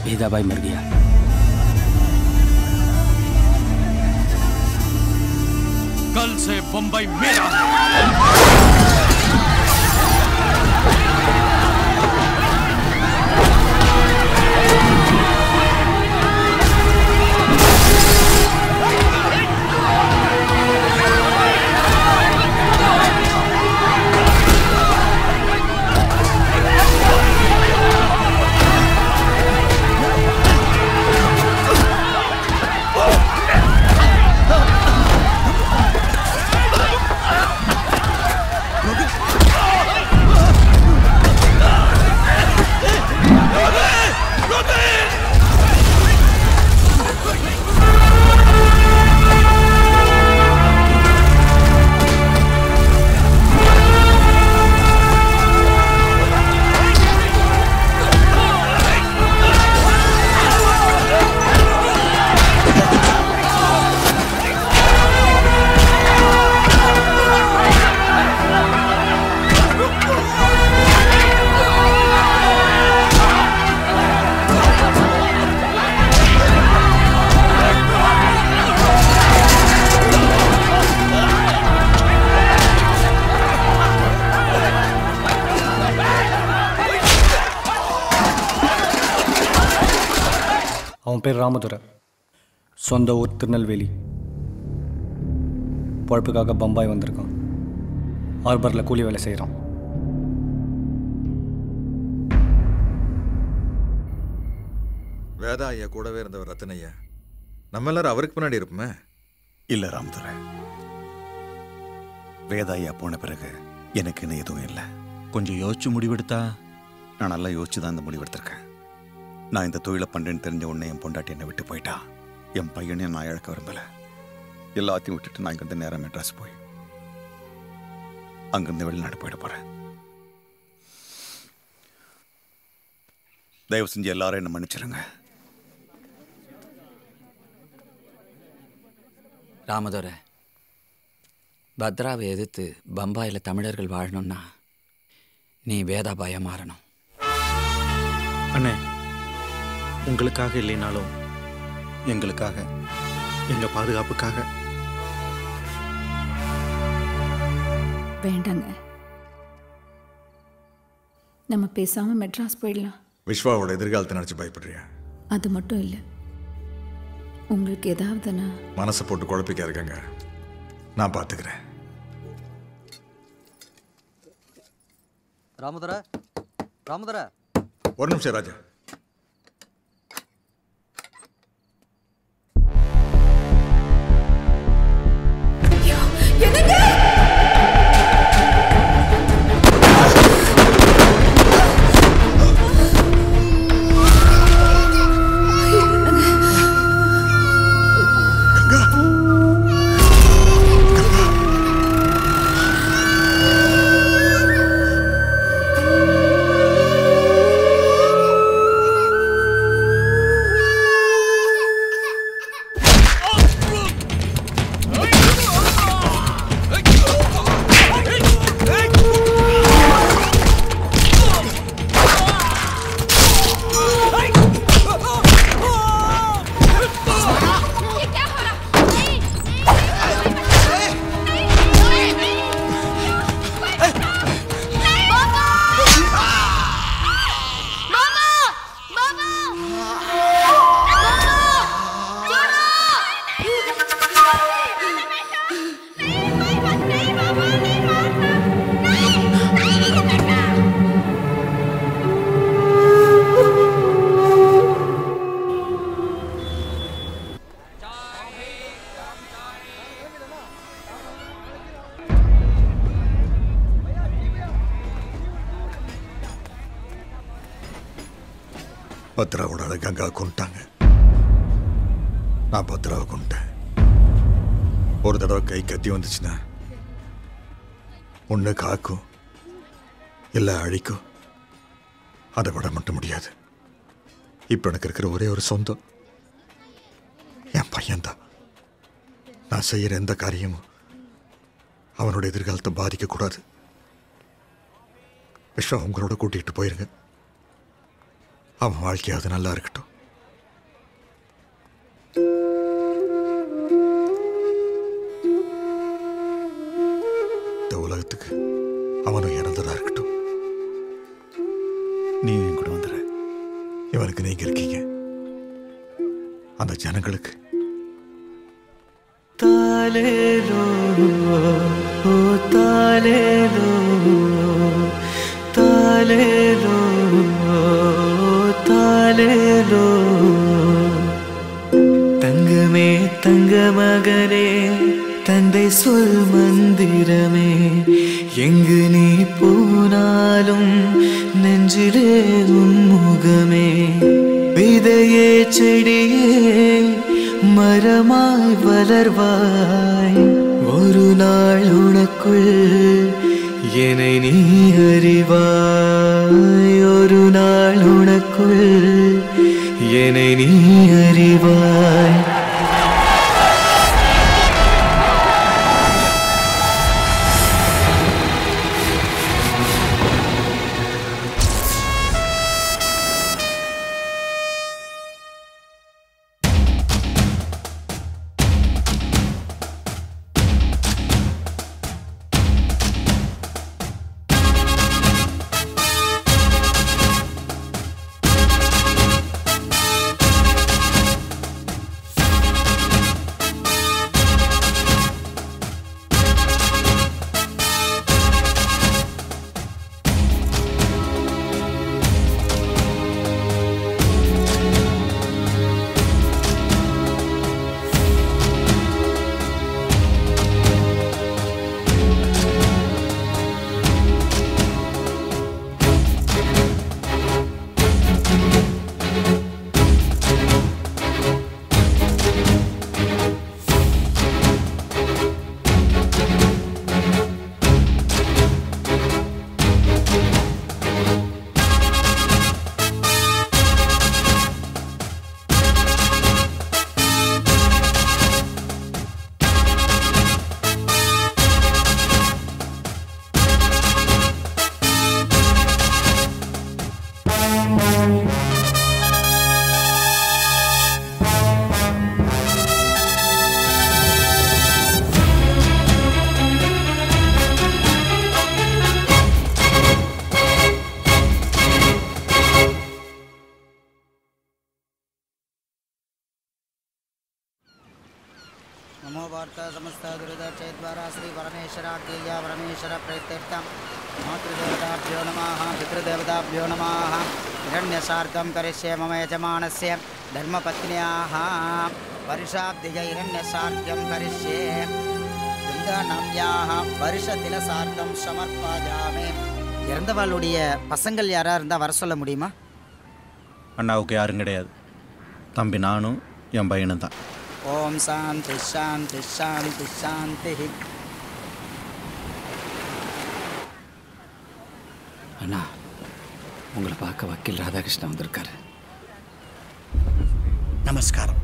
हीदाबाई मर गया कल से बंबई मेरा है அவன் பேர் ராமதுரை சொந்த ஊர் திருநெல்வேலி பொழப்புக்காக பம்பாய் வந்திருக்கான் ஹார்பரில் கூலி வேலை செய்கிறான் வேதா ஐயா கூடவே இருந்தவர் ரத்தன் ஐயா நம்ம எல்லாரும் அவருக்கு பின்னாடி இருப்போமே இல்ல ராமதுரை வேதாயா போன பிறகு எனக்குன்னு எதுவும் இல்லை கொஞ்சம் யோசிச்சு முடிவெடுத்தா நான் நல்லா யோசிச்சு தான் இந்த முடிவெடுத்திருக்கேன் நான் இந்த தொழிலை பண்றேன்னு தெரிஞ்ச உடனே என் பொண்டாட்டி என்னை விட்டு போயிட்டா என் பையனையும் நான் இழக்க விரும்பல எல்லாத்தையும் விட்டுட்டு நான் இங்கிருந்து நேரம் மெட்ராஸ் போய் அங்கிருந்து வெளிநாடு போயிட போறேன் தயவு செஞ்சு எல்லாரும் என்ன மன்னிச்சிருங்க ராமதுரை பத்ராவை எதிர்த்து பம்பாயில் தமிழர்கள் வாழணும்னா நீ வேதாபாயா மாறணும் அண்ணே உங்களுக்காக இல்லைனாலும் எங்களுக்காக எங்க பாதுகாப்புக்காக வேண்டாங்க நம்ம பேசாம மெட்ராஸ் போயிடலாம் விஸ்வாவோட எதிர்காலத்தை நினச்சி பயப்படுறியா அது மட்டும் இல்லை உங்களுக்கு ஏதாவதுன்னா மனசை போட்டு குழப்பிக்க இருக்கங்க நான் பார்த்துக்கிறேன் ராமதுரை ராமதுரை ஒரு நிமிஷம் ராஜா பத்ராவோட ஆளு கங்கா கொண்டுட்டாங்க நான் பத்ராவை கொண்டுட்டேன் ஒரு தடவை கை கத்தி வந்துச்சுன்னா ஒன்று காக்கும் இல்லை அழிக்கும் அதை விட மட்டும் முடியாது இப்போ எனக்கு இருக்கிற ஒரே ஒரு சொந்தம் என் பையன்தான் நான் செய்கிற எந்த காரியமும் அவனோட எதிர்காலத்தை பாதிக்கக்கூடாது விஸ்வா உங்களோட கூட்டிகிட்டு போயிருங்க அவன் வாழ்க்கையாவது நல்லா இருக்கட்டும் அவனும் இறந்ததா இருக்கட்டும் நீ என் கூட வந்துடு இவனுக்கு நீங்க இருக்கீங்க அந்த ஜனங்களுக்கு താലേലോ ഓ താലേലോ താലേലോ താലേലോ தங்கமே தங்க மகனே தந்தை சொல் மந்திரமே எங்கு நீ போனாலும் நெஞ்சிலே உன்முகமே விதையே செடியே மரமாய் வளர்வாய் ஒரு நாள் உனக்குள் என்னை நீ அறிவாய் ஒரு நாள் உனக்குள் என்னை நீ அறிவாய் नमो वार्ता समस्त दुरिदक्षेद्वारा श्री परमेश्वराज्ञेया परमेश्वर प्रत्यर्थं मातृदेवताभ्यो नमः पितृदेवताभ्यो नमः हिरण्यसार्धं करिष्ये मम यजमानस्य धर्मपत्न्याः वर्षाब्धिज हिरण्यसार्ध्यं करिष्ये गङ्गानाम्याः வருஷத்திலசார்த்தம் சமர்ப்பாஜாமே இறந்தவாளுடைய பசங்கள் யாரா இருந்தா வர சொல்ல முடியுமா அண்ணாவுக்கு யாரும் கிடையாது தம்பி நானும் என் பையனும் தான் ஓம் சாந்தி சாந்தி சாந்தி சாந்தி அண்ணா உங்களை பார்க்க வக்கீல் ராதாகிருஷ்ணன் வந்திருக்காரு நமஸ்காரம்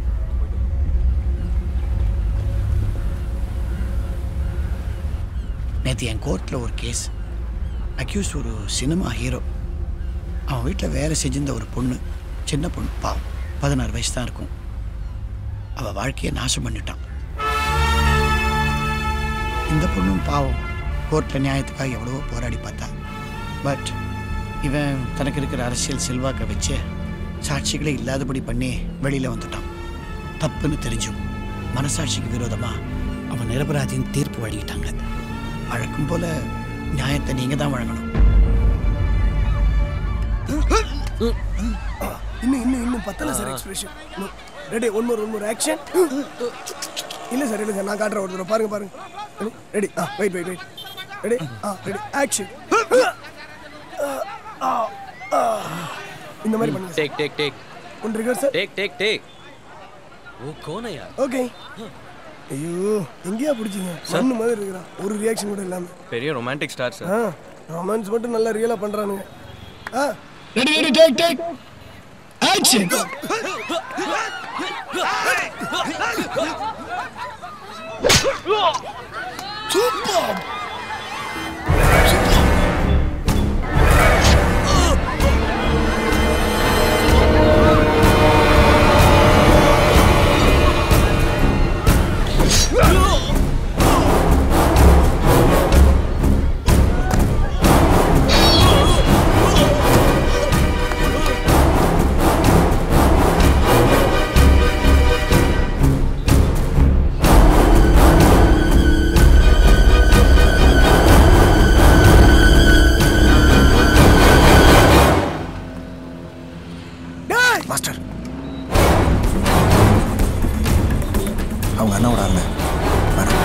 நேற்று என் கோர்ட்டில் ஒரு கேஸ் அக்யூஸ் ஒரு சினிமா ஹீரோ அவன் வீட்டில் வேலை செஞ்சிருந்த ஒரு பொண்ணு சின்ன பொண்ணு பாவம் பதினாறு வயசு தான் இருக்கும் அவள் வாழ்க்கையை நாசம் பண்ணிட்டான் இந்த பொண்ணும் பாவம் கோர்ட்டில் நியாயத்துக்காக எவ்வளவோ போராடி பார்த்தா பட் இவன் தனக்கு இருக்கிற அரசியல் செல்வாக்கை வச்சு சாட்சிகளே இல்லாதபடி பண்ணி வெளியில் வந்துட்டான் தப்புன்னு தெரிஞ்சும் மனசாட்சிக்கு விரோதமாக அவன் நிரபராதின்னு தீர்ப்பு வழங்கிட்டாங்க வழக்கம் போல நியாயத்தை நீங்கள் தான் வழங்கணும் இன்னும் இன்னும் இன்னும் பத்தல sir expression ready one more one more action இல்ல சார் இல்ல சார் நான் காட்டுறேன் ஒரு தடவை பாருங்க பாருங்க ரெடி ஆ வெயிட் வெயிட் வெயிட் ரெடி ஆ ரெடி ஆக்ஷன் இந்த மாதிரி பண்ணுங்க टेक टेक टेक ஒன் ரிகர் சார் टेक टेक टेक वो कौन है यार ஓகே ஐயோ எங்கேயா பிடிச்சிங்க மண்ணு மாதிரி இருக்கிறான் ஒரு ரியாக்ஷன் கூட இல்லாம பெரிய ரொமான்டிக் ஸ்டார் ஆ சார் ரொமான்ஸ் மட்டும் நல்லா ரியலா பண்றானுங்க ஆ ready ready take take action super உங்கள் அண்ணாவோட ஆளுங்க வரேன்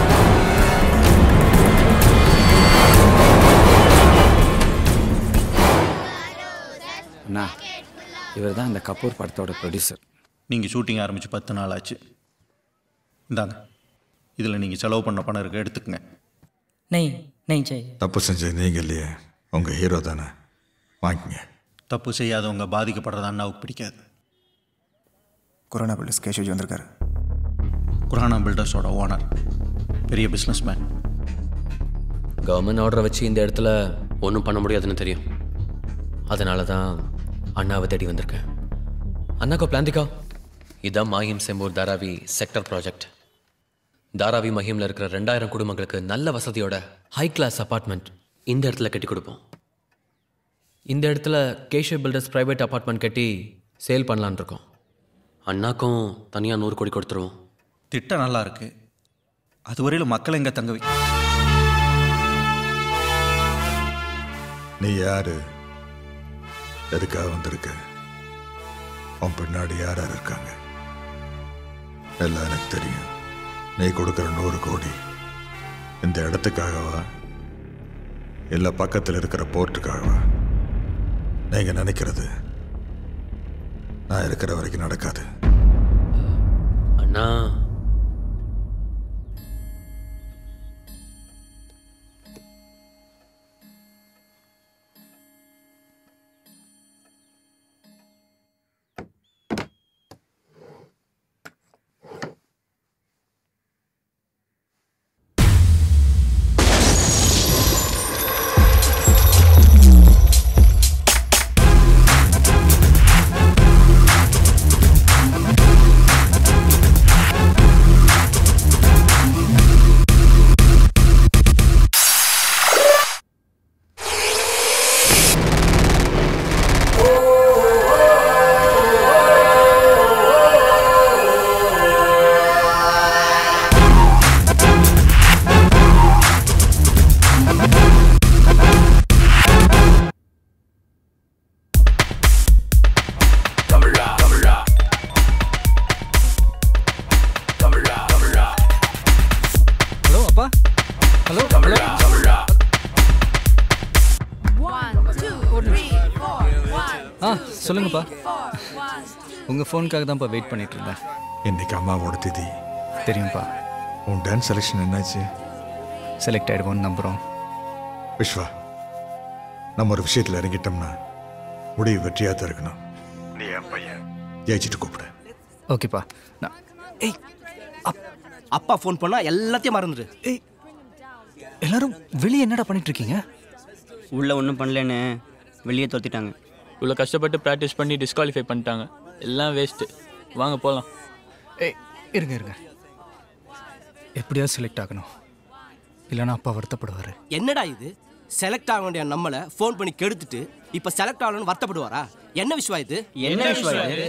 அண்ணா இவர் தான் இந்த கபூர் படத்தோட ப்ரொடியூசர் நீங்கள் ஷூட்டிங் ஆரம்பித்து பத்து நாள் ஆச்சு இந்தாங்க இதில் நீங்கள் செலவு பண்ண பணம் இருக்கு எடுத்துக்கங்க नहीं नहीं चाहिए தப்பு செஞ்சது நீங்க இல்லையே உங்கள் ஹீரோ தானே வாங்கிக்கங்க தப்பு செய்யாதவங்க பாதிக்கப்படுறது அண்ணாவுக்கு பிடிக்காது கொரோனா பில்டர்ஸ் கேஷேஜ் வந்திருக்காரு குரானா பில்டர்ஸோட ஓனர் பெரிய பிஸ்னஸ் மேன் கவர்மெண்ட் ஆர்டரை வச்சு இந்த இடத்துல ஒன்றும் பண்ண முடியாதுன்னு தெரியும் அதனால தான் அண்ணாவை தேடி வந்திருக்கேன் அண்ணாக்கோ பிளான் திக்கா இதான் மாஹிம் செம்பூர் தாராவி செக்டர் ப்ராஜெக்ட் தாராவி மஹிமில் இருக்கிற ரெண்டாயிரம் குடும்பங்களுக்கு நல்ல வசதியோட ஹை கிளாஸ் அபார்ட்மெண்ட் இந்த இடத்துல கட்டி கொடுப்போம் இந்த இடத்துல கேஷவ் பில்டர்ஸ் ப்ரைவேட் அபார்ட்மெண்ட் கட்டி சேல் பண்ணலான்னு இருக்கோம் அண்ணாக்கும் தனியாக நூறு கோடி கொடுத்துருவோம் திட்டம் நல்லா இருக்கு அதுவரையில் மக்களை எங்கே தங்க வை நீ யாரு எதுக்காக வந்திருக்க உன் பின்னாடி யார் யார் இருக்காங்க எல்லாம் எனக்கு தெரியும் நீ கொடுக்குற நூறு கோடி இந்த இடத்துக்காகவா இல்லை பக்கத்தில் இருக்கிற போர்ட்டுக்காகவா நீங்க நினைக்கிறது நான் இருக்கிற வரைக்கும் நடக்காது அண்ணா ஹலோ அப்பா ஹலோ ஹலோ ஆ சொல்லுங்கப்பா உங்கள் ஃபோனுக்காக தான்ப்பா வெயிட் பண்ணிட்டு இருந்தேன் இன்னைக்கு அம்மாவோட திதி தெரியும்ப்பா உன் டான்ஸ் செலெக்ஷன் என்னாச்சு செலக்ட் ஆகிடுவோன்னு நம்புகிறோம் விஸ்வா நம்ம ஒரு விஷயத்தில் இறங்கிட்டோம்னா முடிவு வெற்றியாக தான் இருக்கணும் நீ என் பையன் ஜெயிச்சுட்டு கூப்பிடு ஓகேப்பா நான் ஏய் அப்பா ஃபோன் பண்ணா எல்லாத்தையும் மறந்துடு ஏய் எல்லாரும் வெளியே என்னடா பண்ணிட்டு இருக்கீங்க உள்ள ஒன்றும் பண்ணலன்னு வெளியே தோத்திட்டாங்க இவ்வளோ கஷ்டப்பட்டு ப்ராக்டிஸ் பண்ணி டிஸ்குவாலிஃபை பண்ணிட்டாங்க எல்லாம் வேஸ்ட்டு வாங்க போகலாம் ஏய் இருங்க இருங்க எப்படியாவது செலக்ட் ஆகணும் இல்லைன்னா அப்பா வருத்தப்படுவார் என்னடா இது செலக்ட் ஆக வேண்டிய நம்மளை ஃபோன் பண்ணி கெடுத்துட்டு இப்ப செலக்ட் ஆகணும்னு வருத்தப்படுவாரா என்ன விஷயம் இது என்ன விஷயம் இது?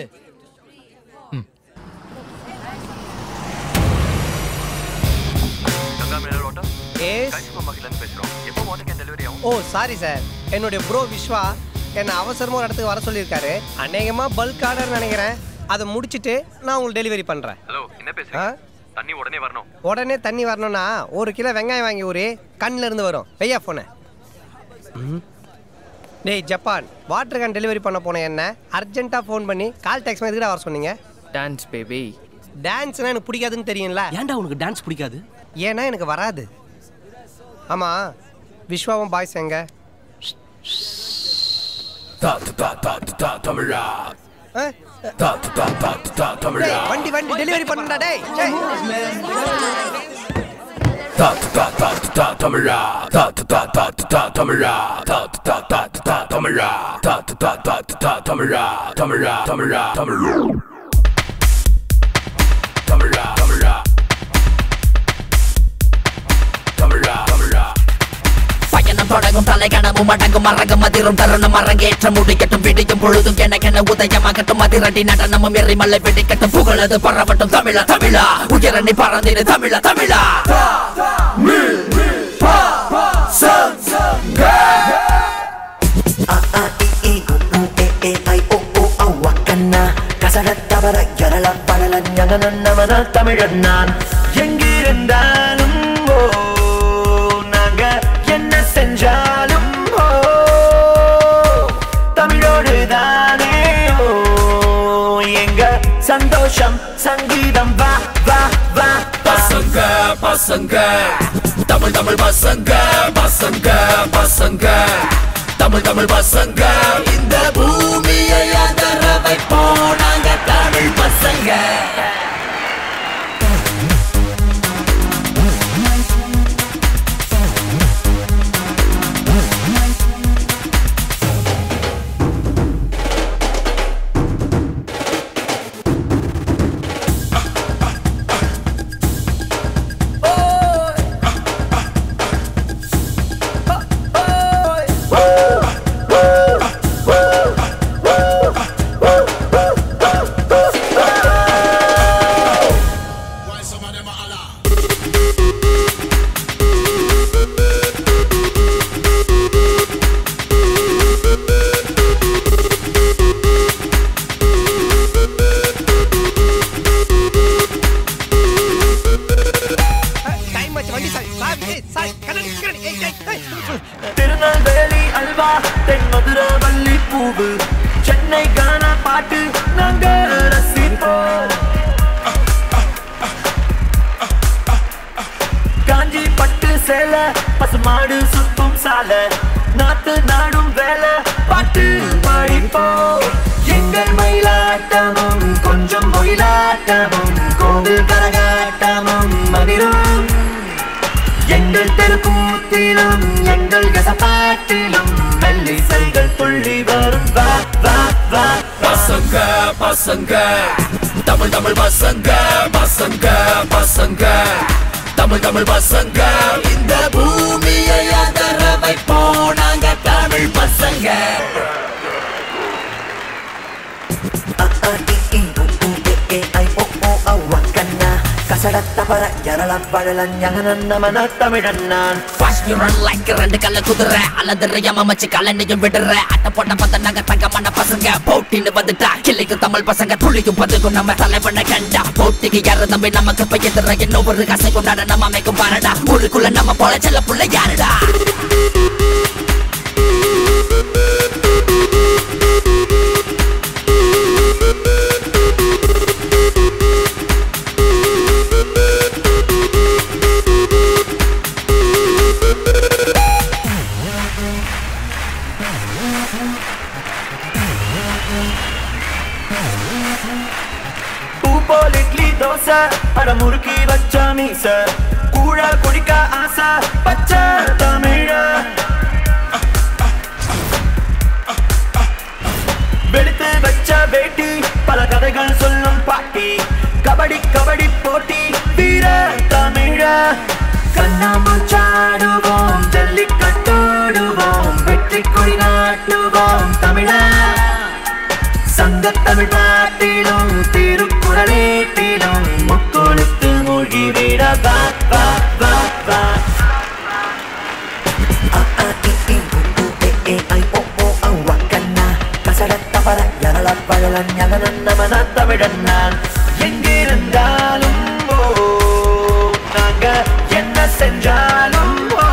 ஓ சாரி சார் என்னுடைய ப்ரோ விஸ்வா என்னை அவசரமாக ஒரு இடத்துக்கு வர சொல்லியிருக்காரு அநேகமாக பல்க் ஆர்டர் நினைக்கிறேன் அதை முடிச்சிட்டு நான் உங்களுக்கு டெலிவரி பண்ணுறேன் ஹலோ என்ன பேசுறீங்க தண்ணி உடனே வரணும் உடனே தண்ணி வரணும்னா ஒரு கிலோ வெங்காயம் வாங்கி ஊறி கண்ணில் இருந்து வரும் வெய்யா போனேன் டேய் ஜப்பான் வாட்டர் கேன் டெலிவரி பண்ண போனேன் என்ன அர்ஜென்ட்டாக ஃபோன் பண்ணி கால் டேக்ஸ் எதுக்கிட்ட வர சொன்னீங்க டான்ஸ் பேபி டான்ஸ்னா எனக்கு பிடிக்காதுன்னு தெரியும்ல ஏன்டா உனக்கு டான்ஸ் பிடிக்காது ஏன்னா எனக்கு வராது ஆமாம் விஸ்வாவும் பாய்ஸ் எங்க தமிழா ஆ? டேய், வண்டி வண்டி டெலிவரி பண்ணுடா டேய் டேய். தமிழா தமிழா தமிழா தமிழா தமிழா தமிழா தமிழ் தமிழா தமிழா தமிழா தமிழா பயணம் தொடங்கும் தலைகணமும் அடங்கும் மரங்கும் அதிரும் தருணம் அரங்கேற்ற முடிக்கட்டும் பிடிக்கும் பொழுதும் எனக்கென உதயமாகட்டும் அதிரடி நடனமும் எரிமலை பிடிக்கட்டும் புகழது பரவட்டும் தமிழா தமிழா உயரணி பறந்திடு தமிழா தமிழா கசடத்தவர எரள படல ஞகன நமன தமிழன் நான் இருந்தாலும் ஓ நாங்க என்ன செஞ்சாலும் ஓ தமிழோடு தானே ஓ எங்க சந்தோஷம் சங்கீதம் வா வா வா பசங்க பசங்க தமிழ் தமிழ் பசங்க பசங்க பசங்க தமிழ் தமிழ் பசங்க இந்த பூமியை அதர வைப்போம் நாங்க தமிழ் பசங்க டைம் ஆச்சு வண்டி சாய் சாய் ஏய் சாய் கண்ணாடி கண்ணாடி ஏய் ஏய் ஏய் திருநெல்வேலி அல்வா தென் மதுரை வள்ளி பூவு சென்னை கானா பாட்டு நாங்க ரசிப்போம் காஞ்சி பட்டு சேலை பசுமாடு சுத்தும் சாலை நாத்து நாடும் வேலை பாட்டு பாடிப்போம் எங்கள் மயிலாட்டமும் கொஞ்சம் ஒயிலாட்டமும் கோவில் கரகாட்டமும் மதிரும் எங்கள் தெருக்கூத்திலும் எங்கள் கசப்பாட்டிலும் மெல்லிசைகள் துள்ளி வரும் வா வா வா பசங்க பசங்க தமிழ் தமிழ் பசங்க பசங்க பசங்க தமிழ் தமிழ் பசங்க இந்த பூமியை அதர வைப்போம் நாங்க தமிழ் பசங்க கசடத்தபர யரளம் பழலன் யகனன் நமன தமிழன் நான் Fast you run like ரெண்டு கல்ல குதிரை அல்லது மச்சு கலனையும் விடுற அட்ட போட்ட பத்த நாங்க தங்கமான பசங்க போட்டின்னு வந்துட்டா கிள்ளைக்கும் தமிழ் பசங்க துளிக்கும் பதுக்கும் நம்ம தலைவனை கண்டா போட்டிக்கு யாரு தம்பி நமக்கு பையதுற இன்னும் ஒரு கசை கொண்டாட நம்ம அமைக்கும் பாருடா ஊருக்குள்ள நம்ம போல செல்ல புள்ள யாருடா பூ போல் இட்லி தோசை அட முறுக்கி வச்ச மீச கூழ குடிக்க ஆசை பச்சை தமிழ வெளுத்து வச்ச வேட்டி பல கதைகள் சொல்லும் பாட்டி கபடி கபடி போட்டி வீர தமிழ கண்ணாமூச்சாடுவோம் ஜல்லிக்கட்டோடுவோம் வெற்றி கொடி நாட்டுவோம் தமிழா சங்கத்தமிழ் பாட்டிலும் திருக்குறளேட்டிலும் முக்கொழுத்து மூழ்கி விட வா வா வா வா கசடத்தவர யரள பழலன் யகனன் நமன தமிழன் நான் எங்கிருந்தாலும் ஓ நாங்க என்ன செஞ்சாலும் ஓ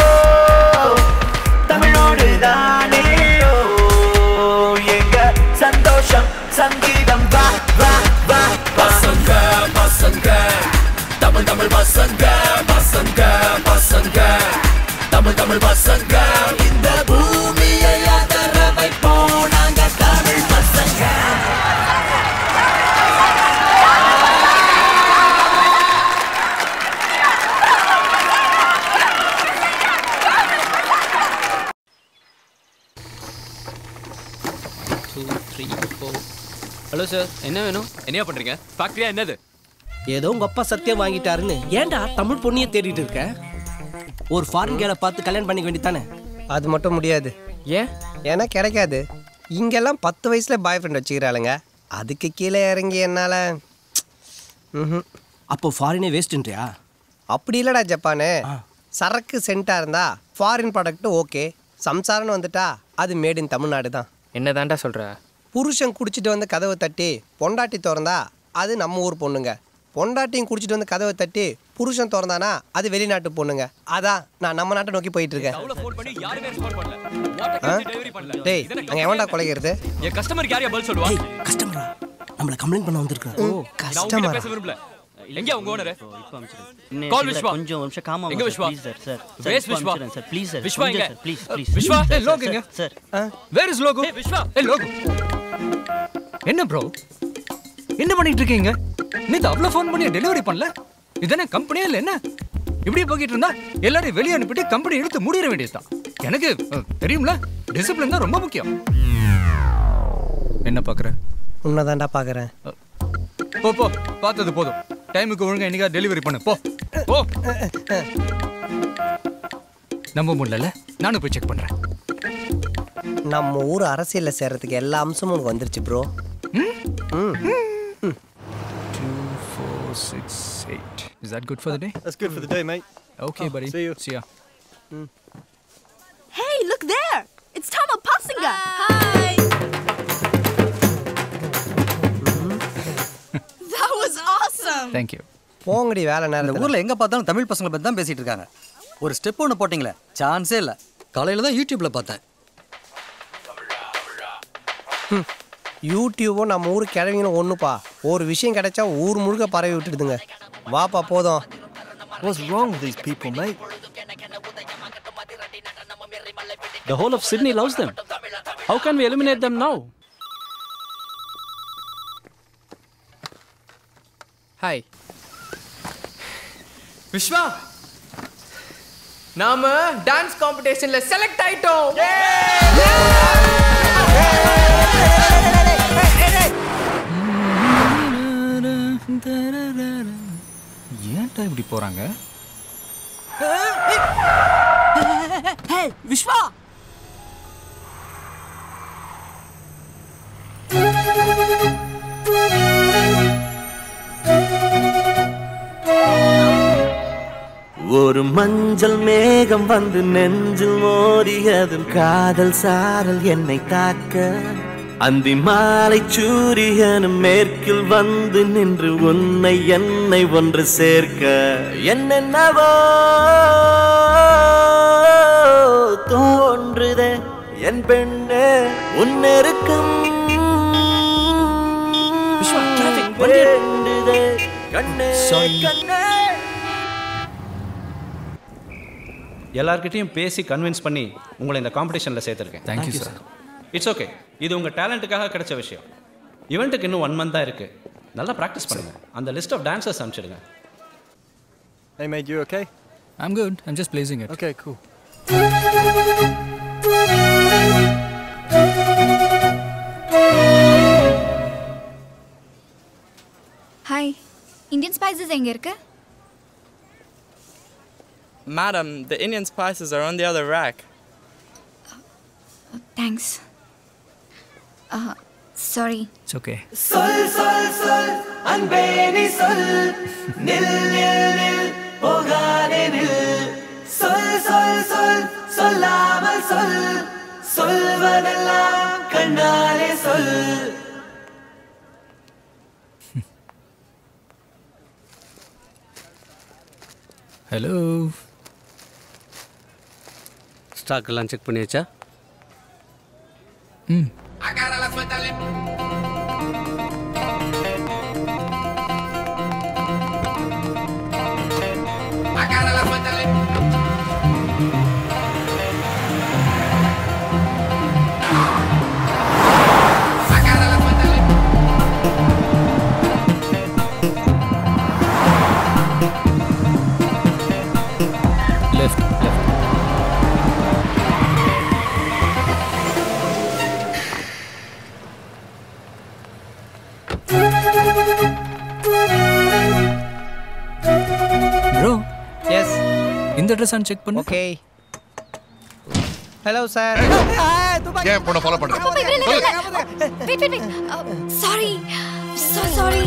தமிழோடு தானே ஓ எங்க சந்தோஷம் சங்கீதம் வா வா வா பசங்க பசங்க தமிழ் தமிழ் பசங்க பசங்க பசங்க தமிழ் தமிழ் பசங்க இந்த பூமியை அதர வைப்போம் நாங்க தமிழ் பசங்க two three four hello sir என்ன வேணும் என்னையா பண்ணுறீங்க ஃபேக்ட்ரியா என்னது ஏதோ உங்க அப்பா சத்தியம் வாங்கிட்டாருன்னு ஏன்டா தமிழ் பொண்ணிய தேடிட்டு இருக்க ஒரு ஃபாரின் கேளை பார்த்து கல்யாணம் பண்ணிக்க வேண்டியதானே அது மட்டும் முடியாது ஏன் ஏன்னா கிடைக்காது இங்கெல்லாம் பத்து வயசுல பாய் ஃப்ரெண்ட் வச்சுக்கிறாளுங்க அதுக்கு கீழே இறங்கி என்னால் ம் அப்போ ஃபாரினே வேஸ்ட்டுன்றியா அப்படி இல்லைடா ஜப்பானு சரக்கு சென்ட்டாக இருந்தா ஃபாரின் ப்ராடக்ட் ஓகே சம்சாரம்னு வந்துட்டா அது மேட் இன் தமிழ்நாடு தான் என்ன சொல்கிற புருஷன் குடிச்சிட்டு வந்து கதவை தட்டி பொண்டாட்டி திறந்தா அது நம்ம ஊர் பொண்ணுங்க பொண்டாட்டியும் குடிச்சிட்டு வந்து கதவை தட்டி புருஷன் திறந்தானா அது வெளிநாட்டு பொண்ணுங்க அதான் நான் நம்ம நாட்டை நோக்கி போயிட்டு இருக்கேன் ஆ? டேய் அங்க எவன்டா குலைக்கிறது என் கஸ்டமருக்கு யாரையா பதில் சொல்லுவா கஸ்டமரா நம்மள கம்ப்ளைண்ட் பண்ண வந்திருக்கான் ஓ நான் உங்ககிட்ட கஸ்டமர் பேச விரும்பல எங்க உங்க ஓனர் இன்னும் கால் இல்ல, விஸ்வா கொஞ்சம் ஒரு நிமிஷம் calm ஆ எங்க வாங்க Viswa sir, please sir, sir. வேஸ் சார், விஸ்வா அனுப்பிச்சிடுறேன் சார், please சார், விஸ்வா கொஞ்சம் எங்க sir, please, please. Viswa sir, ஏய் லோக் சார், எங்க சார். வேர் இஸ் லோகோ விஸ்வா ஏய் லோகோ என்ன ப்ரோ என்ன பண்ணிட்டு இருக்கீங்க நேத்து அவ்வளோ ஃபோன் பண்ணி டெலிவரி பண்ணல இதென்ன கம்பெனியா இல்லை என்ன இப்படியே போய்கிட்டு இருந்தா எல்லாரையும் வெளியே அனுப்பிட்டு கம்பெனி எடுத்து மூடிட வேண்டியதுதான் எனக்கு அஹ், தெரியும்ல டிசிப்ளின் தான் ரொம்ப முக்கியம் என்ன பார்க்குற உன்னதான்டா பாக்குறேன் போ போ பார்த்தது போதும் டைமுக்கு ஒழுங்கா என்னைக்கா டெலிவரி பண்ணு போ போ நம்ப முடியல நானும் போய் செக் பண்றேன் நம்ம ஊர் அரசியல்ல சேர்றதுக்கு எல்லா அம்சமும் உனக்கு வந்துருச்சு bro Four, six, eight. Is that good for the day? That's good for the day, mate. Okay, buddy. See you. See ya. Hey, look there! It's Tama Passinga! Hi! that was awesome! Thank you. போங்கடி வேலை இந்த நேரம் ஊர்ல எங்க பார்த்தாலும் தமிழ் பசங்களை பத்தி தான் பேசிட்டு இருக்காங்க ஒரு ஸ்டெப் ஒன்று போட்டிங்களே சான்ஸே இல்லை காலையில தான் யூடியூப்ல பார்த்தேன் யூடியூபும் நம்ம ஊர் கிழவிங்களும் ஒண்ணுப்பா ஒரு விஷயம் கிடைச்சா ஊர் முழுக்க பரவி விட்டுடுதுங்க வாப்பா போதும் What's wrong with these people, mate? The whole of Sydney loves them. How can we eliminate them now? Hi Viswa நாம டான்ஸ் காம்படிஷன்ல செலக்ட் ஆயிட்டோம் ஏன்டா இப்படி போறாங்க Hey, Vishwa! ஒரு மஞ்சள் மேகம் வந்து நெஞ்சில் மோதியதும் காதல் சாரல் என்னை தாக்க அந்தி மாலை சூரியனும் மேற்கில் வந்து நின்று உன்னை என்னை ஒன்று சேர்க்க என்னென்னவோ தோன்றுதே என் பெண்ணே உன்னெருக்கம் வேண்டுதே கண்ணே கண்ணே எல்லார்கிட்டயும் பேசி கன்வின்ஸ் பண்ணி உங்களை இந்த காம்படிஷனில் சேர்த்துருக்கேன் Thank you, sir. It's okay இது உங்கள் டேலண்ட்டுக்காக கிடைச்ச விஷயம் இவெண்ட்டுக்கு இன்னும் ஒன் மந்த் தான் இருக்குது நல்லா ப்ராக்டிஸ் பண்ணுங்க அந்த லிஸ்ட் ஆஃப் டான்சர்ஸ் அனுப்பிச்சிடுங்க Hey, mate, you okay? I'm good. I'm just placing it. Okay, cool. Hi Indian spices எங்க இருக்கு Madam, the Indian spices are on the other rack. Thanks sorry It's okay. சொல் சொல் சொல் அன்பே நீ சொல் நில் நில் நில் போகாதே நில் சொல் சொல் சொல் சொல்லாமல் சொல் சொல்வதெல்லாம் கண்ணாலே சொல் ஹலோ ஸ்டாக் எல்லாம் செக் பண்ணியாச்சா ம் லெஃப்ட் லெஃப்ட் ப்ரோ எஸ் இந்த ட்ரெஸ் செக் பண்ணு ஓகே ஹலோ சார் ஏன் பொண்ணை ஃபாலோ பண்ற wait wait wait sorry so sorry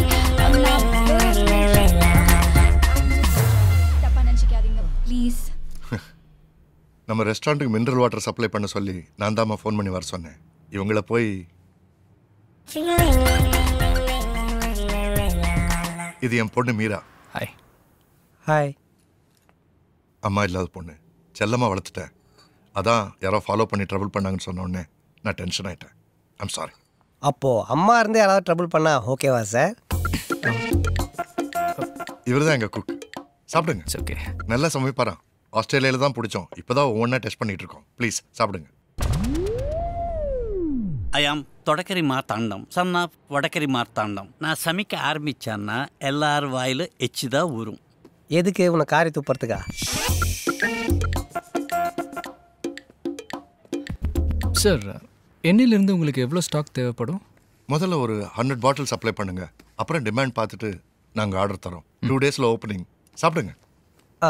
தப்பா நினைச்சுக்காதீங்க ப்ளீஸ் நம்ம ரெஸ்டாரண்ட்டுக்கு மினரல் வாட்டர் சப்ளை பண்ண சொல்லி நான் தாம்மா ஃபோன் பண்ணி வர சொன்னேன் இவங்கள போய் இது என் பொண்ணு மீரா ஹாய் ஹாய் அம்மா இல்லாத பொண்ணு செல்லமாக வளர்த்துட்டேன் அதான் யாரோ ஃபாலோ பண்ணி ட்ரபிள் பண்ணாங்கன்னு சொன்ன உடனே நான் டென்ஷன் ஆயிட்டேன் ஐம் சாரி அப்போ அம்மா இருந்து யாராவது ட்ரபிள் பண்ணா ஓகேவா சார் இவர் தான் எங்கள் குக் சாப்பிடுங்க ஓகே நல்லா சமைப்பாராம் ஆஸ்திரேலியாவில் தான் பிடிச்சோம் இப்போ தான் ஒவ்வொன்றா டெஸ்ட் பண்ணிட்டு இருக்கோம் ப்ளீஸ் சாப்பிடுங்க I am Thodakkari Marthandam son of Vadakkari Marthandam நான் சமைக்க ஆரம்பிச்சேன்னா எல்லார் வாயிலும் எச்சு தான் ஊறும் எதுக்கு உன்னை காரி துப்புறதுக்கா சார் எண்ணெயிலிருந்து உங்களுக்கு எவ்வளோ ஸ்டாக் தேவைப்படும் முதல்ல ஒரு ஹண்ட்ரட் பாட்டில் சப்ளை பண்ணுங்க அப்புறம் டிமாண்ட் பார்த்துட்டு நாங்கள் ஆர்டர் தரோம் டூ டேஸில் ஓப்பனிங் சாப்பிடுங்க ஆ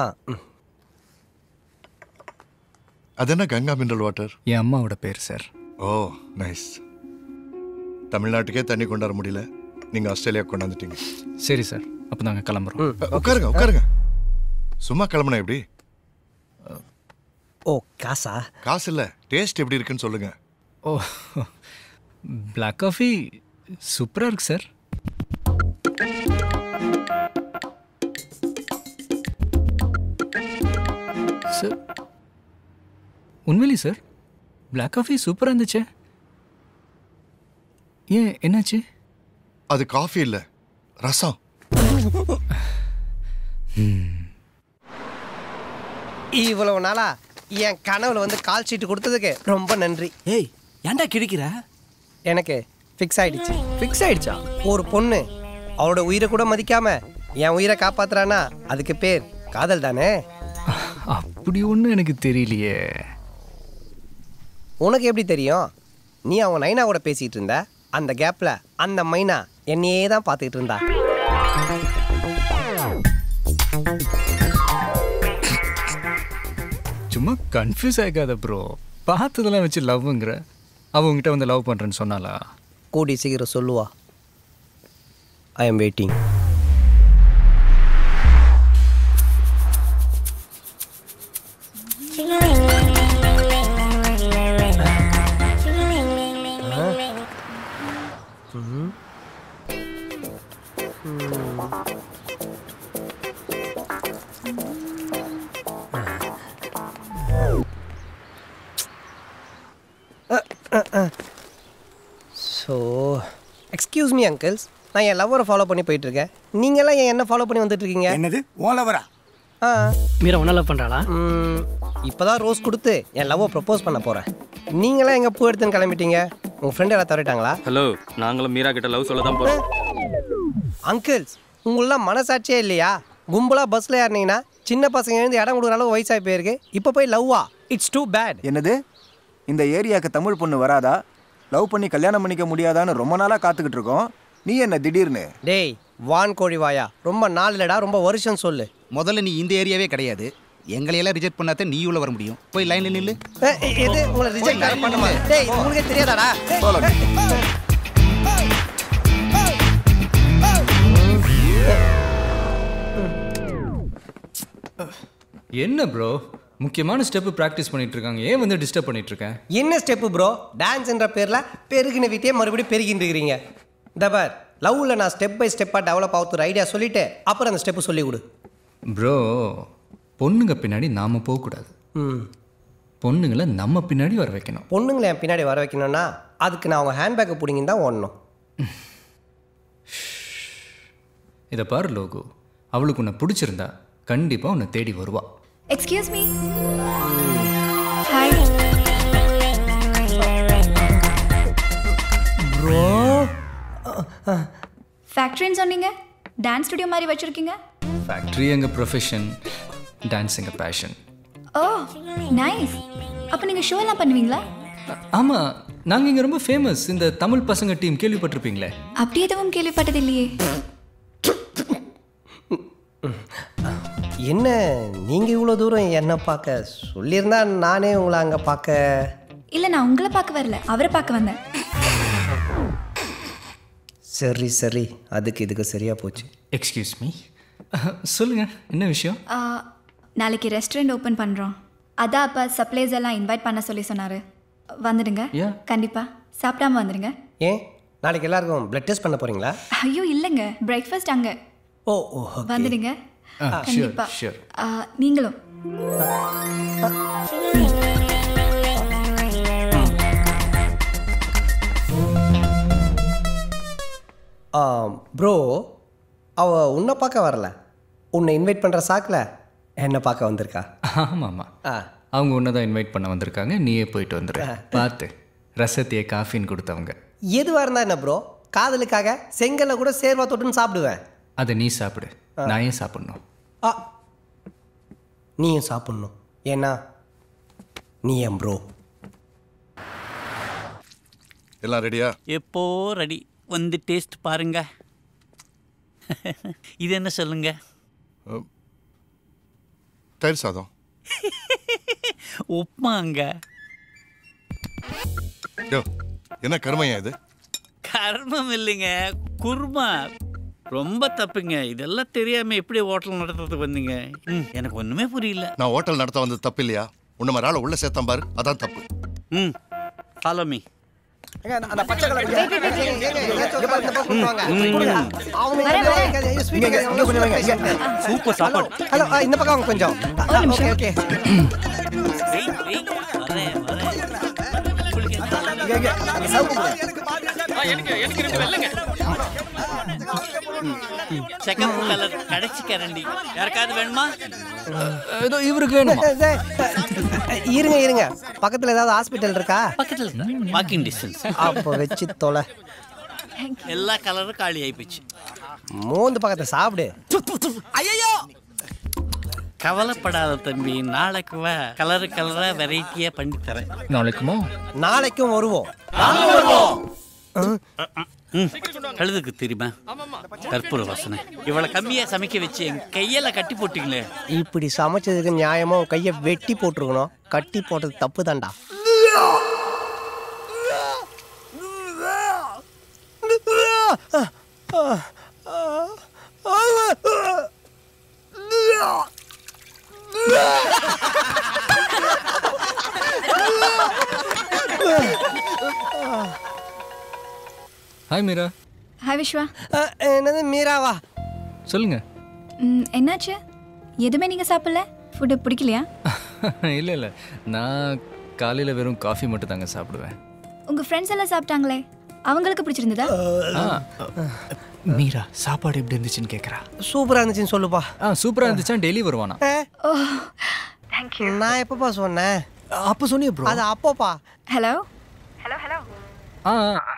அது என்ன கங்கா மினரல் வாட்டர் என் அம்மாவோட பேர் சார் ஓ நைஸ் தமிழ்நாட்டுக்கே தண்ணி கொண்டு வர முடியல நீங்கள் ஆஸ்திரேலியா கொண்டாந்துட்டீங்க சரி சார் அப்போ நாங்கள் கிளம்புறோம் உட்காருங்க உட்காருங்க சும்மா கிளம்புனா எப்படி ஓ காசா காசு இல்லை டேஸ்ட் எப்படி இருக்குன்னு சொல்லுங்க ஓ பிளாக் காஃபி சூப்பராக இருக்கு சார் சார் உண்மையிலே சார் பிளாக் காஃபி சூப்பராக இருந்துச்சே ஏன் என்னாச்சு அது காஃபி இல்லை ரசம் இவ்வளவு நாளா என் கனவுல வந்து கால் ஷீட் கொடுத்ததுக்கு ரொம்ப நன்றி ஏய் ஏன்டா கிழிக்கிற எனக்கு ஃபிக்ஸ் ஆயிடுச்சு ஃபிக்ஸ் ஆயிடுச்சா ஒரு பொண்ணு அவளோட உயிரை கூட மதிக்காம என் உயிரை காப்பாத்துறானா அதுக்கு பேர் காதல் தானே அப்படி ஒன்றும் எனக்கு தெரியலையே உனக்கு எப்படி தெரியும் நீ அவன் நைனா கூட பேசிட்டு இருந்த அந்த கேப்ல அந்த மைனா என்னையே தான் பார்த்துக்கிட்டு இருந்தா சும்மா கன்ஃபியூஸ் ஆகாத ப்ரோ பார்த்ததெல்லாம் வச்சு லவ்ங்கிற அவ உங்ககிட்ட வந்து லவ் பண்ணுறேன்னு சொன்னாலா கூடி சீக்கிரம் சொல்லுவா I am waiting so excuse me uncles நான் என் லவ்வரை ஃபாலோ பண்ணி போயிட்டு இருக்கேன் நீங்களாம் என் என்ன ஃபாலோ பண்ணி வந்துட்டு இருக்கீங்க என்னது ஓ லவரா ஆ மீரா ஒன்ன லவ் பண்றாளா இப்போதான் ரோஸ் கொடுத்து என் லவ்வை ப்ரப்போஸ் பண்ண போகிறேன் நீங்களாம் எங்கே பூ எடுத்துன்னு கிளம்பிட்டீங்க உங்கள் ஃப்ரெண்ட் எல்லாம் தவறிட்டாங்களா ஹலோ நாங்களும் மீரா கிட்ட லவ் சொல்ல தான் போறோம் அங்கிள்ஸ் உங்களெலாம் மனசாட்சியே இல்லையா கும்பலாக பஸ்ஸில் ஏறினீங்கன்னா சின்ன பசங்க எழுந்து இடம் கொடுக்குற அளவு வயசாகி போயிருக்கு இப்போ போய் லவ்வா இட்ஸ் டூ பேட் என்னது இந்த ஏரியாவுக்கு தமிழ் பொண்ணு வராதா லவ் பண்ணி கல்யாணம் பண்ணிக்க முடியாதான்னு ரொம்ப நாளாக காத்துக்கிட்டு இருக்கோம் நீ என்ன திடீர்னு டேய் வான் கோழி வாயா ரொம்ப நாள் இல்லடா ரொம்ப வருஷம் சொல்லு முதல்ல நீ இந்த ஏரியாவே கிடையாது எங்களையெல்லாம் ரிஜெக்ட் பண்ணாத நீ உள்ள வர முடியும் போய் லைன்ல நில்லு ஏய், ஏய், எது உங்களை ரிஜெக்ட் பண்ணுமா டேய் இது உங்களுக்கே தெரியாதாடா என்ன ப்ரோ முக்கியமான ஸ்டெப்பு ப்ராக்டிஸ் பண்ணிட்டு இருக்காங்க ஏன் வந்து டிஸ்டர்ப் பண்ணிட்டு இருக்கேன் என்ன ஸ்டெப்பு ப்ரோ டான்ஸ்ன்ற பேரில் பெருகின வீட்டையே மறுபடியும் பெருகின்னு இருக்கிறீங்க இந்த பார் லவ்வில் நான் ஸ்டெப் பை ஸ்டெப்பாக டெவலப் ஆகுற ஐடியா சொல்லிட்டு அப்புறம் அந்த ஸ்டெப்பு சொல்லி கொடு ப்ரோ பொண்ணுங்க பின்னாடி நாம போகக்கூடாது ம் பொண்ணுங்களை நம்ம பின்னாடி வர வைக்கணும் பொண்ணுங்களை என் பின்னாடி வர வைக்கணும்னா அதுக்கு நான் அவங்க ஹேண்ட்பேக்கை பிடிங்கன்னு தான் ஓடணும் இதை பாரு லோகு அவளுக்கு உன்னை பிடிச்சிருந்தா கண்டிப்பாக உன்னை தேடி வருவா எக்ஸ்கியூஸ் மீ ஹாய் ப்ரோ ஃபேக்ட்ரின்னு சொன்னீங்க டான்ஸ் ஸ்டுடியோ மாதிரி வச்சிருக்கீங்க ஃபேக்ட்ரி எங்கள் ப்ரொஃபஷன் டான்ஸ் எங்கள் பேஷன் ஓ நைஸ் அப்போ நீங்கள் ஷோ எல்லாம் பண்ணுவீங்களா ஆமாம் நாங்கள் இங்கே ரொம்ப ஃபேமஸ் இந்த தமிழ் பசங்க டீம் கேள்விப்பட்டிருப்பீங்களே அப்படி எதுவும் கேள்விப்பட்டது இல்லையே என்ன நீங்கள் இவ்வளோ தூரம் என்னை பார்க்க சொல்லியிருந்தா நானே உங்களை அங்கே பார்க்க இல்லை நான் உங்களை பார்க்க வரல அவரை பார்க்க வந்தேன் சரி சரி அதுக்கு இதுக்கு சரியாக போச்சு எக்ஸ்கியூஸ் மீ சொல்லுங்கள் என்ன விஷயம் ஆ, நாளைக்கு ரெஸ்டாரண்ட் ஓப்பன் பண்ணுறோம் அதான் அப்போ சப்ளைஸ் எல்லாம் இன்வைட் பண்ண சொல்லி சொன்னார் வந்துடுங்க Yeah. கண்டிப்பாக சாப்பிடாம வந்துடுங்க ஏன் நாளைக்கு எல்லாருக்கும் பிளட் டெஸ்ட் பண்ண போகிறீங்களா ஐயோ இல்லைங்க பிரேக்ஃபாஸ்ட் அங்கே ஓ ஓ okay. வந்துடுங்க ஆ, sure, கண்டிப்பா sure. ஆ, நீங்களும் ப்ரோ அவ உன்னை பார்க்க வரல உன்னை இன்வைட் பண்ணுற சாக்கில் என்னை பார்க்க வந்திருக்கா ஆமாம்மா அவங்க உன்னை தான் இன்வைட் பண்ண வந்திருக்காங்க நீயே போயிட்டு வந்துடு பார்த்து ரசத்தையே காஃபின்னு கொடுத்தவங்க எதுவாக இருந்தா என்ன ப்ரோ காதலுக்காக செங்கல்ல கூட சேர்வா தொட்டுன்னு சாப்பிடுவேன் அதை நீ சாப்பிடு நான் ஏன் சாப்பிடணும் ஆ நீயும் சாப்பிட்ணும் ஏன்னா நீ என் ப்ரோ எல்லாம் ரெடியா எப்போ ரெடி வந்து டேஸ்ட் பாருங்க இது என்ன சொல்லுங்க தயிர் சாதம் உப்மாங்க யோ என்ன கருமையா இது கர்மம் இல்லைங்க குருமா ரொம்ப தப்புங்க இதெல்லாம் தெரியாம எப்படி ஹோட்டல் நடத்துறதுக்கு வந்தீங்க ம், எனக்கு ஒண்ணுமே புரியல நான் ஹோட்டல் நடத்த வந்தது தப்பு இல்லையா உன்ன மாதிரி ஆளை உள்ள சேர்த்தான் பாரு அதான் தப்பு ம் ஃபாலோ மீ அந்த பச்சை கலர் சூப்பர் சாப்பாடு ஹலோ இந்த பக்கம் வாங்க கொஞ்சம் ஓகே ஓகே செகண்ட் கலர் கடைசி கரண்டி யாருக்காவது வேணுமா ஏதோ இவருக்கு வேணுமா இருங்க இருங்க பக்கத்துல ஏதாவது ஹாஸ்பிட்டல் இருக்கா பக்கத்துல வாக்கிங் டிஸ்டன்ஸ் அப்போ வச்சு தொலை எல்லா கலரும் காலி ஆயிப்போச்சு மூந்து பக்கத்தை சாப்பிடு ஐயோ கவலைப்படாத தம்பி நாளைக்கு வா கலரு கலரா வெரைட்டியா பண்ணி தரேன் நாளைக்குமோ நாளைக்கும் வருவோம் ம், கழுதுக்கு தெரியுமா கற்பூர வாசனை இவ்வளவு கம்மியா சமைக்க வச்சு என் கையில கட்டி போட்டீங்களே இப்படி சமைச்சதுக்கு நியாயமா உன் கையை வெட்டி போட்டிருக்கணும் கட்டி போட்டது தப்பு தான்டா ஹாய் மீரா ஹாய் விஸ்வா என்னது மீராவா சொல்லுங்க ம், என்னாச்சு எதுவுமே நீங்கள் சாப்பிடல ஃபுட்டு பிடிக்கலையா இல்லை இல்லை நான் காலையில் வெறும் காஃபி மட்டும் தாங்க சாப்பிடுவேன் உங்கள் ஃப்ரெண்ட்ஸ் எல்லாம் சாப்பிட்டாங்களே அவங்களுக்கு பிடிச்சிருந்ததா ஆ மீரா சாப்பாடு எப்படி இருந்துச்சுன்னு கேட்குறா சூப்பரா இருந்துச்சுன்னு சொல்லுப்பா ஆ சூப்பராக இருந்துச்சா டெய்லி வருவானா ஓ நான் எப்பப்பா சொன்னேன் அப்போ சொன்னிய ப்ரோ அது அப்போப்பா ஹலோ ஹலோ ஹலோ ஆ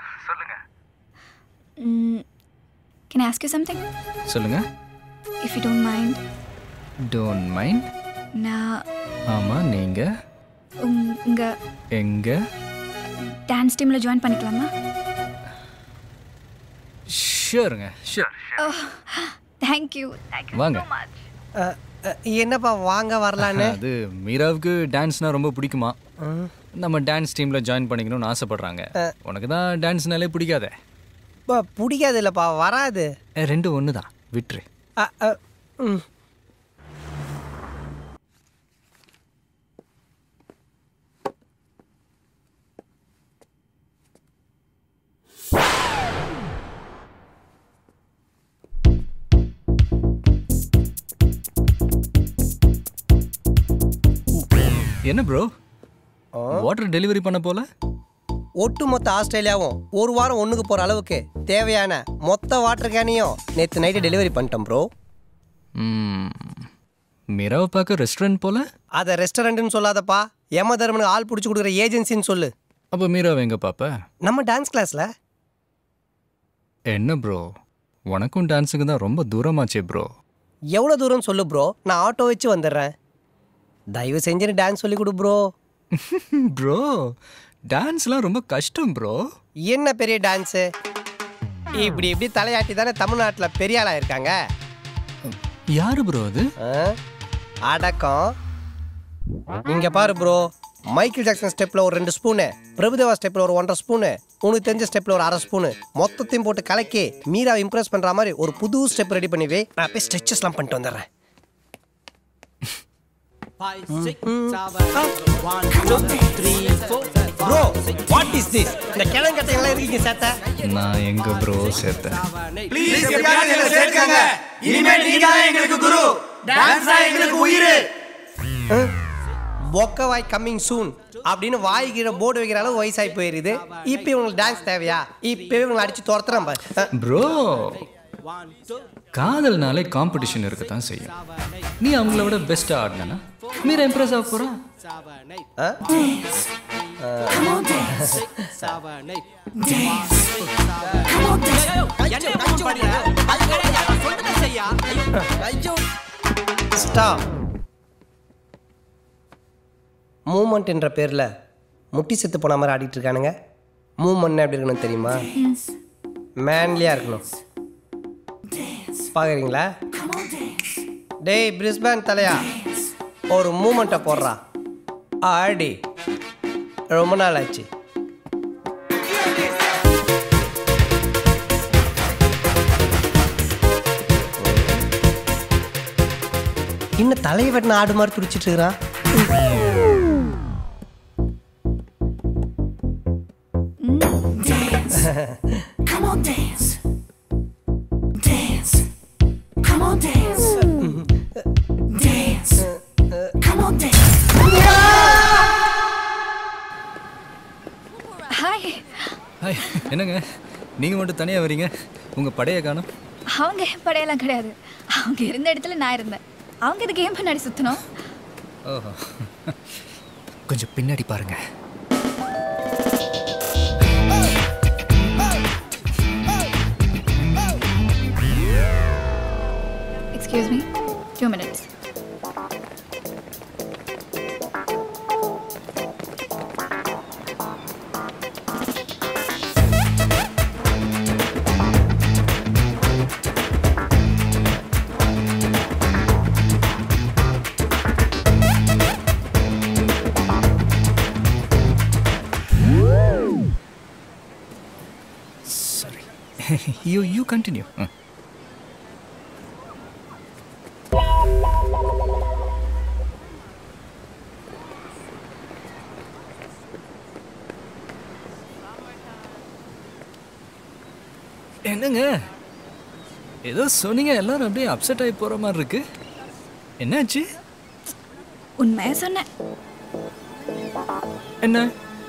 கேன் ஆஸ்க் யூ சம்திங் சொல்லுங்க if you don't mind don't mind நான் ஆமாம் நீங்கள் உங்- உங்க எங்கே டான்ஸ் டீமில் ஜாயின் பண்ணிக்கலாமா ஷூருங்க ஷூர் தேங்க்யூ தேங்க்யூ வாங்க அஹ், அஹ், என்னப்பா வாங்க வரலான்னு அது மீராவுக்கு டான்ஸ்னா ரொம்ப பிடிக்குமா நம்ம டான்ஸ் டீமில் ஜாயின் பண்ணிக்கணும்னு ஆசைப்படுறாங்க உனக்கு தான் டான்ஸ்னாலே பிடிக்காதே பா, பிடிக்காது இல்லப்பா வராது அஹ், ரெண்டும் ஒன்று தான் விட்டுரு அஹ், அஹ், ம். என்ன ப்ரோ வாட்டர் டெலிவரி பண்ண போல ஒட்டுமொத்த ஆஸ்திரேலியாவும் ஒரு வாரம் ஒண்ணுக்கு போற அளவுக்கு தேவையான மொத்த வாட்டர் கேனையும் நேற்று நைட்டு டெலிவரி பண்ணிட்டோம் ப்ரோ ம், மீராவை பார்க்க ரெஸ்டாரண்ட் போல அதை ரெஸ்டாரண்ட்னு சொல்லாதப்பா யம தர்மனுக்கு ஆள் பிடிச்சி கொடுக்குற ஏஜென்சின்னு சொல்லு அப்போ மீராவை எங்க பாப்ப நம்ம டான்ஸ் கிளாஸ்ல என்ன ப்ரோ உனக்கும் டான்ஸுக்கு தான் ரொம்ப தூரமாச்சே ப்ரோ எவ்வளோ தூரம் சொல்லு ப்ரோ நான் ஆட்டோ வச்சு வந்துடுறேன் தயவு செஞ்சு டான்ஸ் சொல்லி கொடு ப்ரோ ப்ரோ டான்ஸ்லாம் ரொம்ப கஷ்டம் ப்ரோ என்ன பெரிய டான்ஸு இப்படி இப்படி தலையாட்டி தானே தமிழ்நாட்டில் பெரிய ஆளாக இருக்காங்க யாரு ப்ரோ அது அடக்கம் இங்க பாரு ப்ரோ மைக்கேல் ஜாக்சன் ஸ்டெப்ல ஒரு ரெண்டு ஸ்பூனு பிரபுதேவா ஸ்டெப்ல ஒரு ஒன்றரை ஸ்பூனு உனக்கு தெரிஞ்ச ஸ்டெப்ல ஒரு அரை ஸ்பூனு மொத்தத்தையும் போட்டு கலக்கி மீரா இம்ப்ரெஸ் பண்ற மாதிரி ஒரு புது ஸ்டெப் ரெடி பண்ணி வை நான் போய் ஸ்ட்ரெச்சஸ்லாம் பண்ணிட்டு வந்துடுறேன் ப்ரோ வாட் இஸ் திஸ் இந்த கிழங்கட்டையெல்லாம் இருக்கீங்க சேத்த நான் எங்க ப்ரோ சேர்த்தேன் ப்ளீஸ் எப்படியாவது சேர்க்காங்க இனிமேல் நீங்க தான் எங்களுக்கு குரு டான்ஸ் தான் எங்களுக்கு உயிர் பொக்கவாய் கம்மிங் சூன் அப்படின்னு வாய் கீழே போர்டு வைக்கிற அளவு வயசாகி போயிருது இப்போ இவங்களுக்கு டான்ஸ் தேவையா இப்பவே இவங்களை அடிச்சு துரத்துறேன் பாரு அஹ், ப்ரோ காதல்னாலே காம்படிஷன் இருக்கத்தான் செய்யும் நீ அவங்கள விட பெஸ்ட்டாக ஆடினா மீரா இம்ப்ரெஸ் ஆக போகிறா அஹ்? ஸ்டாப் மூமெண்ட் என்ற பேரில் முட்டி செத்து போன மாதிரி ஆடிட்டு இருக்கானுங்க மூமெண்ட் எப்படி இருக்கணும் தெரியுமா மேன்லியாக இருக்கணும் பார்க்குறீங்களா டேய் பிரிஸ்பேன் தலையா ஒரு மூமெண்ட்டை போடுறா ஆடி ரொம்ப நாள் ஆச்சு இன்னும் தலையை வெட்டின ஆடு மாதிரி துடிச்சிட்டு இருக்கிறான் Come on, dance. Dance. Come on, dance. Dance. Come on, dance. Hi hi என்னங்க நீங்கள் மட்டும் தனியாக வரீங்க உங்கள் படையை காணும் அவங்க என் படையெல்லாம் கிடையாது அவங்க இருந்த இடத்துல நான் இருந்தேன் அவங்க இதுக்கு ஏன் பின்னாடி சுற்றணும் ஓஹோ கொஞ்சம் பின்னாடி பாருங்க excuse me two minutes sorry you you continue என்னங்க ஏதோ சொன்னீங்க எல்லாரும் அப்படியே அப்செட் ஆகி போகிற மாதிரி இருக்கு என்னாச்சு உண்மையா சொன்னேன் என்ன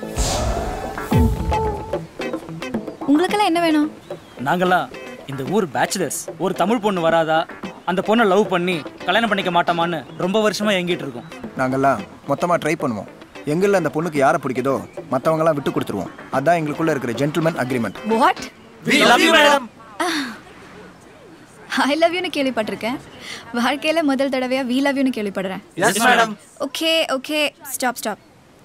உங்களுக்கெல்லாம் என்ன வேணும் நாங்கெல்லாம் இந்த ஊர் பேச்சுலர்ஸ் ஒரு தமிழ் பொண்ணு வராதா அந்த பொண்ணை லவ் பண்ணி கல்யாணம் பண்ணிக்க மாட்டோமான்னு ரொம்ப வருஷமா எங்கிட்டு இருக்கோம் நாங்கெல்லாம் மொத்தமாக ட்ரை பண்ணுவோம் எங்களில் அந்த பொண்ணுக்கு யாரை பிடிக்குதோ மற்றவங்கலாம் விட்டு கொடுத்துருவோம் அதான் எங்களுக்குள்ள இருக்கிற gentleman agreement what We love you, madam. I love யூன்னு கேள்விப்பட்டிருக்கேன் வாழ்க்கையில முதல் தடவையா வி லவ் யூன்னு கேள்விப்படுறேன் Yes, madam. Okay okay stop stop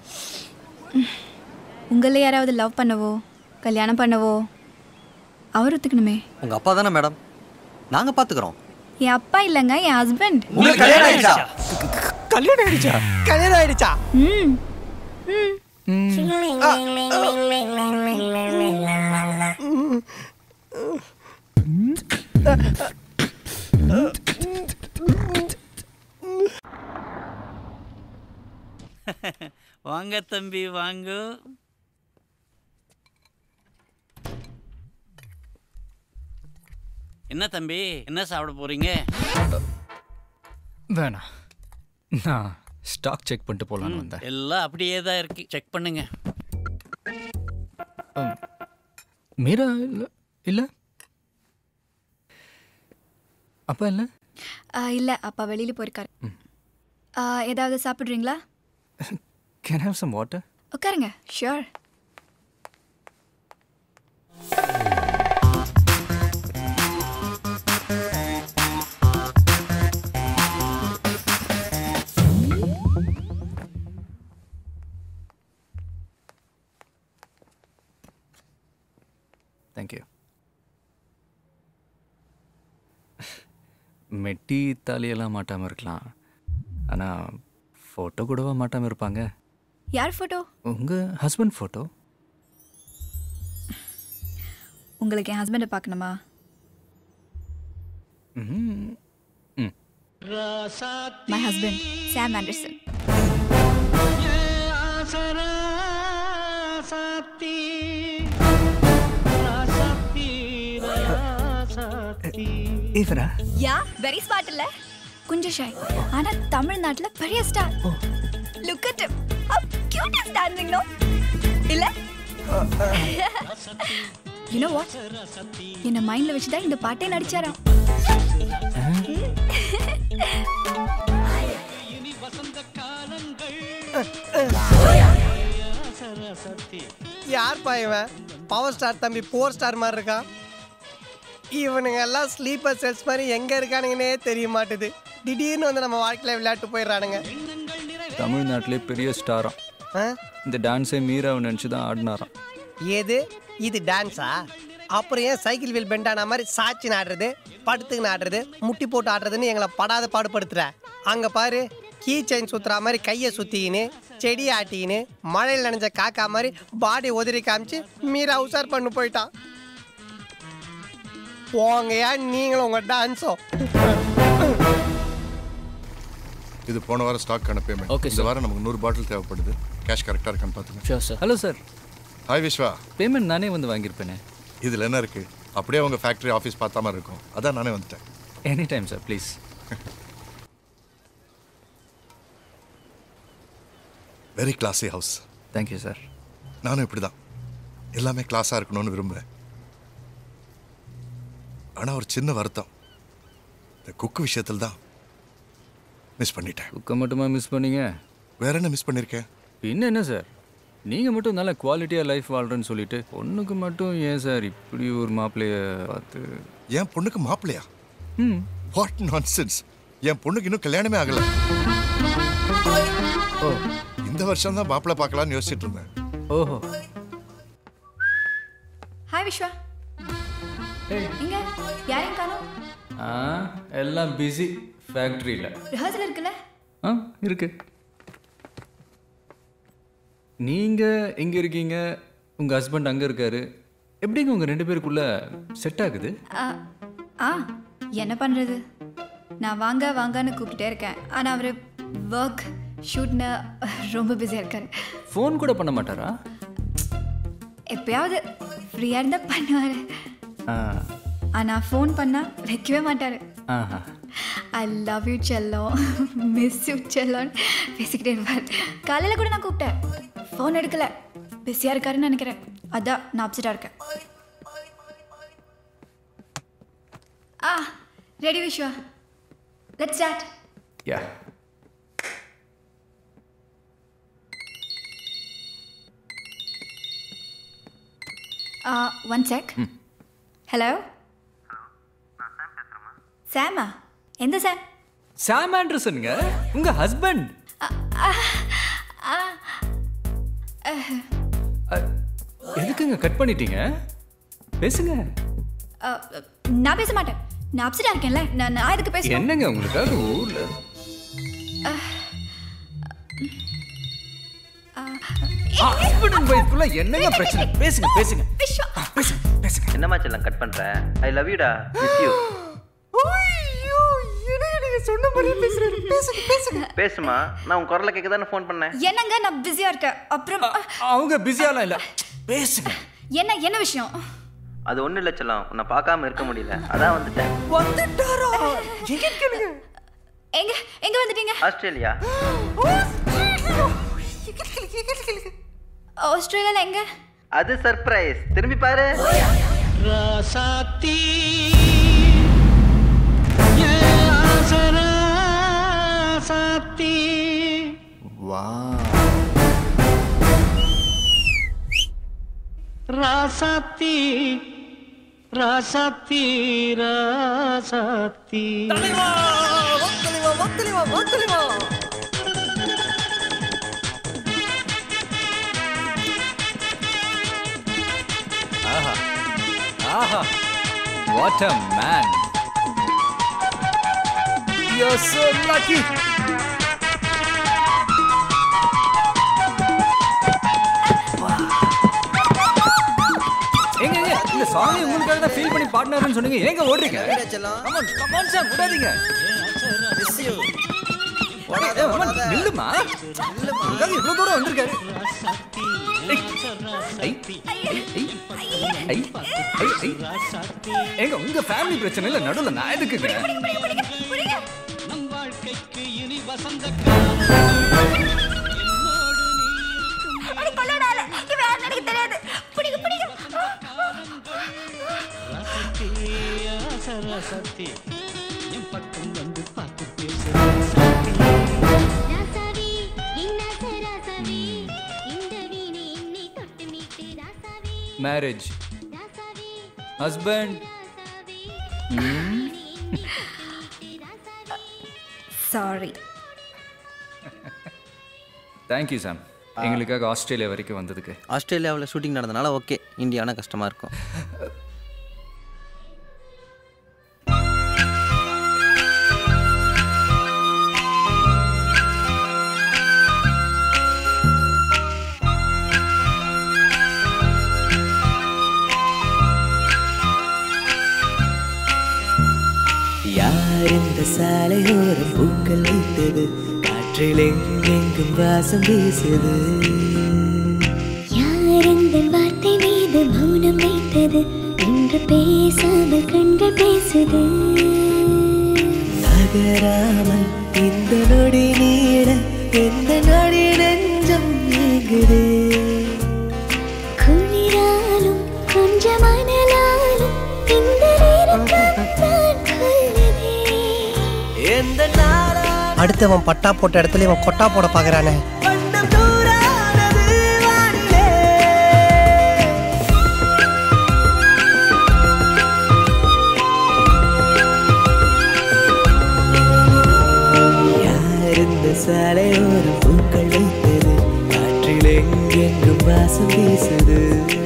உங்கள யாராவது லவ் பண்ணவோ கல்யாணம் பண்ணவோ அவர் ஒத்துக்கணுமே உங்க அப்பா தானே மேடம் நாங்க பாத்துக்கிறோம் என் அப்பா இல்லைங்க என் ஹஸ்பண்ட் உங்களுக்கு கல்யாணம் ஆயிடுச்சா கல்யாணம் ஆயிடுச்சா கல்யாணம் ஆயிடுச்சா ம் ம் வாங்க தம்பி வாங்க என்ன தம்பி என்ன சாப்பிட போறீங்க வேணாம் நான் ஸ்டாக் செக் பண்ணிட்டு போகலான்னு வந்தேன் எல்லாம் அப்படியே தான் இருக்கு செக் பண்ணுங்க மீரா இல்லை இல்லை அப்பா இல்லை இல்லை அப்பா வெளியில் போயிருக்காரு ஆ, ஏதாவது சாப்பிட்றீங்களா கேன் ஹேவ் சம் வாட்டர் உட்காருங்க ஷியோர் தேங்க்யூ மெட்டி தாலியெல்லாம் மாட்டாமல் இருக்கலாம் ஆனால் ஃபோட்டோ கூடவா மாட்டாமல் இருப்பாங்க யார் ஃபோட்டோ உங்கள் ஹஸ்பண்ட் ஃபோட்டோ உங்களுக்கு என் ஹஸ்பண்டை பார்க்கணுமா ம் ம் மை ஹஸ்பண்ட் சாம் ஆண்டர்சன் இவரா யா வெரி ஸ்மார்ட் இல்ல கொஞ்சம் ஷை ஆனா தமிழ்நாட்டுல பெரிய star look at him how cute is dancing no இல்ல யூ நோ வாட் என்ன மைண்ட்ல வச்சு தான் இந்த பாட்டே நடிச்சாராம் யார்ப்பா இவன் பவர் ஸ்டார் தம்பி போர் ஸ்டார் மாதிரி இருக்கான் இவனுங்க எல்லாம் ஸ்லீப்பர் செல்ஸ் மாதிரி எங்க இருக்கானுங்கன்னே தெரிய மாட்டுது திடீர்னு வந்து நம்ம வாழ்க்கையில விளையாட்டு போயிடுறானுங்க தமிழ்நாட்டிலே பெரிய ஸ்டாராம் ஆ? இந்த டான்ஸை மீராவை நினச்சி தான் ஆடினாராம் ஏது இது டான்ஸா அப்புறம் ஏன் சைக்கிள் வீல் பெண்ட் ஆன மாதிரி சாச்சின்னு ஆடுறது படுத்துக்கின்னு ஆடுறது முட்டி போட்டு ஆடுறதுன்னு எங்களை படாத பாடுபடுத்துற அங்க பாரு கீ செயின் சுத்துற மாதிரி கையை சுத்திக்கின்னு செடி ஆட்டிக்கின்னு மழையில் நனைஞ்ச காக்கா மாதிரி பாடி உதறி காமிச்சு மீரா உசார் பண்ணு போயிட்டான் போங்கயா நீங்களும் உங்க டான்ஸும் இது போன வாரம் ஸ்டாக்கான பேமெண்ட் Okay, இந்த வாரம் நமக்கு நூறு பாட்டில் தேவைப்படுது கேஷ் கரெக்டாக இருக்கான்னு பார்த்துங்க sure sir hello sir hi Viswa payment நானே வந்து வாங்கியிருப்பேனே இதில் என்ன இருக்கு அப்படியே உங்க ஃபேக்ட்ரி ஆஃபீஸ் பார்த்த மாதிரி இருக்கும் அதான் நானே வந்துட்டேன் any time sir please very classy house thank you sir நானும் இப்படி தான் எல்லாமே கிளாஸாக இருக்கணும்னு விரும்புகிறேன் ஆனால் ஒரு சின்ன வருத்தம் இந்த குக்கு விஷயத்தில் தான் மிஸ் பண்ணிட்டேன் குக்கை மட்டுமா மிஸ் பண்ணீங்க வேற என்ன மிஸ் பண்ணியிருக்கேன் பின்ன என்ன சார் நீங்கள் மட்டும் நல்ல குவாலிட்டியாக லைஃப் வாழ்கிறேன்னு சொல்லிட்டு பொண்ணுக்கு மட்டும் ஏன் சார் இப்படி ஒரு மாப்பிள்ளைய பார்த்து என் பொண்ணுக்கு மாப்பிள்ளையா ம் வாட் நான்சென்ஸ் என் பொண்ணுக்கு இன்னும் கல்யாணமே ஆகல ஓ இந்த வருஷம் தான் மாப்பிள்ளை பார்க்கலாம்னு யோசிச்சுட்டு இருந்தேன் ஓஹோ ஹாய் விஸ்வா இங்க யாரையும் காணோம் ஆ எல்லாம் பிஸி ஃபேக்ட்ரியில் ரிஹர்சல் இருக்குல்ல ஆ இருக்கு நீங்கள் எங்கே இருக்கீங்க உங்கள் ஹஸ்பண்ட் அங்கே இருக்காரு எப்படிங்க உங்கள் ரெண்டு பேருக்குள்ள செட் ஆகுது ஆ, ஆ என்ன பண்ணுறது நான் வாங்க வாங்கன்னு கூப்பிட்டுட்டே இருக்கேன் ஆனால் அவர் ஒர்க் ஷூட்னு ரொம்ப பிஸியாக இருக்காரு ஃபோன் கூட பண்ண மாட்டாரா எப்பயாவது ஃப்ரீயாக இருந்தால் பண்ணுவார் ஆ ஆனால் ஃபோன் பண்ணால் வைக்கவே மாட்டார் ஆஹா ஐ லவ் யூ செல்லம் மிஸ் யூ செல்லோன்னு பேசிக்கிட்டே இருப்பார் காலையில் கூட நான் கூப்பிட்டேன் ஃபோன் எடுக்கல பிஸியாக இருக்காருன்னு நினைக்கிறேன் அதான் நான் அப்செட்டாக இருக்கேன் ஆ ready Viswa let's start ya one check hello சாமா எந்த சாம் சாம் ஆண்டர்சனுங்க உங்கள் ஹஸ்பண்ட் எதுக்குங்க கட் பண்ணிட்டீங்க பேசுங்க நான் பேச மாட்டேன் நான் அப்செட்டாக இருக்கேன்ல நான் நான் எதுக்கு பேசணும் என்னங்க உங்களுக்காக ஊர்ல ஹஸ்பண்ட் அண்ட் ஒய்ஃப்குள்ள என்னங்க பிரச்சனை பேசுங்க பேசுங்க என்னம்மா செல்லம் கட் பண்ற ஐ லவ் யூடா மிஸ் யூ சொன்ன மாதிரியே பேசுறேன் பேசுங்க பேசுங்க பேசுமா நான் உன் குரலை கேட்க தானே ஃபோன் பண்ணேன் என்னங்க நான் பிஸியா இருக்கேன் அப்புறம் அவங்க பிஸியாலாம் இல்ல பேசுங்க என்ன என்ன விஷயம் அது ஒன்றும் இல்லை செல்லம் உன்னை பார்க்காம இருக்க முடியல அதான் வந்துட்டேன் வந்துட்டாரா எங்க கேளுங்க எங்க எங்க வந்துட்டீங்க ஆஸ்திரேலியா ஆஸ்திரேலியால எங்க அது சர்ப்ரைஸ் திரும்பி பாரு ராசாத்தி சாத்தி வா ராசாத்தி ராசாத்தி ராசாத்தி ஆஹா ஆஹா what a man you are so lucky எங்க எங்க இந்த சாங் உங்களுக்காக தான் ஃபீல் பண்ணி பாடினாருன்னு சொன்னீங்க ஏங்க ஓடுறீங்க கமான் கமான் சார் விடாதீங்க ஏய், மாமா, நில்லுமா உங்களுக்காக இவ்வளவு தூரம் வந்திருக்காரு ஏய், ஐ, ஐ, ஐ, ஐ, ஐ, ஐ. ஏங்க உங்க ஃபேமிலி பிரச்சனை இல்ல நடுவுல நான் எதுக்குங்க தெரியாது பிடிக்க பிடிக்க marriage husband sorry thank you Sam எங்களுக்காக ஆஸ்திரேலியா வரைக்கும் வந்ததுக்கு ஆஸ்திரேலியாவில் ஷூட்டிங் நடந்தனால ஓகே இந்தியானா கஷ்டமாக இருக்கும் யார் இந்த சாலையோரம் பூக்கள் வைத்தது காற்றில் எங்கெங்கும் வாசம் வீசுது யார் இந்த வார்த்தை மீது மௌனம் வைத்தது என்று பேசாமல் கண்கள் பேசுது நகராமல் இந்த நொடி நீட எந்த நொடி நெஞ்சம் நீங்குது குளிராலும் கொஞ்சம் அனலாலும் இந்த நெருக்கம் தான் கொல்லுதே எந்த நாளா அடுத்தவன் பட்டா போட்ட இடத்துல இவன் கொட்டா போட பாக்குறானே வண்ணம் தூரானது வானிலே யார் இந்த சாலையோரம் பூக்கள் வைத்தது காற்றில் எங்கெங்கும் வாசம் வீசுது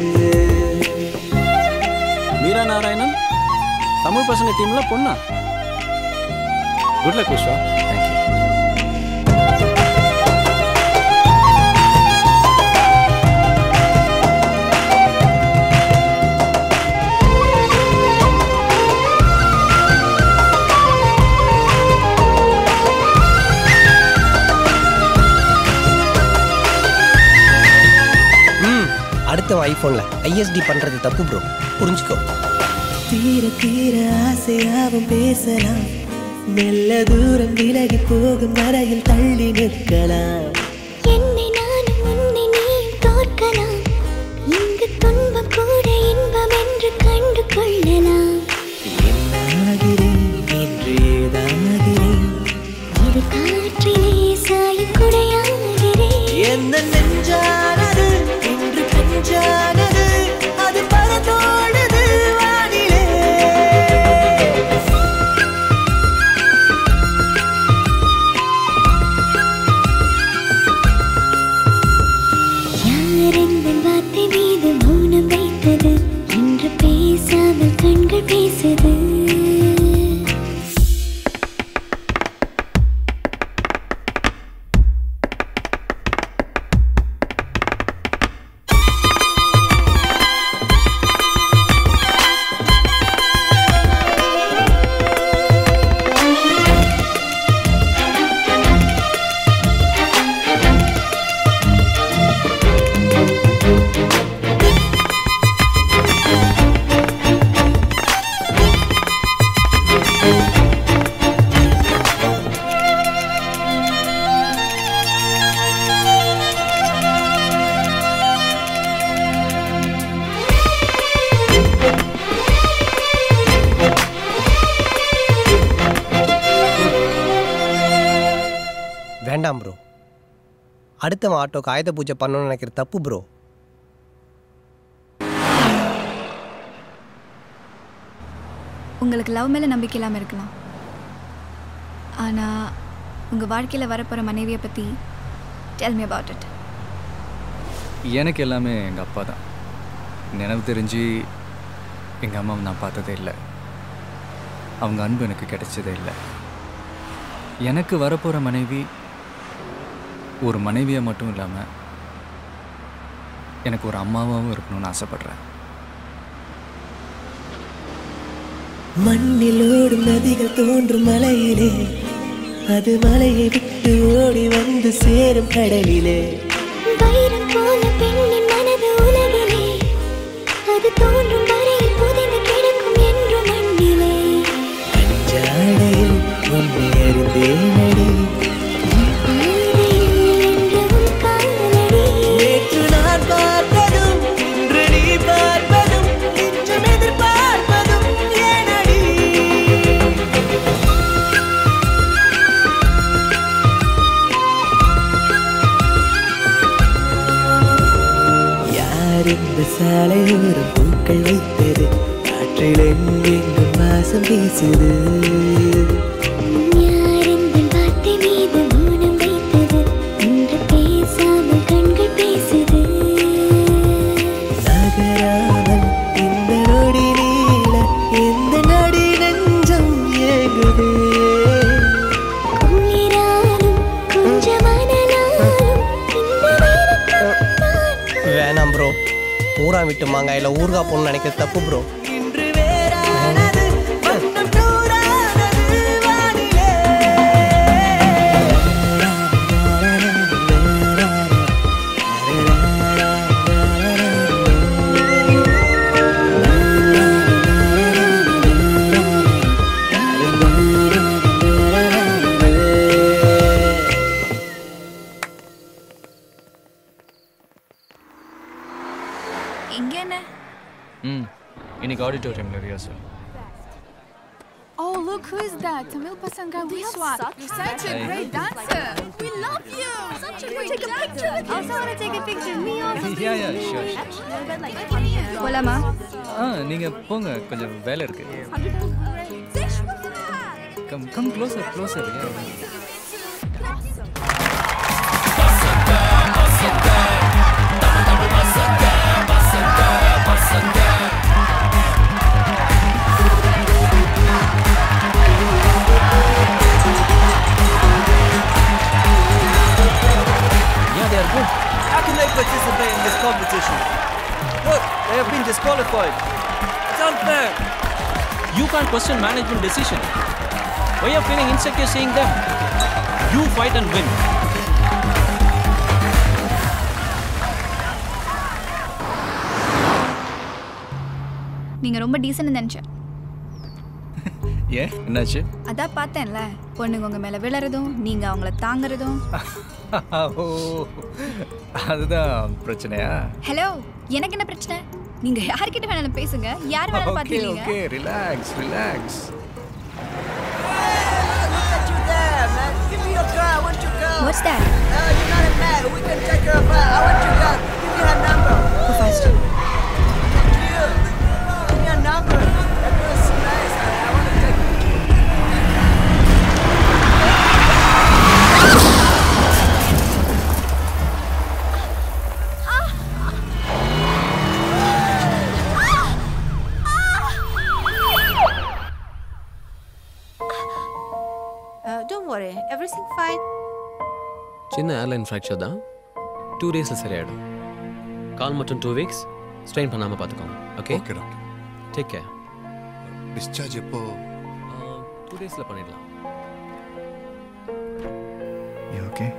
மீரா நாராயணன் தமிழ் பசங்க டீம்ல பொண்ணா குட் லக் விஸ்வா ம் அடுத்தவன் ஐபோன்ல ஐஎஸ்டி பண்றது தப்பு ப்ரோ புரிஞ்சுக்கோ தீர தீர ஆசையாவும் பேசலாம் மெல்ல தூரம் விலகி போகும் வரையில் தள்ளி நிற்கலாம் என்னை நானும் உன்னை நீயும் தோற்கலாம் இங்கு துன்பம் கூட இன்பம் என்று கண்டு கொள்ளலாம் ஆகிறேன் இன்று ஏதாகிறேன் இது காற்றிலே சாயும் குடையாகிறேன் எந்த நெஞ்சானது இன்று பெஞ்சானது அது பறந்தோடுது வானிலே யார் இந்த வார்த்தை மீது மௌனம் வைத்தது என்று பேசாமல் கண்கள் பேசுது வேண்டாம் ப்ரோ அடுத்தவன் ஆட்டோக்கு ஆயுத பூஜை பண்ணணும்னு நினைக்கிற தப்பு ப்ரோ உங்களுக்கு லவ் மேலே நம்பிக்கை இல்லாமல் இருக்கலாம் ஆனால் உங்கள் வாழ்க்கையில் வரப்போகிற மனைவியை பற்றி டெல் மீ அபவுட் இட் எனக்கு எல்லாமே எங்கள் அப்பா தான் நினைவு தெரிஞ்சு எங்கள் அம்மாவை நான் பார்த்ததே இல்லை அவங்க அன்பு எனக்கு கிடைச்சதே இல்லை எனக்கு வரப்போகிற மனைவி ஒரு மனைவியாக மட்டும் இல்லாமல் எனக்கு ஒரு அம்மாவாகவும் இருக்கணும்னு ஆசைப்பட்றேன் மண்ணில் ஓடும் நதிகள் தோன்றும் மலையிலே அது மலையை விட்டு ஓடி வந்து சேரும் கடலிலே வைரம் போல பெண்ணின் மனது உலகிலே அது தோன்றும் வரையில் புதைந்து கிடக்கும் என்று மண்ணிலே ஜாடையில் உன்னை அறிந்தேனடி நேற்று நான் பார்த்ததும் இன்று நீ பார்ப்பதும் நிச்சம் எதிர்பார்ப்பதும் ஏனடி யார் இந்த சாலையோரம் பூக்கள் வைத்தது காற்றில் எங்கெங்கும் வாசம் வீசுது யார் இந்த வார்த்தை மீது மௌனம் வைத்தது இன்று பேசாமல் கண்கள் பேசுது நகராமல் இந்த நொடி நீள எந்த நடி நெஞ்சம் ஏங்குது குளிராலும் கொஞ்சம் மணலாலும் இந்த நேரத்தில் வேணாம் ப்ரோ ஊரா விட்டு மாங்காயில ஊறுகாய் போடணும்னு நினைக்கிறது தப்பு ப்ரோ இங்க என்ன ம் இன்னைக்கு ஆடிட்டோரியமில் ரியாசல் Oh, look who is that? Tamil Pasanga Wiswat. You're such a Hey. great dancer. We love you. Such a great Take a dancer. picture. Also want to take a picture. Me also. Yeah, yeah, sure, sure. போலாமா ஆ நீங்கள் போங்க கொஞ்சம் வேலை இருக்கு come come closer closer Yeah, they are good. How can they participate in this competition? Look, they have been disqualified. It's unfair. You can't question management decision. Why are you feeling insecure seeing them? You fight and win. நீங்க ரொம்ப descent நினைச்சேன் ஏன் என்னாச்சு அதான் பார்த்தேன்ல பொண்ணுங்க உங்க மேல விழறதும் நீங்க அவங்கள தாங்குறதும் ஓ அதுதான் பிரச்சனையா ஹலோ எனக்கு என்ன பிரச்சனை நீங்க யார்கிட்ட வேணாலும் பேசுங்க யார் வேணாலும் ஓகே பாத்துக்கீங்க okay relax relax Give me your car, I want your car. What's that? Uh, you're not a man, we can take her apart. I want your car. Give me her number. Go fast. Give me her number. That girl's so nice. I, I want to take Uh, don't worry, everything fine. சின்ன hairline fracture தான் two டேஸில் சரியாயிடும் கால் மட்டும் two weeks strain பண்ணாமல் பார்த்துக்கோங்க okay okay doctor take care discharge எப்போ two டேஸில் பண்ணிடலாம் ஓகே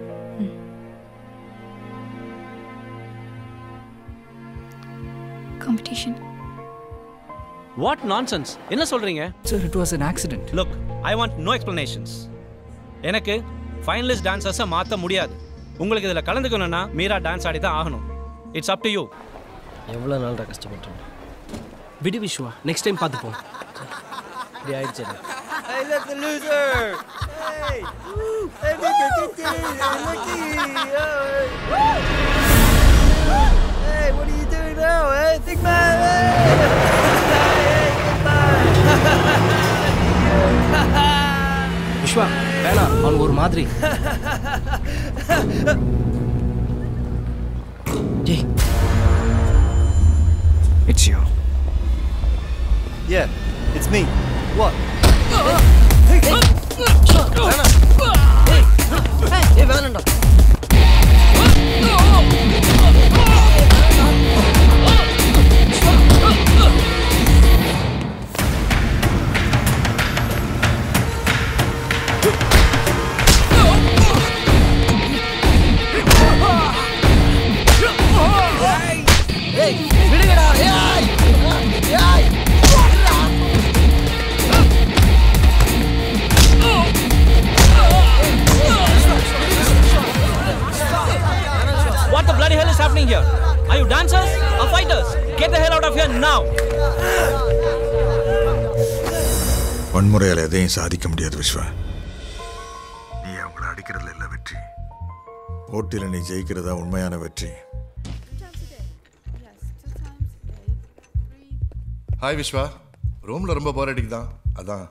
காம்படிஷன் வாட் நான்சென்ஸ் என்ன சொல்றீங்க sir it was an accident look I want no explanations எனக்கு ஃபைனலிஸ்ட் டான்சர்ஸை மாற்ற முடியாது உங்களுக்கு இதில் கலந்துக்கணும்னா மீரா டான்ஸ் ஆடி தான் ஆகணும் இட்ஸ் அப் டு யூ எவ்வளோ நாள்டா கஷ்டப்பட்டோம் விடு விஷ்வா நெக்ஸ்ட் டைம் பார்த்துப்போம் இப்படி ஆயிடுச்சு Hey, look, the loser! Hey! Hey, look at it! Hey, looky! Hey, what are you doing now, eh? Think about it! Vishwa வேணாம் அவன் ஒரு மாதிரி டேய் it's you Yeah, it's me. What? ஏய் வேணாம்டா Hey! happening here? Are you dancers or fighters? Get the hell out of here now! வன்முறையால் எதையும் சாதிக்க முடியாது விஸ்வா நீ அவங்கள அடிக்கிறதுல இல்லை வெற்றி போட்டியில் நீ ஜெயிக்கிறதா உண்மையான வெற்றி ஹாய் விஸ்வா ரூம்ல ரொம்ப போர் அடிக்குதான் அதான்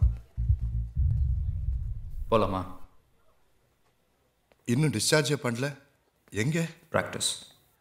போலாமா இன்னும் டிஸ்சார்ஜே பண்ணல எங்க practice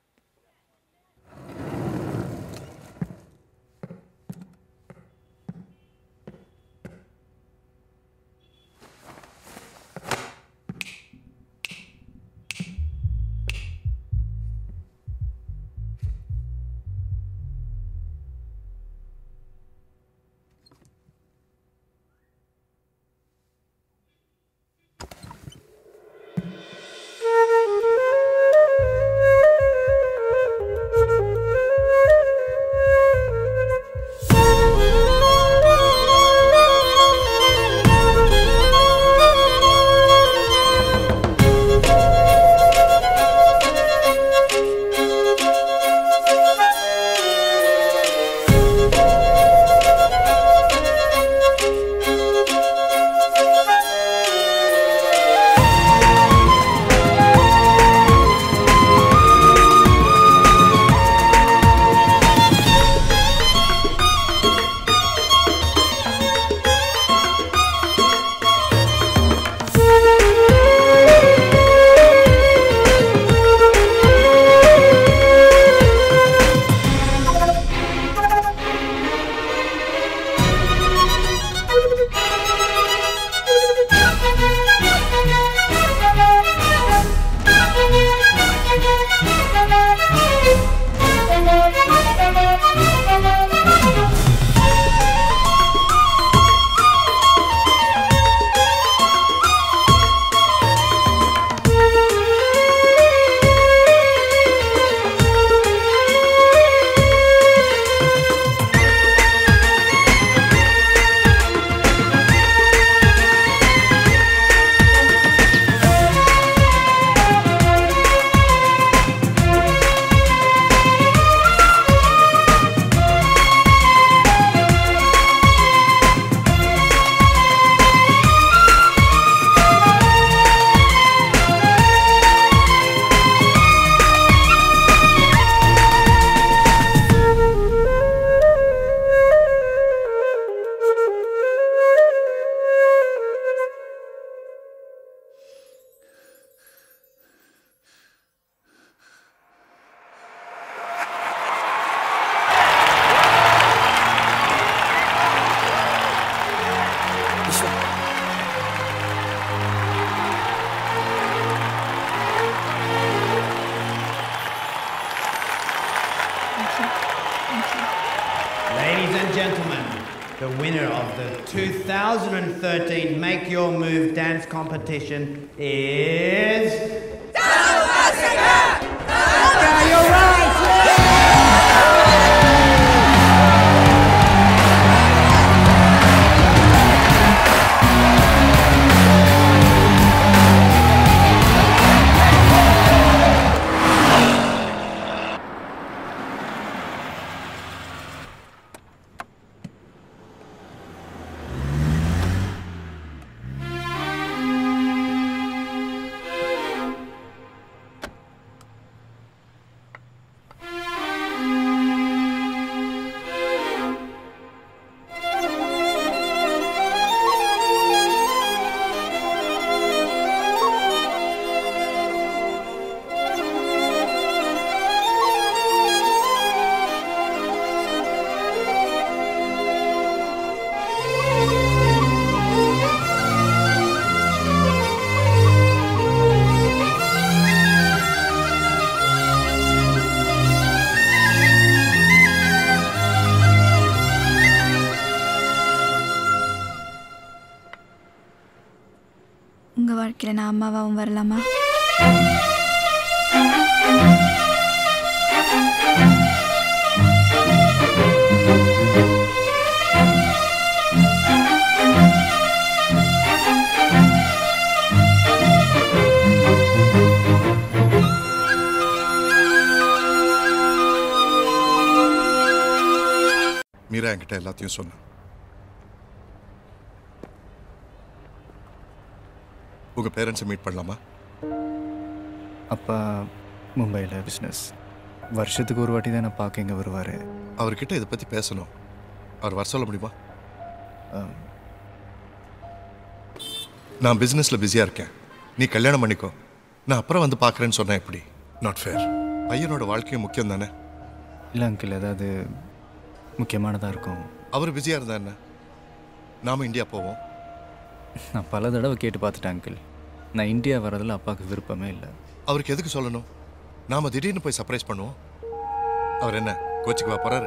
Ladies and gentlemen, the winner of the 2013 Make Your Move dance competition is. உங்கள் வாழ்க்கையில் நான் அம்மாவாகவும் வரலாமா தான் என்கிட்ட எல்லாத்தையும் சொன்னான் உங்க பேரண்ட்ஸை மீட் பண்ணலாமா அப்பா மும்பையில் பிஸ்னஸ் வருஷத்துக்கு ஒரு வாட்டி தான் நான் பார்க்க இங்கே வருவார் அவர்கிட்ட இதை பற்றி பேசணும் அவர் வர சொல்ல முடியுமா நான் பிஸ்னஸில் பிஸியாக இருக்கேன் நீ கல்யாணம் பண்ணிக்கோ நான் அப்புறம் வந்து பார்க்குறேன்னு சொன்னேன் எப்படி நாட் ஃபேர் பையனோட வாழ்க்கையும் முக்கியம் தானே இல்லை அங்கிள் ஏதாவது முக்கியமானதாக இருக்கும் அவர் பிஸியாக இருந்தா என்ன நாம இந்தியா போவோம் நான் பல தடவை கேட்டு பார்த்துட்டேன் அங்கிள் நான் இந்தியா வரதில் அப்பாவுக்கு விருப்பமே இல்லை அவருக்கு எதுக்கு சொல்லணும் நாம திடீர்னு போய் சர்ப்ரைஸ் பண்ணுவோம் அவர் என்ன கோச்சிக்கு வா போறாரு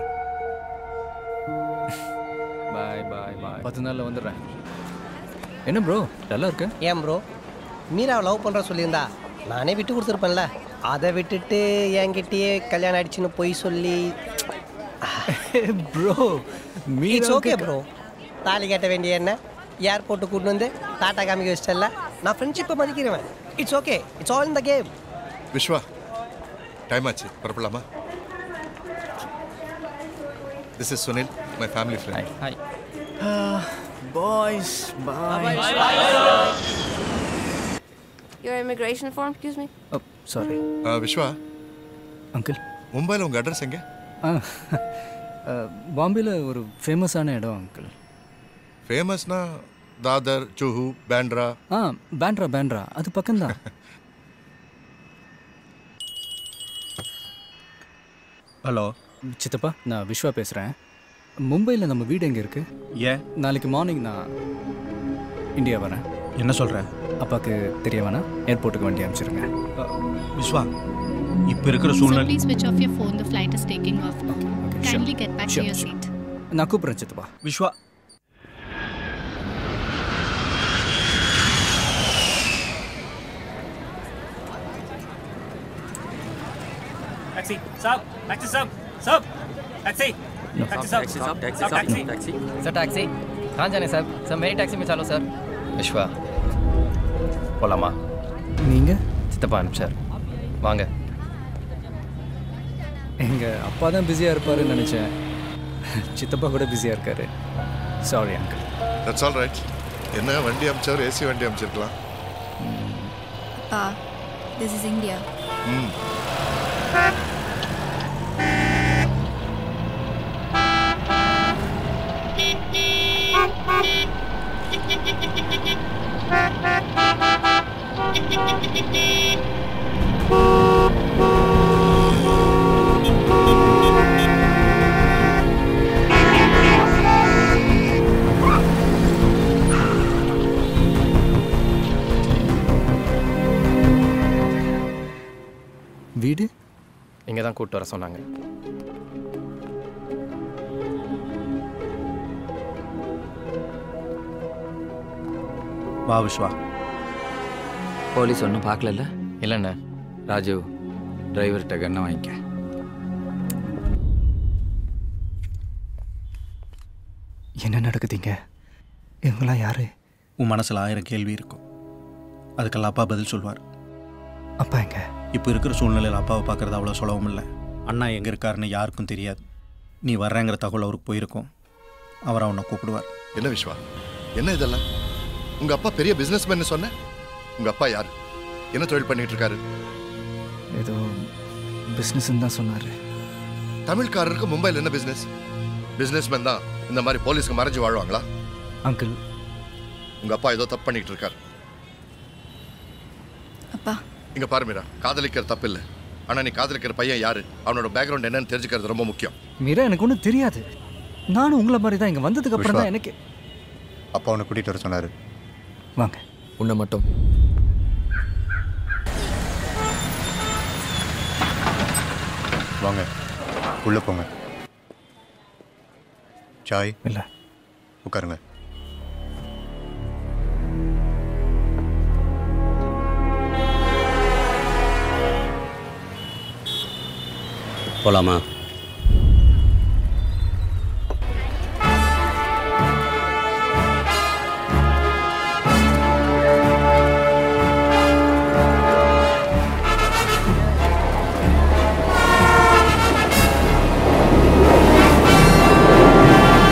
பாய் பாய் பாய் பத்து நாளில் வந்துடுறேன் என்ன ப்ரோ நல்லா இருக்க ஏன் ப்ரோ மீராவை லவ் பண்ணுற சொல்லியிருந்தா நானே விட்டு கொடுத்துருப்பேன்ல அதை விட்டுட்டு என்கிட்டயே கல்யாணம் ஆயிடுச்சுன்னு பொய் சொல்லி ப்ரோ இட்ஸ் ஓகே ப்ரோ தாலி கட்ட வேண்டிய என்ன ஏர்போர்ட்டு கூட்டு வந்து டாட்டா காமிக்க வச்சிட்டல நான் ஃப்ரெண்ட்ஷிப்பை மதிக்கிறேன் it's okay it's all in the game Viswa time ஆச்சு புறப்படலாமா this is Sunil my family friend hi boys bye Your immigration form, excuse me? Sorry Viswa uncle மும்பையில் உங்கள் அட்ரஸ் எங்கே ஆ பாம்பேயில் ஒரு ஃபேமஸான இடம் அங்கிள் ஃபேமஸ்னா தாதர் ஜுஹு பேண்ட்ரா ஆ பேண்ட்ரா பேண்ட்ரா அது பக்கம்தான் ஹலோ சித்தப்பா நான் விஸ்வா பேசுகிறேன் மும்பையில் நம்ம வீடு எங்கே இருக்கு ஏன் நாளைக்கு மார்னிங் நான் இந்தியா வரேன் என்ன சொல்ற அப்பாவுக்கு தெரிய வேணாம் ஏர்போர்ட்டுக்கு வண்டி அனுப்பிச்சிருங்க விஸ்வா இப்போ இருக்கிற சூழ்நிலை Please switch off your phone. The flight is taking off. Kindly get back to Sure, your sure. seat. நான் கூப்பிட்றேன் சித்தப்பா விஸ்வா टैक्सी साहब टैक्सी साहब साहब टैक्सी टैक्सी साहब टैक्सी साहब, टैक्सी साहब, साहब, टैक्सी। सर टैक्सी कहाँ जाने सर सर मेरी टैक्सी में चलो सर விஸ்வா போலாமா நீங்கள் சித்தப்பா அனுப்பிச்சார் வாங்க எங்கள் அப்பா தான் பிஸியாக இருப்பாருன்னு நினச்சேன் சித்தப்பா கூட பிஸியாக இருக்காரு sorry uncle that's all right என்ன வண்டி அமிச்சவர் ஏசி வண்டி அமிச்சிருக்கலாம் அப்பா திஸ் இஸ் இந்தியா ம் வீடு இங்கே தான் கூப்பிட்டு வர சொன்னாங்க வா விஸ்வா போலீஸ் ஒன்றும் பார்க்கல இல்லைண்ணே ராஜு டிரைவர்கிட்ட கண்ணை வாங்கிக்க என்ன நடக்குதுங்க இவங்களாம் யாரு உன் மனசில் ஆயிரம் கேள்வி இருக்கும் அதுக்கெல்லாம் அப்பா பதில் சொல்வார் அப்பா எங்க இப்போ இருக்கிற சூழ்நிலையில் அப்பாவை பார்க்குறது அவ்வளோ சுலபம் இல்லை அண்ணா எங்கே இருக்காருன்னு யாருக்கும் தெரியாது நீ வர்றேங்கிற தகவல் அவருக்கு போயிருக்கும் அவர் அவனை கூப்பிடுவார் என்ன விஸ்வா என்ன இதெல்லாம் உங்க அப்பா பெரிய பிசினஸ் மேன் சொன்ன உங்க அப்பா யார் என்ன தொழில் பண்ணிட்டு இருக்காரு ஏதோ பிஸ்னஸ்ன்னு தான் சொன்னார் தமிழ்காரருக்கு மும்பையில் என்ன பிசினஸ் பிசினஸ் மேன் தான் இந்த மாதிரி போலீஸ்க்கு மறைஞ்சு வாழ்வாங்களா அங்கிள் உங்க அப்பா ஏதோ தப்பு பண்ணிட்டு இருக்காரு அப்பா இங்க பாரு மீரா காதலிக்கிற தப்பு இல்லை ஆனா நீ காதலிக்கிற பையன் யாரு அவனோட பேக்ரவுண்ட் என்னன்னு தெரிஞ்சுக்கிறது ரொம்ப முக்கியம் மீரா எனக்கு ஒன்றும் தெரியாது நானும் உங்களை மாதிரி தான் இங்கே வந்ததுக்கு அப்புறம் தான் எனக்கு அப்பா உன்னை கூட்டிகிட்டு வர சொன்னார் வாங்க உன்னை மட்டும் வாங்க உள்ளே போங்க சாய் இல்லை உட்காருங்க போலாமா Thank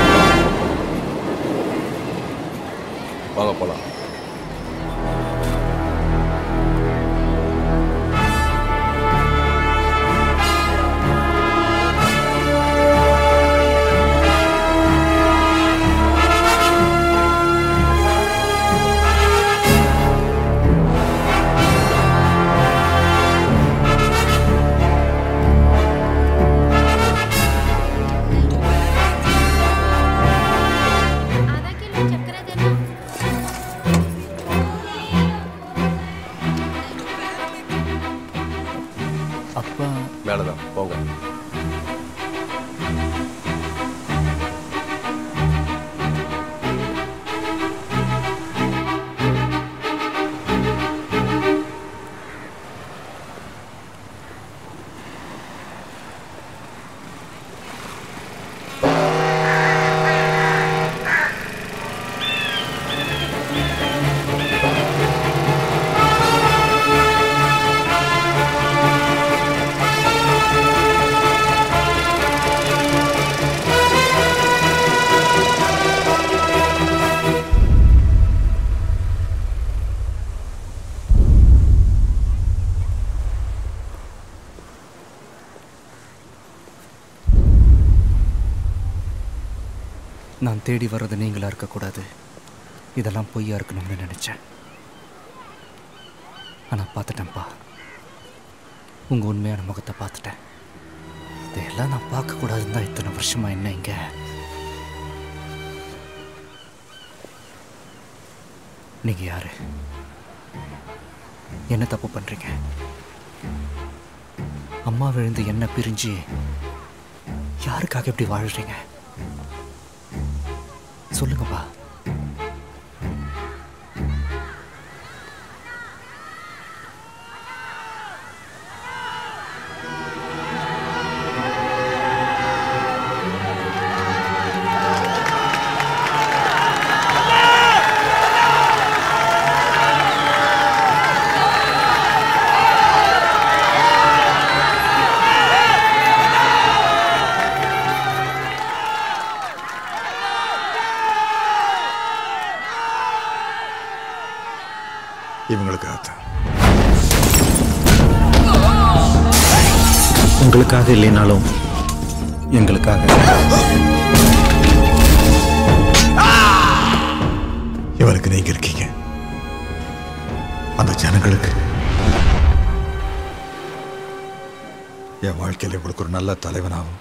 அப்பா மேலே தான் போங்க நான் தேடி வர்றது நீங்களா இருக்கக்கூடாது இதெல்லாம் பொய்யா இருக்கணும்னு நினச்சேன் ஆனால் பார்த்துட்டேன்ப்பா உங்கள் உண்மையான முகத்தை பார்த்துட்டேன் இதையெல்லாம் நான் பார்க்கக்கூடாதுன்னு தான் இத்தனை வருஷமா என்ன இங்கே நீங்கள் யாரு என்ன தப்பு பண்ணுறீங்க அம்மா விழுந்து என்ன பிரிஞ்சு யாருக்காக இப்படி வாழ்றீங்க சொல்லுங்கப்பா இவங்களுக்காக தான் உங்களுக்காக இல்லைனாலும் எங்களுக்காக இவனுக்கு நீங்க இருக்கீங்க அந்த ஜனங்களுக்கு என் வாழ்க்கையில் இவளுக்கு ஒரு நல்ல தலைவனாகவும்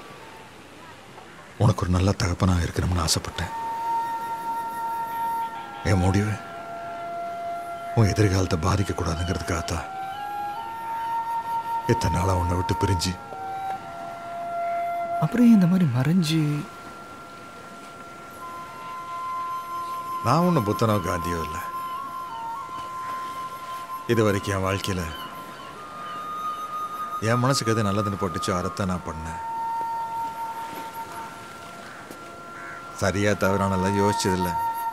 உனக்கு ஒரு நல்ல தகப்பனாக இருக்கணும்னு ஆசைப்பட்டேன் என் முடிவு உன் எதிர்காலத்தை பாதிக்கக்கூடாதுங்கிறதுக்காகத்தான் இத்தனை நாளாக உன்னை விட்டு பிரிஞ்சு அப்புறம் இந்த மாதிரி மறைஞ்சு நான் ஒன்றும் புத்தனோ காந்தியோ இல்லை இது வரைக்கும் என் வாழ்க்கையில் என் மனசுக்கு எது நல்லதுன்னு போட்டுச்சோ அதைத்தான் நான் பண்ணேன் சரியா தவறானெல்லாம் யோசிச்சதில்லை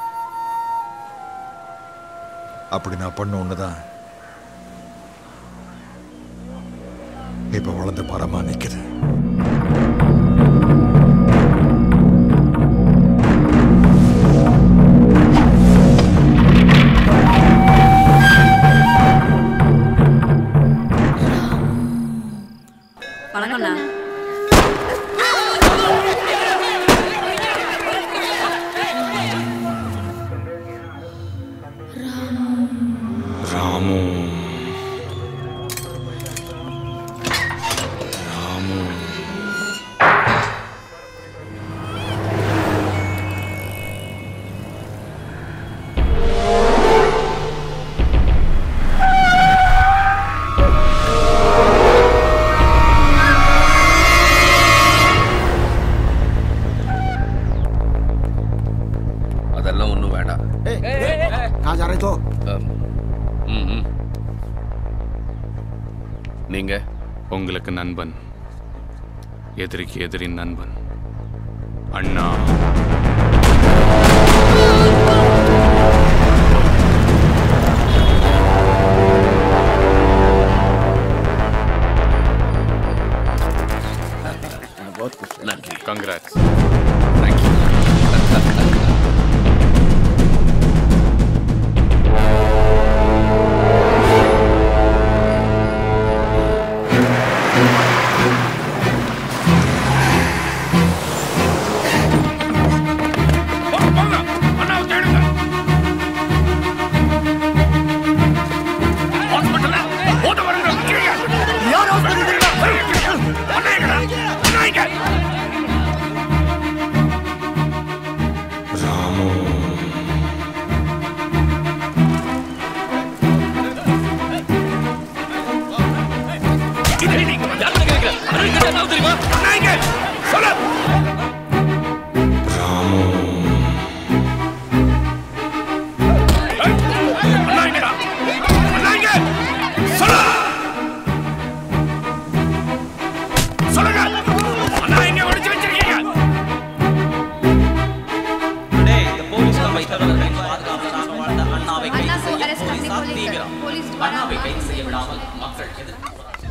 அப்படி நான் பண்ண ஒன்று தான் இப்போ வளர்ந்த மரமா நிற்குது வணக்கம்ண்ணா ராமு ராமு அதெல்லாம் ஒன்றும் வேண்டாம் कहाँ जा रहे तो ம், ம். நீங்க உங்களுக்கு நண்பன் எதிரிக்கு எதிரி நண்பன் அண்ணா நன்றி கங்க்ராட்ஸ் என்ன தெரியுமா அண்ணா இங்க சொல்லு அண்ணா இங்கடா அண்ணா இங்க சொல்லு சொல்லுங்க அண்ணா இங்க ஒளிச்சு வச்சிருக்கீங்க டேய் இந்த போலீஸ்லாம் வைத்தவர்களின் பாதுகாப்புக்காக வாழ்ந்த அண்ணாவை கைது செய்ய போலீசார் தீவிரம் அண்ணாவை கைது செய்ய விடாமல் மக்கள் எதிர்ப்பு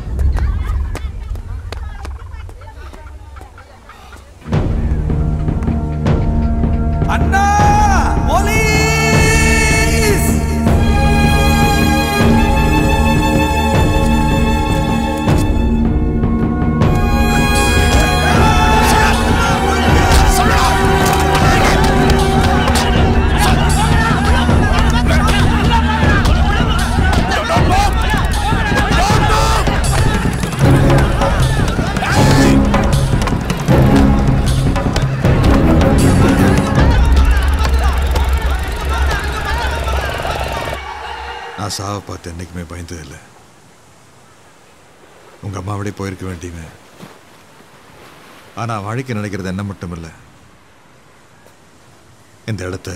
அண்ணா போலீஸ் நான் சாவை பார்த்து என்றைக்குமே பயந்ததில்லை உங்கள் அம்மாவோடய போயிருக்க வேண்டியவன் ஆனால் வாழ்க்கை நினைக்கிறது என்ன மட்டும் இல்லை இந்த இடத்த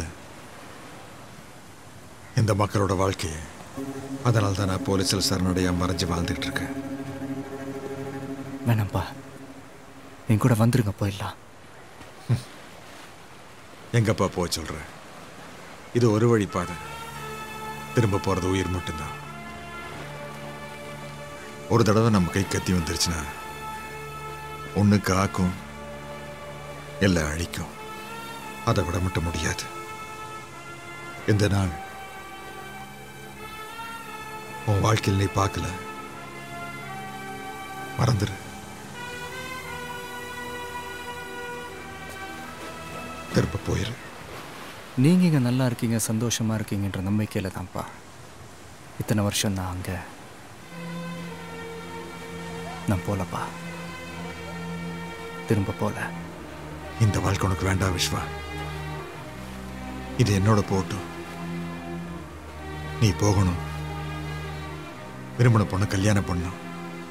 இந்த மக்களோட வாழ்க்கையை அதனால தான் நான் போலீஸில் சரணடையாக மறைஞ்சு வாழ்ந்துட்டு இருக்கேன் வேணாம்ப்பா என் கூட வந்துருங்க போயிடலாம் எங்கப்பா போக சொல்ற இது ஒரு வழி பாதை திரும்ப போறது உயிர் மட்டும்தான் ஒரு தடவை நம்ம கை கத்தி வந்துருச்சுன்னா ஒன்று காக்கும் இல்லை அழிக்கும் அதை விட மட்டும் முடியாது இந்த நாள் உன் வாழ்க்கையில் நீ பார்க்கல மறந்துரு திரும்ப போயிரு நீங்க இங்க நல்லா இருக்கீங்க சந்தோஷமா இருக்கீங்கன்ற நம்பிக்கையில தான்ப்பா இத்தனை வருஷம் நான் அங்க நான் போலப்பா திரும்ப போல இந்த வாழ்க்கை உனக்கு வேண்டாம் விஸ்வா இது என்னோட போட்டும் நீ போகணும் விரும்பின பொண்ணு கல்யாணம் பண்ணணும்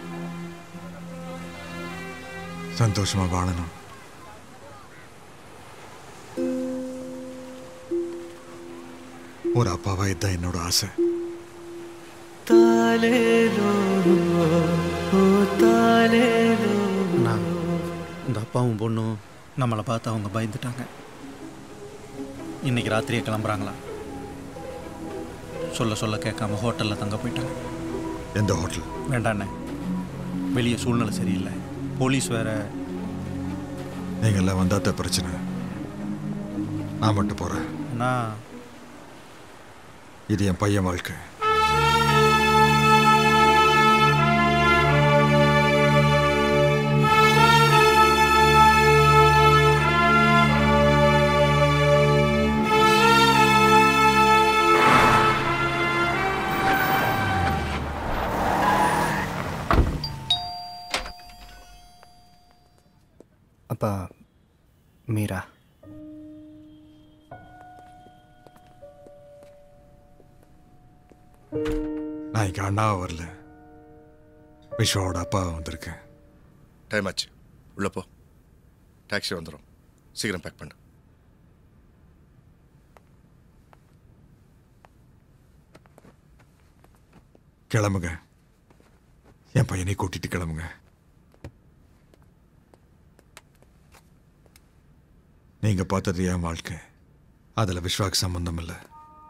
சந்தோஷமா வாழணும் ஒரு அப்பாவா இதுதான் என்னோட ஆசை அண்ணா, இந்த அப்பாவும் பொண்ணும் நம்மளை பார்த்து அவங்க பயந்துட்டாங்க இன்னைக்கு ராத்திரியே கிளம்புறாங்களா சொல்ல சொல்ல கேட்காம ஹோட்டலில் தங்க போயிட்டாங்க எந்த ஹோட்டல் வேண்டாண்ணே வெளியே சூழ்நிலை சரியில்லை போலீஸ் வேற நீங்க எல்லாம் வந்தாத்த பிரச்சனை நான் மட்டும் போறேன் அண்ணா இது என் பையன் வாழ்க்கை அப்பா மீரா நான் இங்க அண்ணாவை வரல விஸ்வாவோட அப்பாவை வந்திருக்கேன் டைம் ஆச்சு உள்ள போ டாக்ஸி வந்துடும் சீக்கிரம் பேக் பண்ணு கிளம்புங்க என் பையனை கூட்டிட்டு கிளம்புங்க நீங்க பார்த்தது என் வாழ்க்கை அதுல விஸ்வாக்கு சம்பந்தம் இல்லை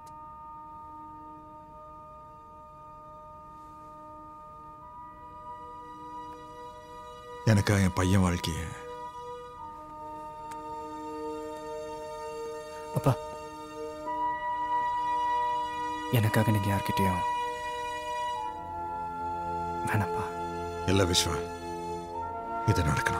எனக்கா என் பையன் வாழ்க்கைய அப்பா எனக்காக நீங்க யார்கிட்டயும் வேணாம்ப்பா இல்ல விஸ்வா இது நடக்கணும்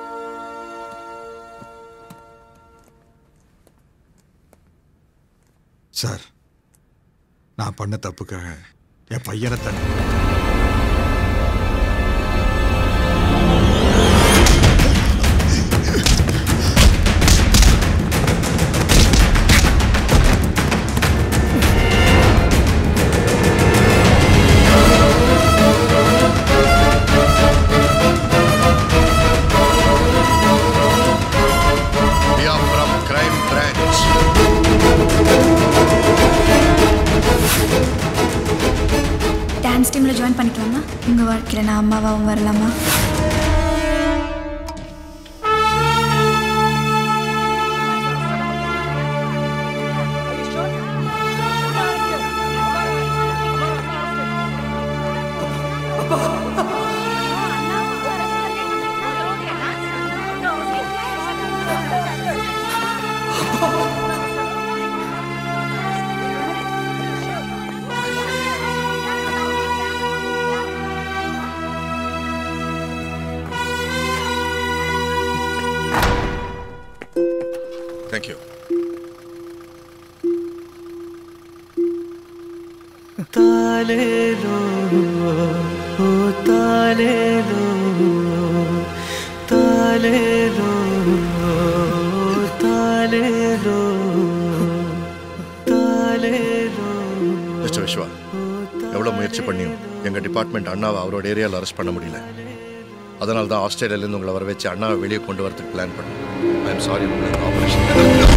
சார் நான் பண்ண தப்புக்காக என் பையனை தண்ணி டான்ஸ் டீமில் ஜாயின் பண்ணிக்கலாமா உங்கள் வாழ்க்கையில் நான் அம்மாவாகவும் வரலாமா தேங்க்யூ താലേലോ ഓ താലേലോ താലേലോ താലേലോ താലേലോ மிஸ்டர் விஸ்வா எவ்வளோ முயற்சி பண்ணியும் எங்கள் டிபார்ட்மெண்ட் அண்ணாவை அவரோட ஏரியாவில் அரெஸ்ட் பண்ண முடியல அதனால தான் ஆஸ்திரேலியாலேருந்து உங்களை வர வச்சு அண்ணாவை வெளியே கொண்டு வரதுக்கு பிளான் பண்ணோம் ஐ எம் சாரி உங்களுக்கு ஆபரேஷன்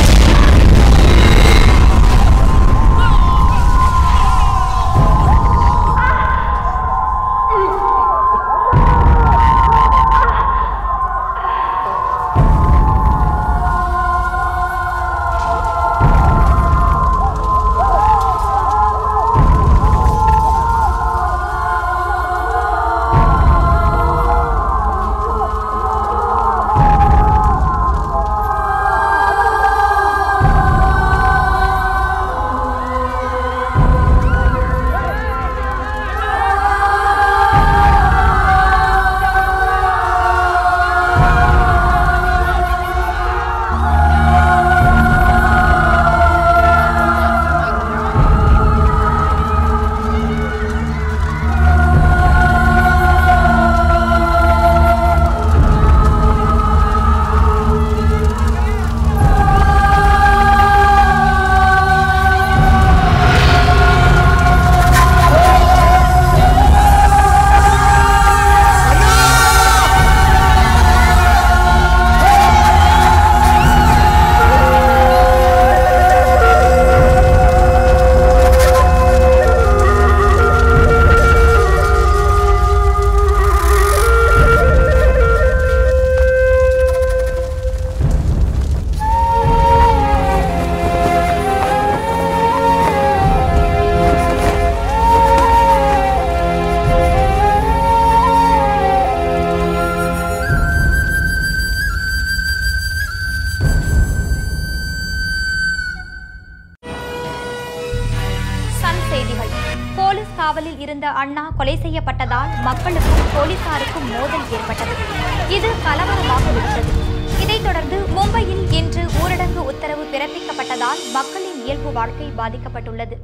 சன் செய்திகள் போலீஸ் காவலில் இருந்த அண்ணா கொலை செய்யப்பட்டதால் மக்களுக்கும் போலீசாருக்கும் மோதல் ஏற்பட்டது இது கலவரமாக விட்டது இதைத் தொடர்ந்து மும்பையில் இன்று ஊரடங்கு உத்தரவு பிறப்பிக்கப்பட்டதால் மக்களின் இயல்பு வாழ்க்கை பாதிக்கப்பட்டுள்ளது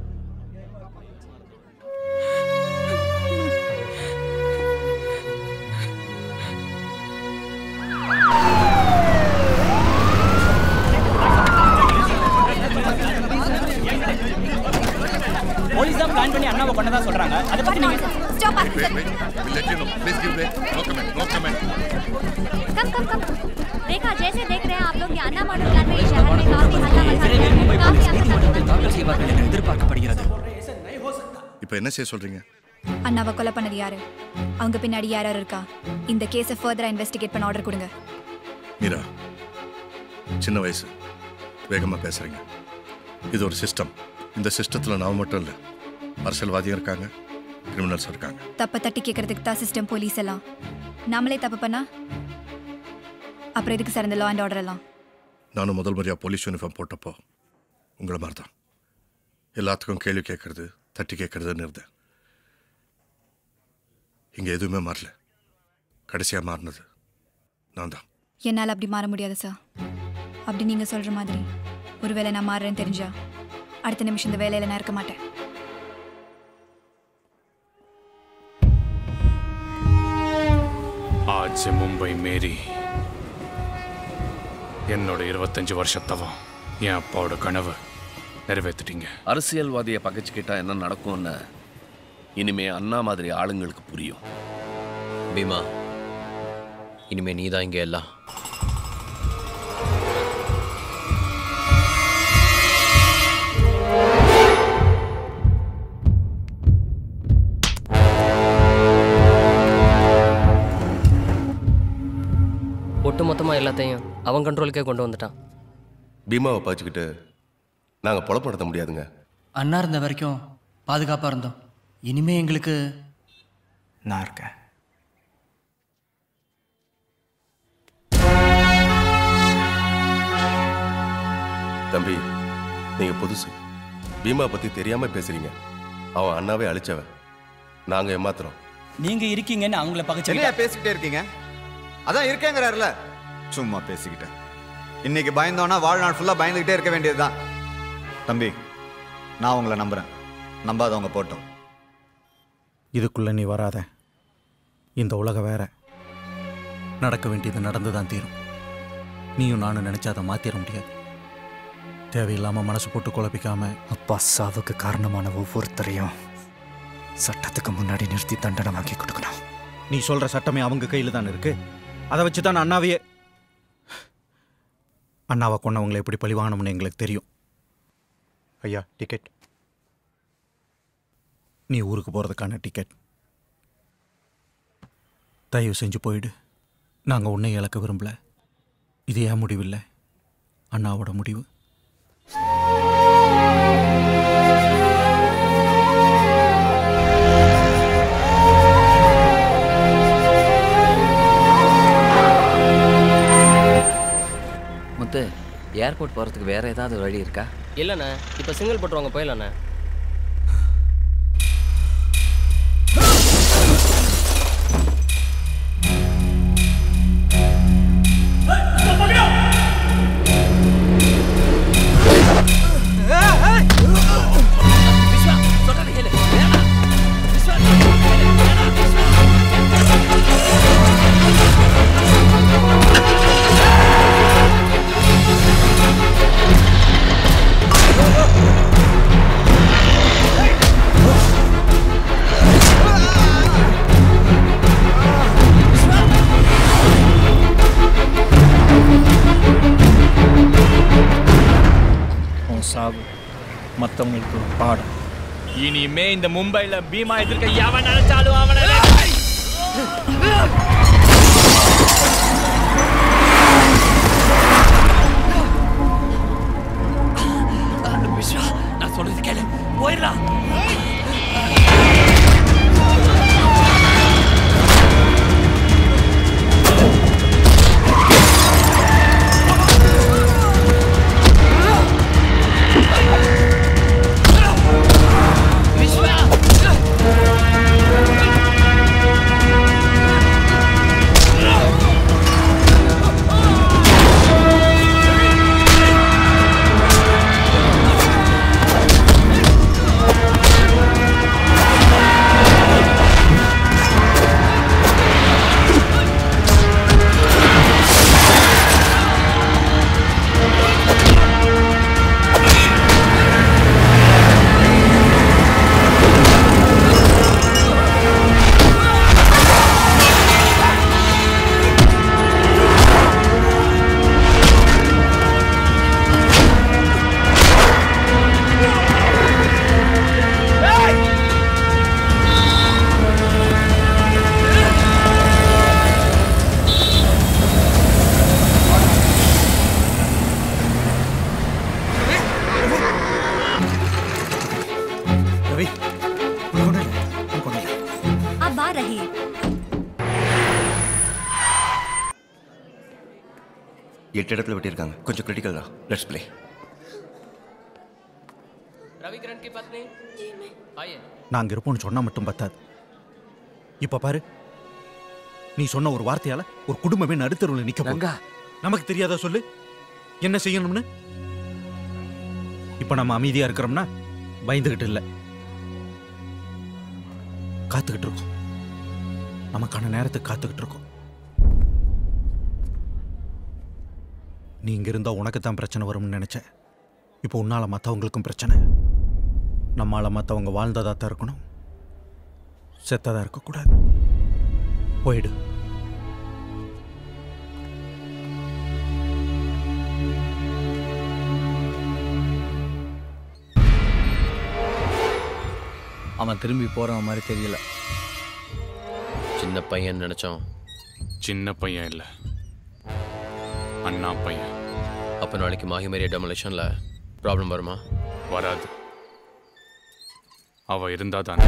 போலீஸ் தான் பிளான் பண்ணி அண்ணாவை கொண்டதா சொல்றாங்க அதை பத்தி நீங்க Please give way. No comment. No comment. कम कम कम देखा जैसे देख रहे हैं आप लोग ये अन्ना मॉडल प्लान में इस शहर में काफी हल्ला मचा है काफी आपका தாக்கல் செய்வார்கள் என எதிர்பார்க்கப்படுகிறது இப்போ என்ன செய்ய சொல்றீங்க அண்ணாவை கொலை பண்ணது யாரு அவங்க பின்னாடி யார் யார் இருக்கா இந்த கேஸை ஃபர்தரா இன்வெஸ்டிகேட் பண்ண ஆர்டர் கொடுங்க மீரா சின்ன வயசு வேகமாக பேசுறீங்க இது ஒரு சிஸ்டம் இந்த சிஸ்டத்தில் நான் மட்டும் இல்லை அரசியல்வாதியும் இருக்காங்க கிரிமினல்ஸும் இருக்காங்க தப்பை தட்டி கேட்கறதுக்கு தான் சிஸ்டம் போலீஸ் எல்லாம் நாமளே தப்பு பண்ணா அப்புறம் எதுக்கு சார் இந்த லா அண்ட் ஆர்டர் எல்லாம் நானும் முதல் முறையாக போலீஸ் யூனிஃபார்ம் போட்டப்போ உங்களை மாதிரி தான் எல்லாத்துக்கும் கேள்வி கேட்கறது தட்டி கேட்கறதுன்னு இருந்தேன் இங்கே எதுவுமே மாறல கடைசியாக மாறினது நான் தான் என்னால் அப்படி மாற முடியாது சார் அப்படி நீங்கள் சொல்கிற மாதிரி ஒருவேளை நான் மாறுறேன்னு தெரிஞ்சா அடுத்த நிமிஷம் இந்த வேலையில் நான் இருக்க மாட்டேன் आज से मुंबई मेरी என்னோட இருபத்தஞ்சு வருஷத்தவம் என் அப்பாவோட கனவு நிறைவேற்றிட்டீங்க அரசியல்வாதியை பகைச்சுக்கிட்டா என்ன நடக்கும்னு இனிமே அண்ணா மாதிரி ஆளுங்களுக்கு புரியும் பீமா இனிமே நீ தான் இங்கே எல்லாம் ஒட்டுமொத்தமாக எல்லாத்தையும் அவன் கண்ட்ரோலுக்கே கொண்டு வந்துட்டான் பீமாவை பாய்ச்சிக்கிட்டு நாங்கள் பொழப்பு நடத்த முடியாதுங்க அண்ணா இருந்த வரைக்கும் பாதுகாப்பாக இருந்தோம் இனிமே எங்களுக்கு நான் இருக்கேன் தம்பி நீங்க புதுசு பீமா பத்தி தெரியாம பேசுறீங்க அவன் அண்ணாவே அழிச்சவன் நாங்க ஏமாத்துறோம் நீங்க இருக்கீங்கன்னு அவங்கள என்னையா பகச்சு பேசிக்கிட்டே இருக்கீங்க அதான் இருக்கேங்கிறாருல சும்மா பேசிக்கிட்டேன் இன்னைக்கு பயந்தோன்னா வாழ்நாள் ஃபுல்லாக பயந்துக்கிட்டே இருக்க வேண்டியதுதான் தம்பி நான் உங்களை நம்புறேன் நம்பாதவங்க போட்டோம் இதுக்குள்ள நீ வராத இந்த உலகம் வேற நடக்க வேண்டியது நடந்து தான் தீரும் நீயும் நானும் நினைச்சா அதை மாத்திர முடியாது தேவையில்லாம மனசு போட்டு குழப்பிக்காம அப்பா சாவுக்கு காரணமான ஒவ்வொருத்தரையும் சட்டத்துக்கு முன்னாடி நிறுத்தி தண்டனை வாங்கி கொடுக்கணும் நீ சொல்ற சட்டமே அவங்க கையில் தான் இருக்கு அதை வச்சு தான் அண்ணாவையே அண்ணாவை கொண்டவங்களை எப்படி பழி வாங்கணும்னு எங்களுக்கு தெரியும் ஐயா டிக்கெட் நீ ஊருக்கு போகிறதுக்கான டிக்கெட் தயவு செஞ்சு போயிடு நாங்கள் உன்னை இழக்க விரும்பல இது ஏன் முடிவில்லை அண்ணாவோட முடிவு முத்து ஏர்போர்ட் போகிறதுக்கு வேற ஏதாவது வழி இருக்கா இல்லைண்ணே இப்போ சிங்கிள் போட்டுருவாங்க போயிடலாண்ணே உன் சாவு மற்றவங்களுக்கு ஒரு பாடம் இனிமே இந்த மும்பைல பீமா எதிர்க்க எவன் நினைச்சாலும் அவனை விஸ்வா நான் சொல்றது கேளு போயிடலாம் ரவி अब आ रही எட்டு இடத்துல வெட்டியிருக்காங்க கொஞ்சம் கிரிட்டிக்கல் தான் லெட்ஸ் ப்ளே रवि किरण की पत्नी आइए நாங்கள் இருப்போம்னு சொன்னா மட்டும் பத்தாது இப்ப பாரு நீ சொன்ன ஒரு வார்த்தையால ஒரு குடும்பமே நடுத்தருவில் நிக்க போகுது. நமக்கு தெரியாதா சொல்லு என்ன செய்யணும்னு இப்ப நம்ம அமைதியா இருக்கிறோம்னா பயந்துகிட்டு இல்ல காத்துக்கிட்டு இருக்கோம் நமக்கான நேரத்துக்கு காத்துக்கிட்டு இருக்கோம் நீ இங்க இருந்தா உனக்கு தான் பிரச்சனை வரும்னு நினைச்ச இப்போ உன்னால மற்றவங்களுக்கும் பிரச்சனை நம்மால மற்றவங்க வாழ்ந்ததா தான் இருக்கணும் செத்ததா இருக்கக்கூடாது போயிடு அவன் திரும்பி போகிற மாதிரி தெரியல சின்ன பையன் நினைச்சோம் சின்ன பையன் இல்லை அண்ணா பையன் அப்போ நாளைக்கு மாஹிமேரியா டெமலேஷனில் ப்ராப்ளம் வருமா வராது அவ இருந்தா தானே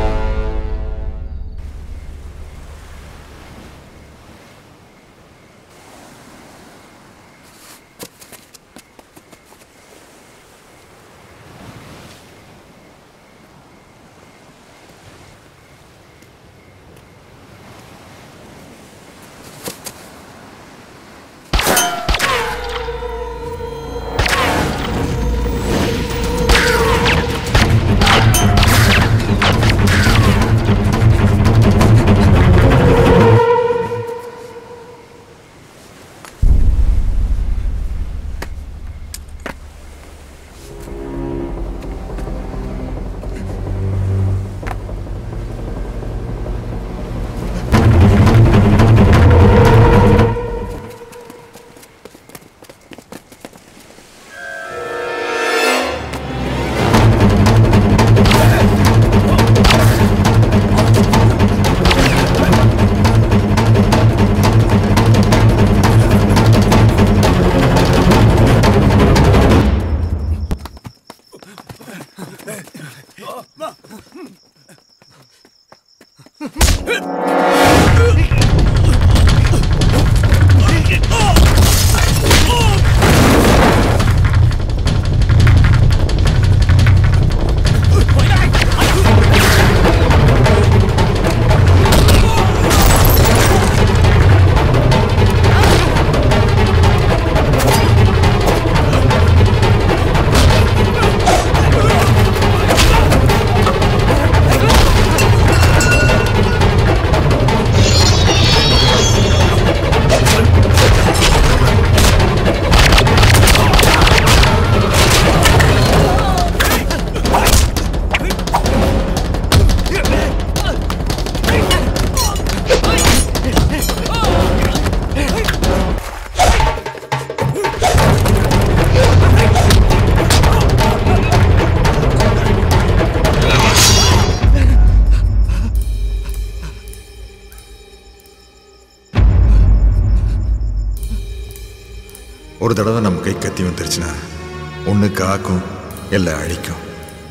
ஒரு தடவை நம்ம கை கத்தி வந்துருச்சுன்னா ஒன்று காக்கும் இல்லை அழிக்கும்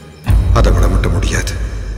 அதை விட மட்டும் முடியாது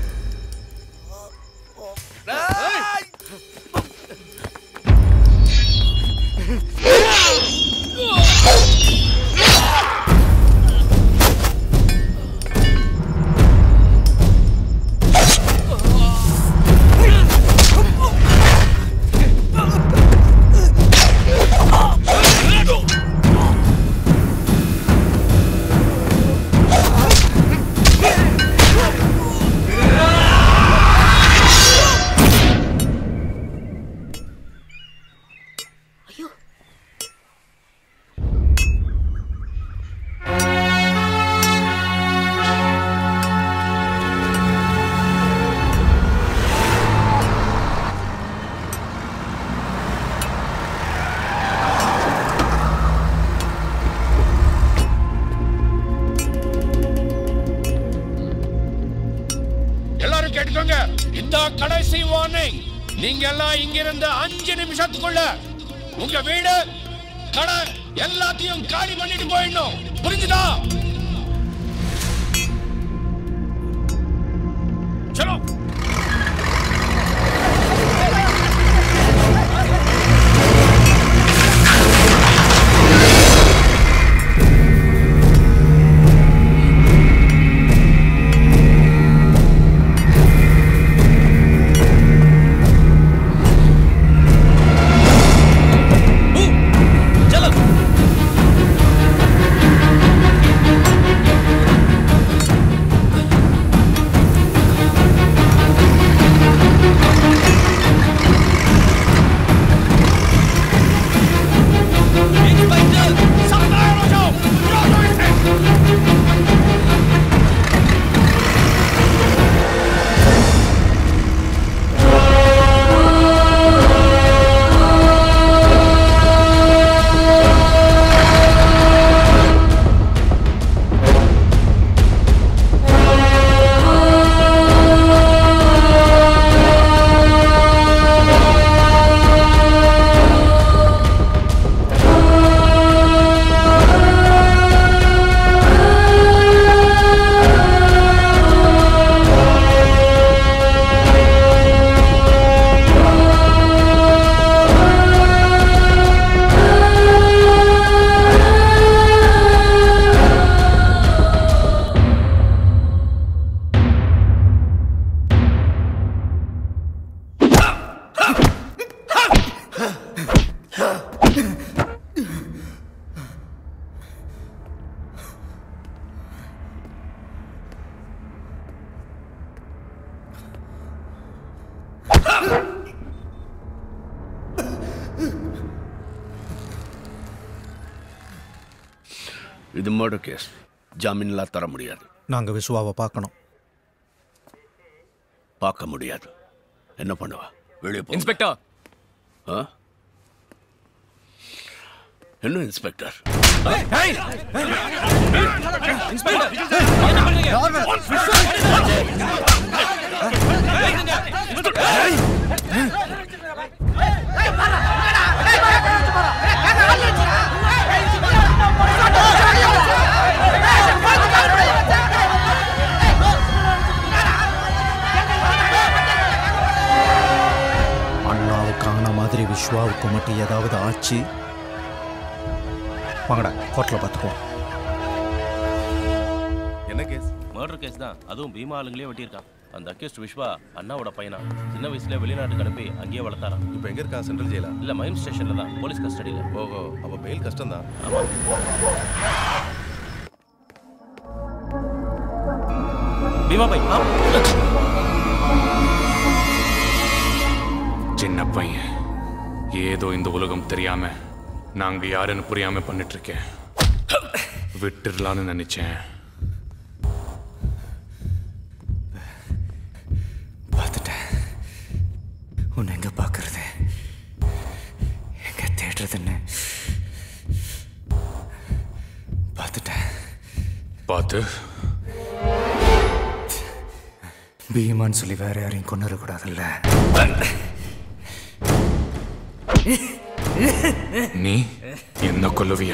எல்லாரும் கேட்டுக்கோங்க இந்த கடைசி வார்னிங் நீங்க எல்லாம் இங்கிருந்து அஞ்சு நிமிஷத்துக்குள்ள உங்க வீடு கடை எல்லாத்தையும் காலி பண்ணிட்டு போயிடணும் புரிஞ்சுதா சலோ चलो இது மர்டர் கேஸ் ஜாமீன்லாம் தர முடியாது நாங்கள் விசுவாவை பார்க்கணும் பார்க்க முடியாது என்ன பண்ணுவா வெளியே போ இன்ஸ்பெக்டர் ஆ? என்ன இன்ஸ்பெக்டர் அண்ணாவுக்கான மாதிரி விஸ்வாவுக்கு மட்டும் ஏதாவது ஆச்சு வாங்கடா கோர்ட்டில் பார்த்துக்குவோம் என்ன கேஸ் மர்டர் கேஸ் தான் அதுவும் பீமா ஆளுங்களே வெட்டியிருக்கான் அந்த அக்யூஸ்ட் விஸ்வா அண்ணாவோட பையனா சின்ன வயசுல வெளிநாட்டுக்கு அனுப்பி அங்கேயே வளர்த்தாராம் இப்போ எங்க இருக்கான் சென்ட்ரல் ஜெயிலா இல்ல மைம் ஸ்டேஷன்ல தான் போலீஸ் கஸ்டடியில ஓஹோ அப்போ பெயில் கஷ்டம் தான் ஆமா பீமா பை ஆ. சின்ன பையன் ஏதோ இந்த உலகம் தெரியாம நாங்க யாருன்னு புரியாம பண்ணிட்டு இருக்கேன் விட்டுடலான்னு நினைச்சேன் பார்த்துட்டேன் உன்னை எங்கே பார்க்கறது எங்கே தேடுறதுன்னு பார்த்துட்டேன் பார்த்து பீமான்னு சொல்லி வேற யாரையும் கொண்டுடக்கூடாதுல்ல நீ என்ன கொல்லுவியா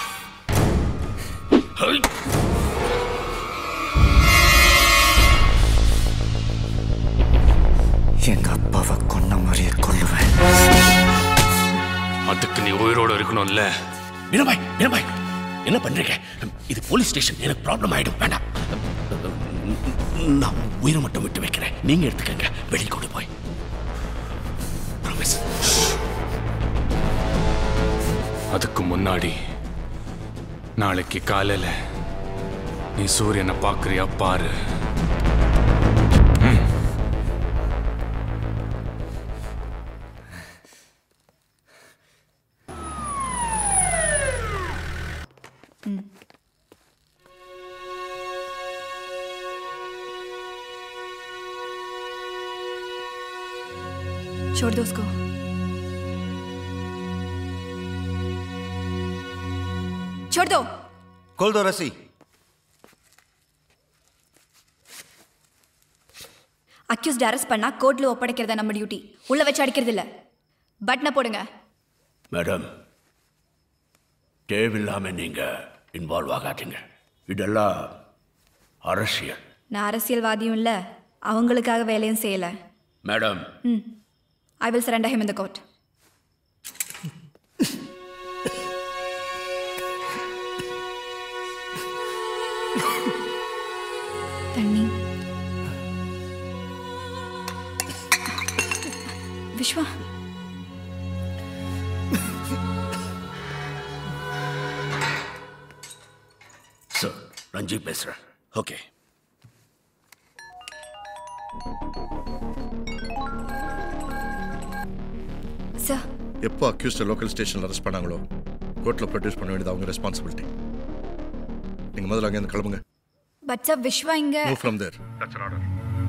எங்க அப்பாவை கொன்ன மாதிரியே கொல்லுவேன் அதுக்கு நீ உயிரோட இருக்கணும்ல வினபாய் வினபாய் என்ன பண்றீங்க இது போலீஸ் ஸ்டேஷன் எனக்கு ப்ராப்ளம் ஆயிடும் வேண்டாம் நான் உயிரை மட்டும் விட்டு வைக்கிறேன் நீங்க எடுத்துக்கங்க வெளியே கொண்டு போய் ப்ராமிஸ் அதுக்கு முன்னாடி நாளைக்கு காலையில நீ சூரியனை பார்க்கறியா பாரு ம். छोड़ दो उसको छोड़ दो खोल दो रस्सी அக்யூஸ்ட் அரெஸ்ட் பண்ணா கோர்ட்ல ஒப்படைக்கிறதா நம்ம டியூட்டி உள்ள வச்சு அடிக்கிறது இல்ல பட்டனை போடுங்க மேடம் தேவையில்லாம நீங்க இன்வால்வ் ஆகாதீங்க இதெல்லாம் அரசியல் நான் அரசியல்வாதியும் இல்ல அவங்களுக்காக வேலையும் செய்யல மேடம் ம் I will surrender him in the court தண்ணி விஸ்வா சார் ரஞ்சி பேசுறேன் ஓகே சார் எப்போ அக்யூஸ்ட லோக்கல் ஸ்டேஷனில் அரெஸ்ட் பண்ணாங்களோ கோர்ட்டில் ப்ரொடியூஸ் பண்ண வேண்டியது அவங்க ரெஸ்பான்சிபிலிட்டி நீங்கள் முதல்ல அங்கேருந்து கிளம்புங்க பட் சார் விஸ்வா இங்க move from there that's order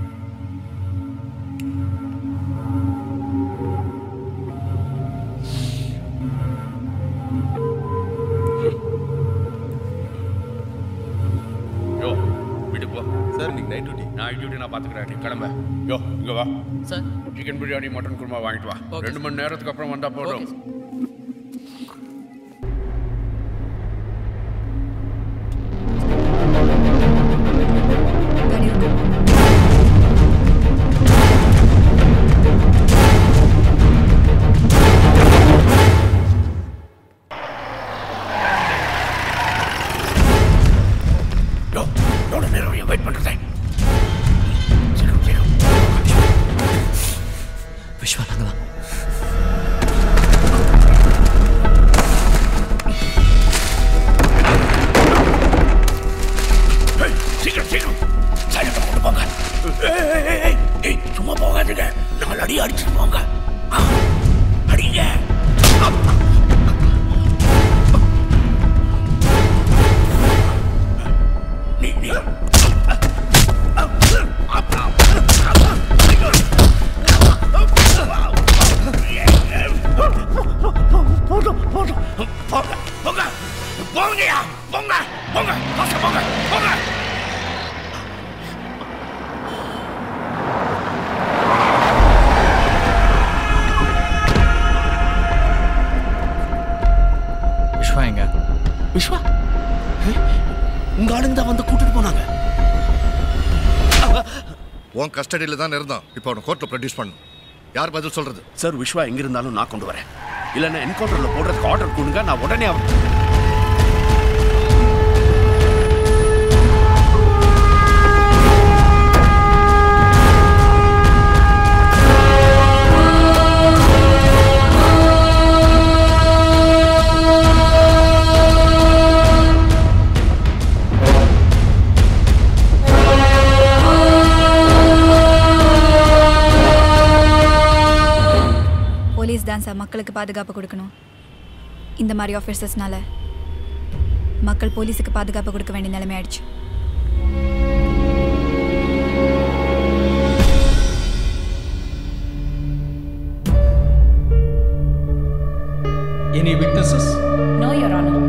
யோ வீட்டுக்கு போ சார் இன்னைக்கு நைட் டியூட்டி நைட் டியூட்டி நான் பார்த்துக்கிறேன் நீ கிளம்ப யோ இங்க வா sir chicken biryani mutton kurma வாங்கிட்டு வா ரெண்டு மணி நேரத்துக்கு அப்புறம் வந்தா போதும் யோ எவ்வளோ நேரம் வெயிட் பண்றதே விஸ்வா நாங்க வா ஏய், சீக்கிரம் சீக்கிரம் சைலண்டா கொண்டு போங்க ஏய், ஏய், ஏய், ஏய், சும்மா போகாதீங்க அடிக்காதீங்க நாலு அடி அடிச்சுட்டு போங்க ஆ, அடிங்க நீ நீ போதும் போதும் போங்க போங்க போங்கயா போங்க போங்க பாச போங்க போங்க விஸ்வா எங்க விஸ்வா ஏய், உங்க ஆளுங்க தான் வந்து கூட்டிட்டு போனாங்க உன் கஸ்டடியில் தான் இருந்தான் இப்போ அவனை கோர்ட்டில் ப்ரொடியூஸ் பண்ணணும் யார் பதில் சொல்றது சார் விஸ்வா எங்க இருந்தாலும் நான் கொண்டு வரேன் இல்லைன்னா என்கவுண்டர்ல போடுறதுக்கு ஆர்டர் கொடுங்க நான் உடனே அவன் போலீஸ் தான் சார் மக்களுக்கு பாதுகாப்பு கொடுக்கணும் இந்த மாதிரி ஆஃபீஸர்ஸ்னால மக்கள் போலீஸுக்கு பாதுகாப்பு கொடுக்க வேண்டிய நிலைமை ஆயிடுச்சு Any witnesses? No, Your Honor.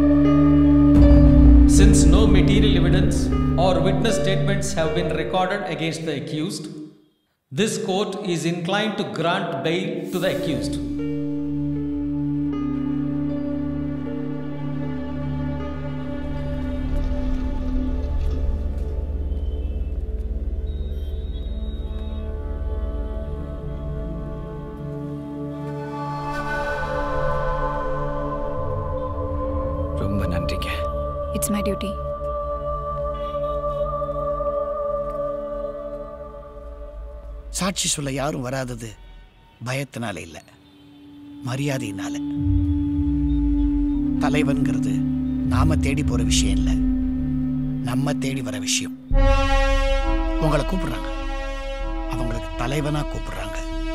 Since no material evidence or witness statements have been recorded against the accused, this court is inclined to grant bail to the accused. ரொம்ப நன்றிங்க இட்ஸ் மை டியூட்டி சாட்சி சொல்ல யாரும் வராதது பயத்தினால இல்ல மரியாதையினால தலைவன்கிறது நாம தேடி போற விஷயம் இல்ல நம்ம தேடி வர விஷயம் உங்களை கூப்பிடுறாங்க அவங்களுக்கு தலைவனா கூப்பிடுறாங்க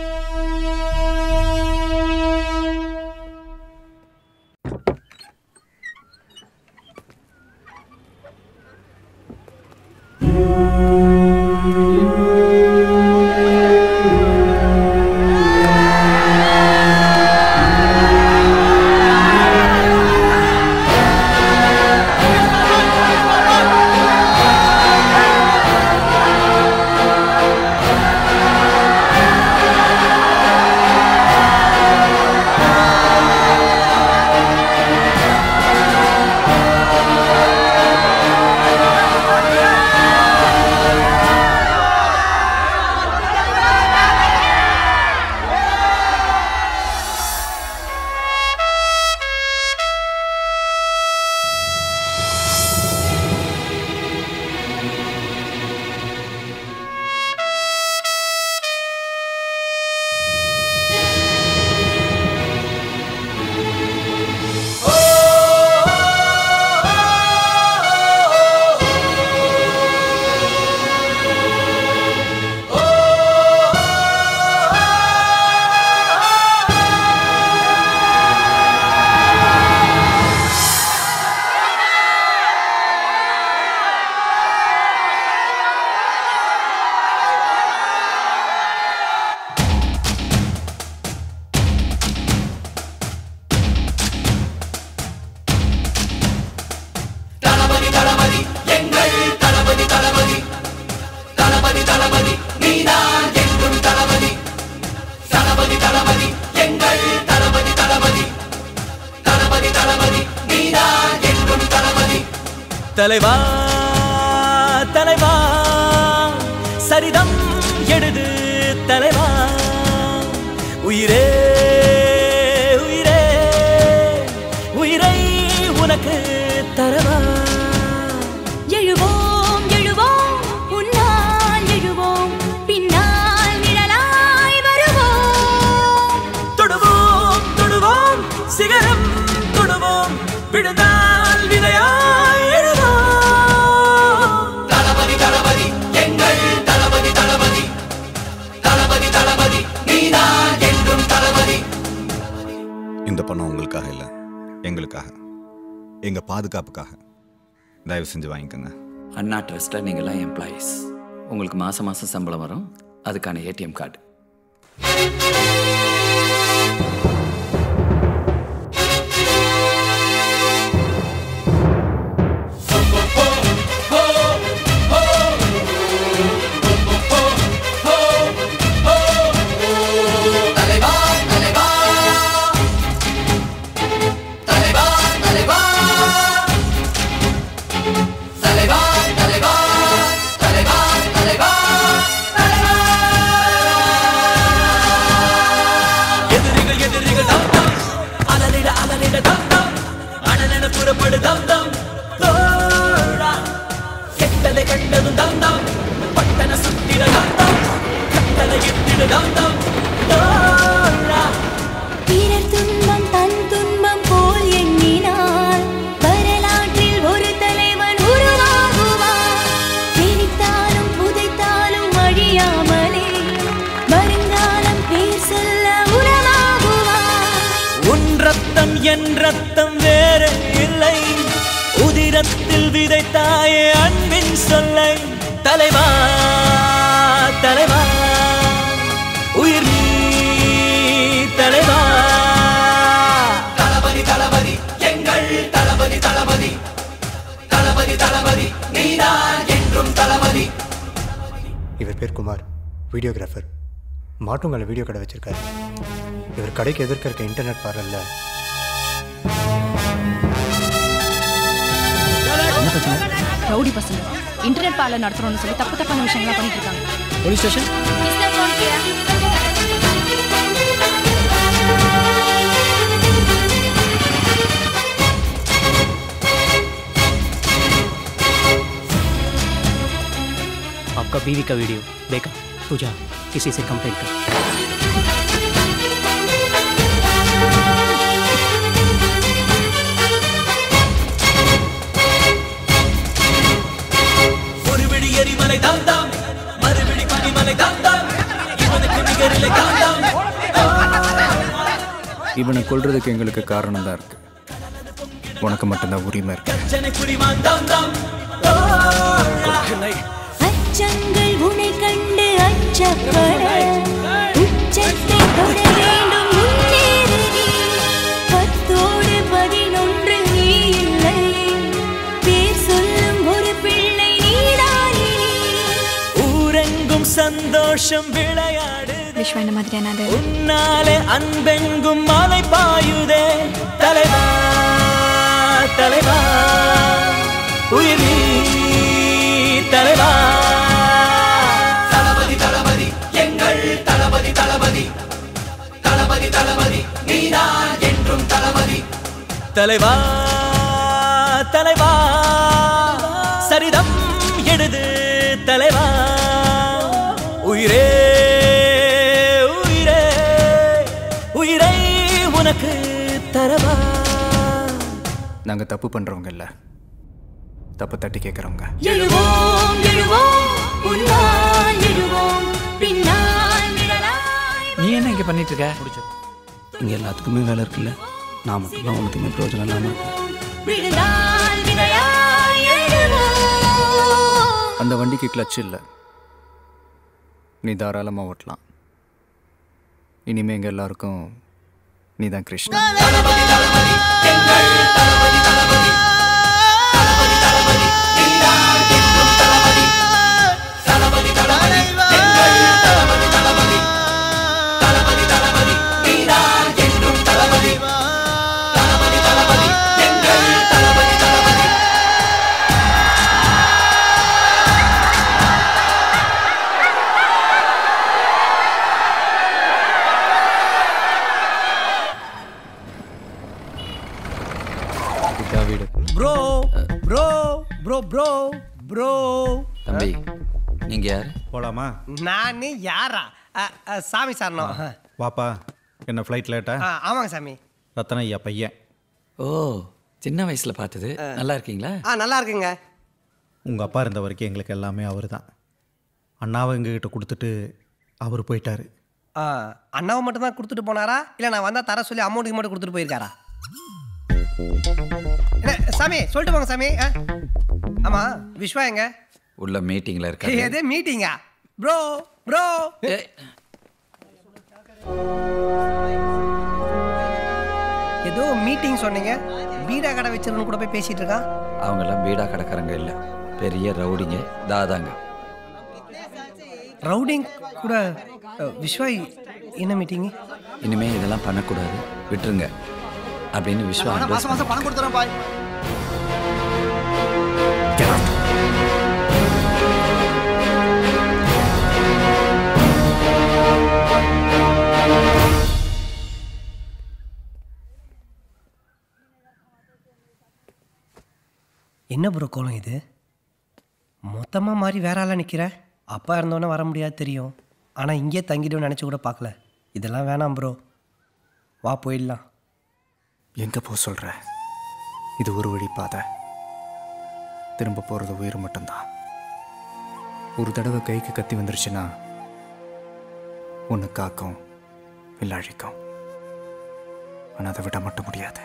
தளபதி தளபதி எங்கள் தளபதி தளபதி தளபதி தளபதி நீதான் என்றும் தளபதி தளபதி தளபதி எங்கள் தளபதி தளபதி தளபதி தளபதி நீதான் என்றும் தளபதி தலைவா தலைவா சரிதம் எழுது தலைவா உயிரே உயிரே உயிரை உனக்கு தரவா எழுவோம் எழுவோம் உன்னால் எழுவோம் பின்னால் நிழலாய் வருவோம் தொடுவோம் தொடுவோம் சிகரம் தொடுவோம் விழுந்தால் விதையாய் எழுவோம் தளபதி தளபதி எங்கள் தளபதி தளபதி தளபதி தளபதி நீதான் என்றும் தளபதி இந்த பணம் உங்களுக்காக இல்லை எங்களுக்காக எங்கள் பாதுகாப்புக்காக தயவு செஞ்சு வாங்கிக்கோங்க அண்ணா ட்ரஸ்ட்டில் நீங்கள்லாம் எம்ப்ளாயீஸ் உங்களுக்கு மாதம் மாதம் சம்பளம் வரும் அதுக்கான ஏடிஎம் கார்டு தலைவா தலைவா தலைவா தலைவா தலைவா தலைவா தலைவா தலைவா எதிரிகள் எதிரிகள் தம் தம் அலறிட அலறிட தம் தம் அனலென புறப்படு தம் தம் தோழா கெட்டதை கண்டதும் தம் தம் பட்டன சுத்திட தம் தம் கட்டளை இட்டிட தம் தம் தோழா பிறர் துன்பம் தன் துன்பம் போல் எண்ணினார் வரலாற்றில் ஒரு தலைவன் உருவாகுவார் நினைத்தாலும் புதைத்தாலும் அழியாமலே வருங்காலம் பேர் சொல்ல உறவாகுவார் உன் ரத்தம் என் ரத்தம் வேற இல்லை உதிரத்தில் விதைத்தாயே அன்பின் சொல்லை தலைவா தலைவா உயிர் நீ தலைவா தளபதி தளபதி எங்கள் தளபதி தளபதி தளபதி தளபதி நீதான் என்றும் தளபதி இவர் பேர் குமார் வீடியோகிராஃபர் மாட்டுங்களை வீடியோ கடை வச்சிருக்காரு இவர் கடைக்கு எதிர்க்க இருக்க இன்டர்நெட் பார்லர்ல என்ன பிரச்சனை ரவுடி பசங்க இன்டர்நெட் பார்லர் நடத்துறோம்னு சொல்லி தப்பு தப்பான விஷயங்கள்லாம் பண்ணிட்டு இருக்காங்க போலீஸ் ஸ்டேஷன் आपका बीवी का वीडियो देखा तू जा किसी से कंप्लेंट कर ஒரு விடி எரிமலை தாம் தாம் மறுவிடி பனிமலை தாம் தாம் இவனுக்கு நிகரில்லை தாம் தாம் இவனை கொல்றதுக்கு எங்களுக்கு காரணம் தான் இருக்கு உனக்கு மட்டும்தான் உரிமை இருக்கு சென்னை புரிவான் தாம் தாம் அச்சங்கள் உனை கண்டு அச்சப்பட உச்சத்தை தொட வேண்டும் முன்னேறு நீ பத்தோடு பதினொன்று நீ இல்லை பேர் சொல்லும் ஒரு பிள்ளை நீதானே ஊரெங்கும் சந்தோஷம் விளையாடு விஸ்வா இந்த மாதிரியானது உன்னாலே அன்பெங்கும் மலை பாயுதே தலைவா தலைவா உயிர் நீ தலைவா தளபதி தளபதி எங்கள் தளபதி தளபதி தளபதி தளபதி நீதான் என்றும் தளபதி தலைவா தலைவா சரிதம் எழுது தலைவா உயிரே உயிரே உயிரை உனக்கு தரவா நாங்கள் தப்பு பண்ணுறவங்க இல்லை தப்பு தட்டி கேட்குறவங்க எழுவோம் எழுவோம் உன்னால் எழுவோம் பின்னால் நிழலாய் நீ என்ன இங்கே பண்ணிட்டு இருக்க இங்கே எல்லாத்துக்குமே வேலை இருக்குல்ல நான் மட்டும்தான் உனக்குமே பிரயோஜனம் இல்லாமல் இருக்கேன் விழுந்தால் விதையாய் எழுவோம் அந்த வண்டிக்கு கிளச் இல்லை நீ தாராளமாக ஓட்டலாம் இனிமே எங்கள் எல்லாருக்கும் நீ தான் கிருஷ்ணா தளபதி தளபதி எங்கள் தளபதி தளபதி தளபதி தளபதி நீதான் என்றும் தளபதி தளபதி தளபதி எங்கள் தளபதி தளபதி இதுதான் வீடு bro bro bro bro bro தம்பி நீங்கள் யார் போலாமா நான் யாரா அ, அ, சாமி சரணம் வாப்பா என்ன ஃப்ளைட் லேட்டா ஆ, ஆமாங்க சாமி ரத்தன ஐயா பையன் ஓ சின்ன வயசில் பார்த்தது நல்லா இருக்கீங்களா ஆ நல்லா இருக்குங்க உங்கள் அப்பா இருந்த வரைக்கும் எங்களுக்கு எல்லாமே அவர் தான் அண்ணாவை எங்ககிட்ட கொடுத்துட்டு அவர் போயிட்டாரு ஆ, அண்ணாவை மட்டும் தான் கொடுத்துட்டு போனாரா இல்லை நான் வந்தால் தர சொல்லி அமௌண்ட்டுக்கு மட்டும் கொடுத்துட்டு போயிருக்காரா என்ன, சாமி சொல்லிட்டு போங்க சாமி ஆ ஆமாம் விஸ்வா எங்க உள்ள மீட்டிங்கில் இருக்காரு எது மீட்டிங்கா ப்ரோ ப்ரோ ஏதோ மீட்டிங் சொன்னீங்க பீடா கடை வச்சிருன்னு கூட போய் பேசிட்டு இருக்கான் அவங்கெல்லாம் பீடா கடைக்காரங்க இல்லை பெரிய ரவுடிங்க தாதாங்க ரவுடிங் கூட அ, விஸ்வா என்ன மீட்டிங் இனிமே இதெல்லாம் பண்ணக்கூடாது விட்டுருங்க அப்படின்னு விஸ்வா மாசம் advice மாசம் பணம் கொடுத்துறேன் பாய் என்ன ப்ரோ கோலம் இது மொத்தமாக மாதிரி வேற ஆளாக நிற்கிற அப்பா இருந்தோன்னே வர முடியாது தெரியும் ஆனால் இங்கேயே தங்கிடும்னு நினச்சி கூட பார்க்கல இதெல்லாம் வேணாம் ப்ரோ வா போயிடலாம் எங்கே போக சொல்கிற இது ஒரு வழி பாதை திரும்ப போகிறது உயிர் மட்டும்தான் ஒரு தடவை கைக்கு கத்தி வந்துருச்சுன்னா ஒன்று காக்கும் இல்லை அழிக்கும் ஆனால் அதை விட மட்டும் முடியாது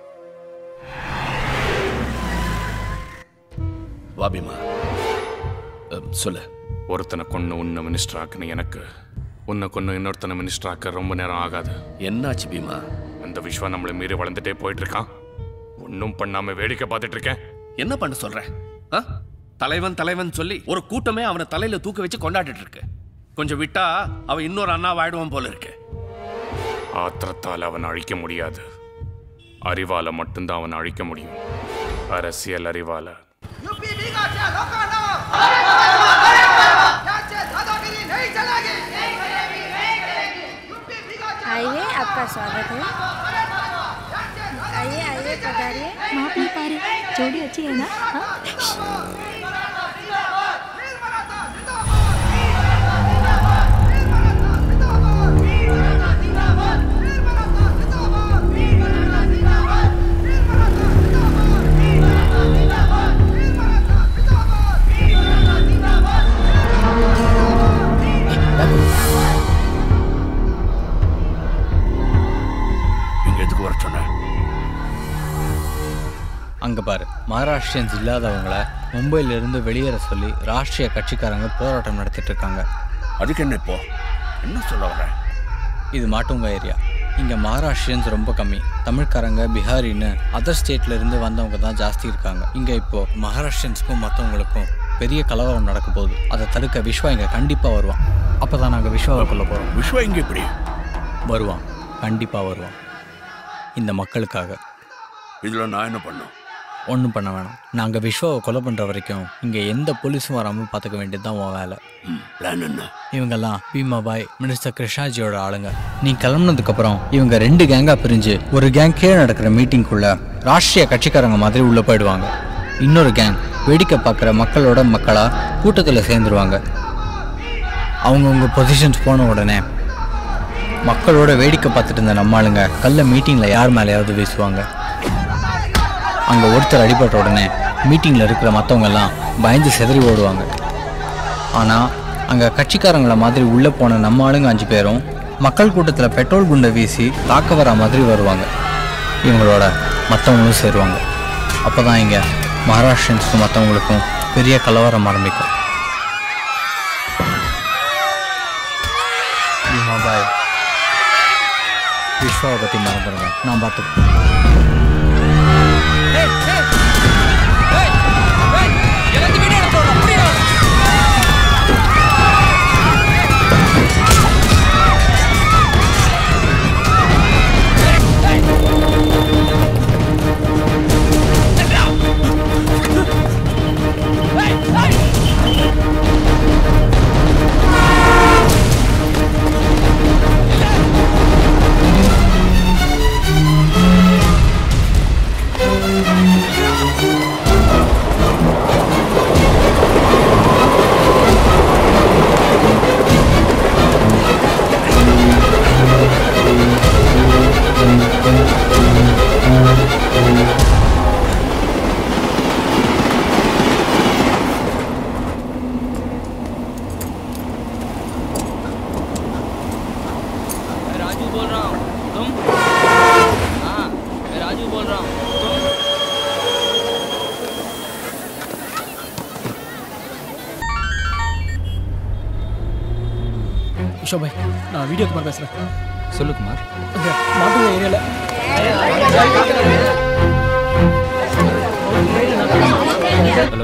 வாபிமா சொல்லு ஒருத்தனை கொன்று உன்னை மினிஸ்டர் ஆக்குன எனக்கு உன்னை கொன்று இன்னொருத்தனை மினிஸ்டர் ஆக்க ரொம்ப நேரம் ஆகாது என்னாச்சு பீமா அந்த விஸ்வா நம்மளை மீறி வளர்ந்துட்டே போயிட்டு இருக்கான் ஒன்றும் பண்ணாம வேடிக்கை பார்த்துட்டு இருக்கேன் என்ன பண்ண சொல்ற ஆ? தலைவன் தலைவன் சொல்லி ஒரு கூட்டமே அவனை தலையில தூக்க வச்சு கொண்டாடிட்டு இருக்கு கொஞ்சம் விட்டா அவன் இன்னொரு அண்ணா வாயிடுவான் போல இருக்கு ஆத்திரத்தால் அவன் அழிக்க முடியாது அறிவால மட்டும்தான் அவன் அழிக்க முடியும் அரசியல் அறிவால आइए आपका स्वागत है आइए आइए पधारिए मापी पारे जोड़ी अच्छी है ना हाँ? இங்க எதுக்கு வர சொன்ன அங்கே பாரு மகாராஷ்டிரியன்ஸ் இல்லாதவங்கள மும்பையிலிருந்து வெளியேற சொல்லி ராஷ்ட்ரிய கட்சிக்காரங்க போராட்டம் நடத்திட்டு இருக்காங்க அதுக்கு என்ன இப்போ என்ன சொல்ல வர இது மாட்டுங்க ஏரியா இங்கே மகாராஷ்டிரியன்ஸ் ரொம்ப கம்மி தமிழ்காரங்க பிஹாரின்னு அதர் ஸ்டேட்ல இருந்து வந்தவங்க தான் ஜாஸ்தி இருக்காங்க இங்கே இப்போ மகாராஷ்டிரியன்ஸ்க்கும் மற்றவங்களுக்கும் பெரிய கலவரம் நடக்க போகுது அதை தடுக்க விஸ்வா இங்கே கண்டிப்பாக வருவான் அப்போ தான் நாங்கள் விஸ்வாவை கொள்ள போகிறோம் விஸ்வா இங்கே எப்படி வருவான் கண்டிப்பாக வருவான் இந்த மக்களுக்காக இதுல நான் என்ன பண்ணும் ஒன்றும் பண்ண வேணாம் நாங்கள் விஸ்வாவை கொலை பண்ணுற வரைக்கும் இங்கே எந்த போலீஸும் வராமல் பார்த்துக்க வேண்டியது தான் உன் வேலை பிளான் என்ன இவங்கெல்லாம் பீமாபாய் மினிஸ்டர் கிருஷ்ணாஜியோட ஆளுங்க நீ கிளம்புனதுக்கப்புறம் இவங்க ரெண்டு கேங்காக பிரிஞ்சு ஒரு கேங் கீழே நடக்கிற மீட்டிங்குள்ள ராஷ்ட்ரிய கட்சிக்காரங்க மாதிரி உள்ளே போயிடுவாங்க இன்னொரு கேங் வேடிக்கை பார்க்குற மக்களோட மக்களாக கூட்டத்தில் சேர்ந்துருவாங்க அவங்கவுங்க பொசிஷன்ஸ் போன உடனே மக்களோட வேடிக்கை பார்த்துட்டு இருந்த நம்ம ஆளுங்க கல்ல மீட்டிங்கில் யார் மேலேயாவது வீசுவாங்க அங்கே ஒருத்தர் அடிபட்ட உடனே மீட்டிங்கில் இருக்கிற மற்றவங்க எல்லாம் பயந்து சிதறி ஓடுவாங்க ஆனால் அங்கே கட்சிக்காரங்கள மாதிரி உள்ளே போன நம்ம ஆளுங்க அஞ்சு பேரும் மக்கள் கூட்டத்தில் பெட்ரோல் குண்டை வீசி தாக்க வர மாதிரி வருவாங்க இவங்களோட மற்றவங்களும் சேருவாங்க அப்போ தான் இங்கே மகாராஷ்டிரன்ஸுக்கும் மற்றவங்களுக்கும் பெரிய கலவரம் ஆரம்பிக்கும் பாய் விஸ்வாவை பற்றி மறந்துடுங்க நான் பார்த்துக்கிறேன் बोल रहा हूँ तुम हाँ मैं राजू बोल रहा हूँ तुम கிஷோர் பாய் நான் வீடியோ குமார் பேசுகிறேன் சொல்லு குமார் இந்த மாட்டுங்க ஏரியாவில் ஹலோ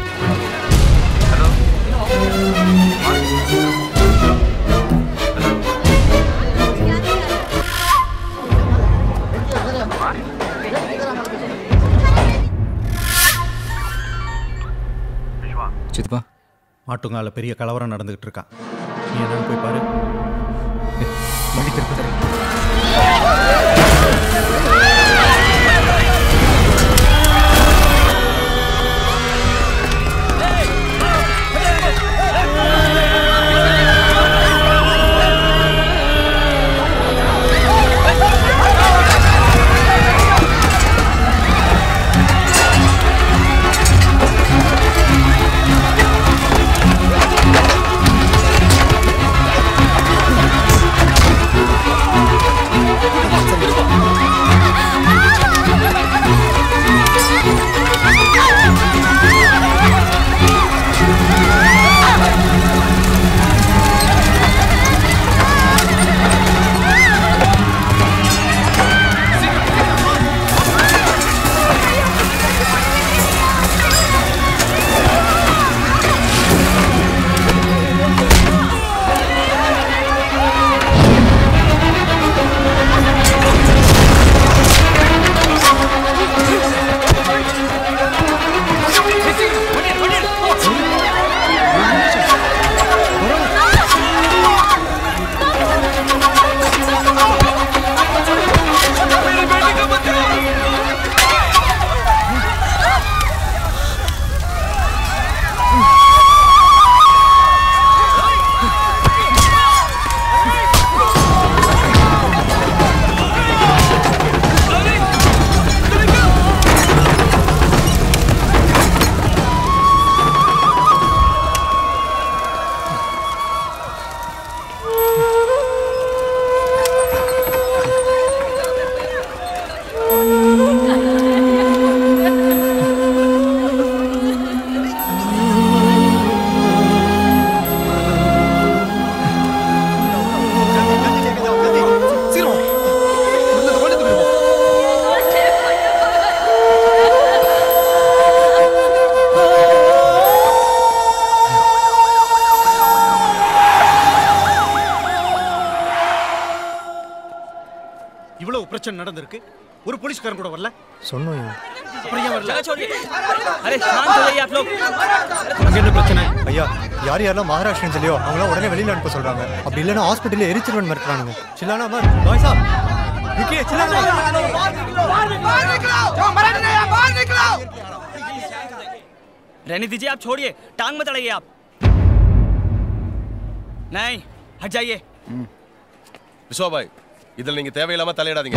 சித்பா மாட்டுங்கால பெரிய கலவரம் நடந்துகிட்டு இருக்கா நீ என்னன்னு போய் பாரு வண்டி திருப்பதி இவ்வளவு பிரச்சனை நடந்திருக்கு ஒரு போலீஸ்காரன் கூட வரல சொன்னோம் அப்புறம் ஏன் வரல जगह छोड़िए अरे शांत हो जाइए आप लोग அங்க என்ன பிரச்சனை ஐயா யார் யாரெல்லாம் மகாராஷ்டிரன் சொல்லியோ அவங்களாம் உடனே வெளியில அனுப்ப சொல்றாங்க அப்படி இல்லைன்னா ஹாஸ்பிட்டல்ல எரிச்சிருவன் மிரட்டுறானுங்க சில்லானா அமர் பாய் சாப் रुकिए चिल्लाना रहने दीजिए आप छोड़िए टांग मत अड़ाइए आप नहीं हट जाइए விஸ்வாபாய் இதில் நீங்க தேவையில்லாம தலையிடாதீங்க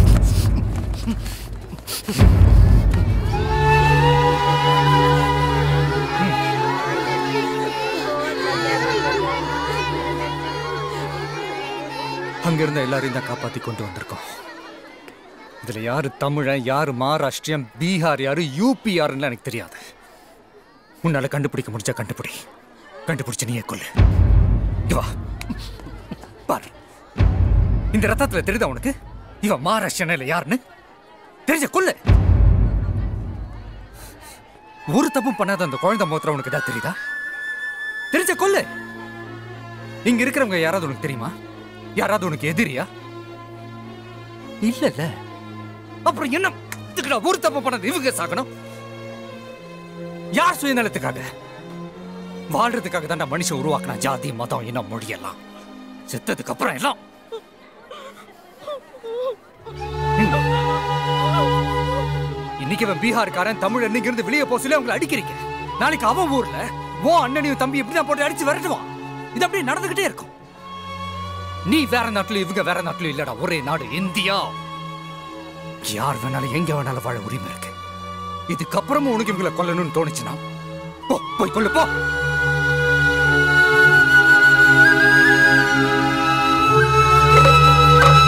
அங்க இருந்த எல்லாரையும் தான் காப்பாத்தி கொண்டு வந்திருக்கோம் இதுல யாரு தமிழன் யாரு மகாராஷ்டிரியன் பீகார் யாரு யூபி யாருன்னு எனக்கு தெரியாது உன்னால கண்டுபிடிக்க முடிஞ்சா கண்டுபிடி கண்டுபிடிச்சு நீயே கொல்லு இங்க வா பாரு இந்த ரத்தத்துல தெரியுதா உனக்கு இவன் மகாராஷ்டிரன் இல்ல யாருன்னு தெரிஞ்ச கொல்லு ஒரு தப்பும் பண்ணாத அந்த குழந்தை மோத்திரம் உனக்கு ஏதாவது தெரியுதா தெரிஞ்ச கொல்லு இங்க இருக்கிறவங்க யாராவது உனக்கு தெரியுமா யாராவது உனக்கு எதிரியா இல்ல அப்புறம் என்ன இதுக்குடா ஒரு தப்பு பண்ணது இவங்க சாகணும் யார் சுயநலத்துக்காக வாழ்றதுக்காக தான் மனுஷன் உருவாக்கின ஜாதி மதம் இனம் மொழியெல்லாம் செத்ததுக்கு அப்புறம் எல்லாம் ம். இன்னைக்கு அவன் பீகார்காரன் தமிழ் இங்க இருந்து வெளியே போக சொல்லி அவங்களை அடிக்கிறீங்க நாளைக்கு அவன் ஊர்ல உன் அண்ணனையும் தம்பி இப்படிதான் போட்டு அடிச்சு விரட்டுவான் இது அப்படியே நடந்துகிட்டே இருக்கும் நீ வேற நாட்டுல இவங்க வேற நாட்டுல இல்லடா ஒரே நாடு இந்தியா யார் வேணாலும் எங்க வேணாலும் வாழ உரிமை இருக்கு இதுக்கப்புறமும் உனக்கு இவங்களை கொல்லணும்னு தோணுச்சுன்னா போ போய் கொல்லு போ ஆ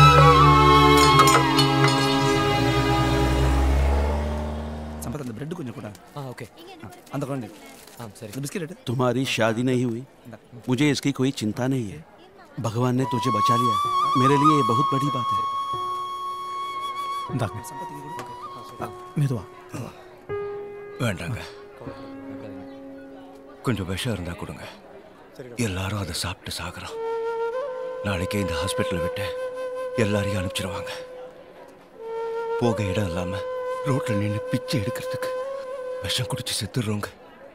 तुम्हारी शादी नहीं हुई मुझे इसकी कोई चिंता नहीं है भगवान ने तुझे बचा लिया मेरे लिए ये बहुत बड़ी बात है இந்தாங்க மெதுவா வேண்டாங்க கொஞ்சம் விஷம் இருந்தா கொடுங்க எல்லாரும் அதை சாப்பிட்டு சாகுறோம் நாளைக்கே இந்த ஹாஸ்பிட்டலை விட்டு எல்லாரையும் அனுப்பிச்சிருவாங்க போக இடம் இல்லாம ரோட்ல நின்று பிச்சை எடுக்கிறதுக்கு விஷம் குடிச்சு செத்துடுறோங்க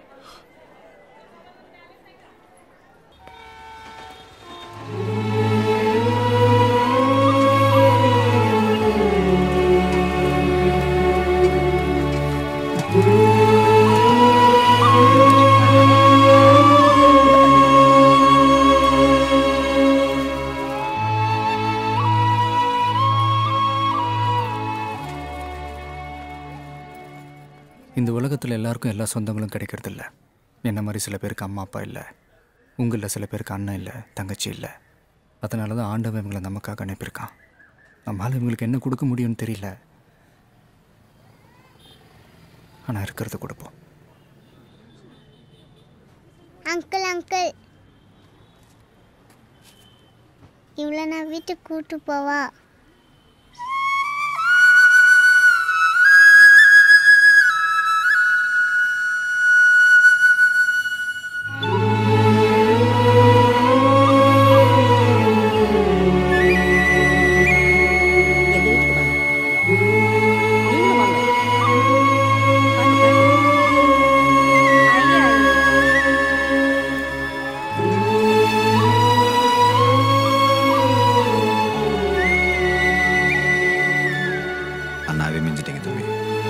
இந்த உலகத்தில் எல்லாருக்கும் எல்லா சொந்தங்களும் கிடைக்கிறதில்ல என்ன மாதிரி சில பேருக்கு அம்மா அப்பா இல்லை உங்களில் சில பேருக்கு அண்ணன் இல்லை தங்கச்சி இல்லை அதனால தான் ஆண்டவன் இவங்களை நமக்காக அனுப்பியிருக்கான் நம்மளால் இவங்களுக்கு என்ன கொடுக்க முடியும்னு தெரியல ஆனால் இருக்கிறத கொடுப்போம் அங்கிள் அங்கிள் இவ்வளோ நான் வீட்டுக்கு கூட்டு போவா அண்ணாவே மிஞ்சிட்டீங்க தம்பி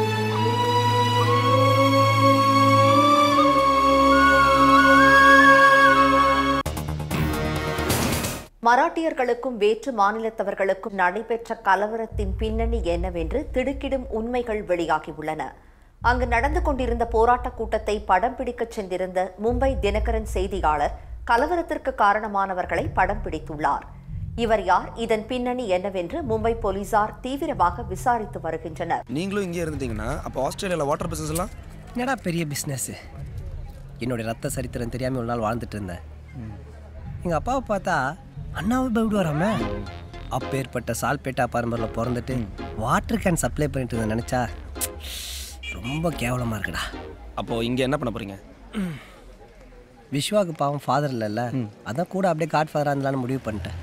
மராட்டியர்களுக்கும் வேற்று மாநிலத்தவர்களுக்கும் நடைபெற்ற கலவரத்தின் பின்னணி என்னவென்று திடுக்கிடும் உண்மைகள் வெளியாகியுள்ளன அங்கு நடந்து கொண்டிருந்த போராட்டக் கூட்டத்தை படம் பிடிக்கச் சென்றிருந்த மும்பை தினகரன் செய்தியாளர் கலவரத்திற்கு காரணமானவர்களை படம் பிடித்துள்ளார் இவர் யார் இதன் பின்னணி என்னவென்று மும்பை போலீசார் தீவிரமாக விசாரித்து வருகின்றனர் நீங்களும் இங்கே இருந்துட்டீங்கன்னா அப்போ ஆஸ்திரேலியாவில் வாட்டர் பிசினஸ் எல்லாம் என்னடா பெரிய பிஸ்னஸ்ஸு என்னுடைய ரத்த சரித்திரம் தெரியாமல் ஒரு நாள் வாழ்ந்துட்டு இருந்தேன் எங்கள் அப்பாவை பார்த்தா அண்ணாவை பயப்படுவாராம அப்பேற்பட்ட சால்பேட்டா பரம்பரில் பிறந்துட்டு வாட்டர் கேன் சப்ளை பண்ணிட்டு இருந்தேன் நினச்சா ரொம்ப கேவலமாக இருக்குடா அப்போது இங்கே என்ன பண்ண போகிறீங்க விஸ்வாவுக்கு பாவம் ஃபாதர் இல்லைல்ல அதான் கூட அப்படியே காட் ஃபாதராக இருந்தாலும் முடிவு பண்ணிட்டேன்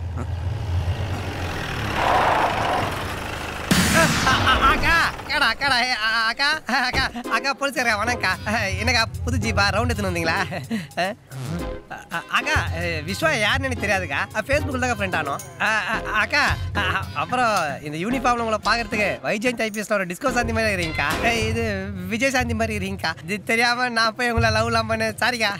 அக்கா அக்காடா அக்காடா ஏ, அ, அக்கா அக்கா அக்கா போலீஸ்காரா வணக்கா என்னக்கா புது ஜீப்பா ரவுண்ட் எடுத்துன்னு வந்தீங்களா அ, அ, அக்கா அ, விஸ்வா யாருன்னு எனக்கு தெரியாதுக்கா ஃபேஸ்புக்கில் தான் ஃப்ரெண்ட் ஆனோம் அ, அ, அக்கா அ, அப்புறம் இந்த யூனிஃபார்மில் உங்களை பார்க்கறதுக்கு வைஜெயந்த் ஐபிஎஸ்ல ஒரு டிஸ்கோ சாந்தி மாதிரி இருக்கிறீங்கக்கா அ, இது விஜய் சாந்தி மாதிரி இருக்கிறீங்கக்கா இது தெரியாமல் நான் போய் உங்களை லவ்லாம் பண்ண சாரிக்கா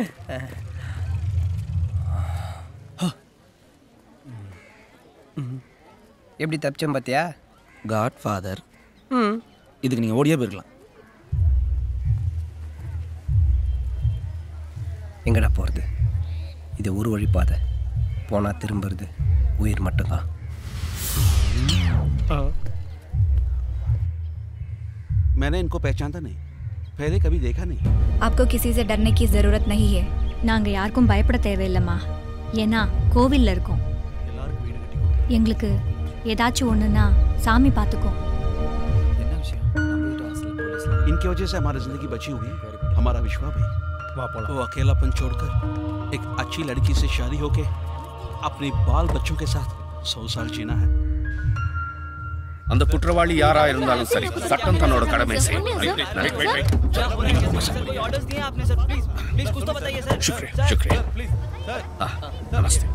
எப்படி தப்பிச்சோம் பார்த்தியா காட் ஃபாதர் ம் இதுக்கு நீங்கள் ஓடியே போயிருக்கலாம் எங்கடா போகிறது இது ஒரு வழி பாதை போனால் திரும்புறது உயிர் மட்டும்தான் मैंने इनको पहचानता नहीं पहले कभी देखा नहीं आपको किसी से डरने की ज़रूरत नहीं है நாங்க யாருக்கும் பயப்பட தேவையில்லைம்மா ஏன்னா கோவில்ல இருக்கோம் எங்களுக்கு ஏதாச்சும் ஒண்ணுன்னா சாமி பார்த்துக்கும் इनकी वजह से हमारी जिंदगी बची हुई हमारा विश्वा भाई वो अकेलापन छोड़कर एक अच्छी लड़की से शादी होके अपने बाल बच्चों के साथ सौ साल जीना है அந்த குற்றவாளி யாரா இருந்தாலும் சரி சட்டம் தன்னோட கடமை செய்யும் Wait, wait, wait, wait, wait. Orders दिए आपने सर प्लीज प्लीज कुछ तो बताइए सर शुक्रिया शुक्रिया ஆ, நமஸ்தே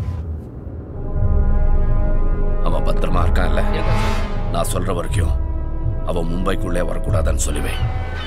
அவன் பத்திரமா இருக்கான்ல நான் சொல்ற வரைக்கும் அவன் மும்பைக்குள்ளே வரக்கூடாதுன்னு சொல்லுவேன்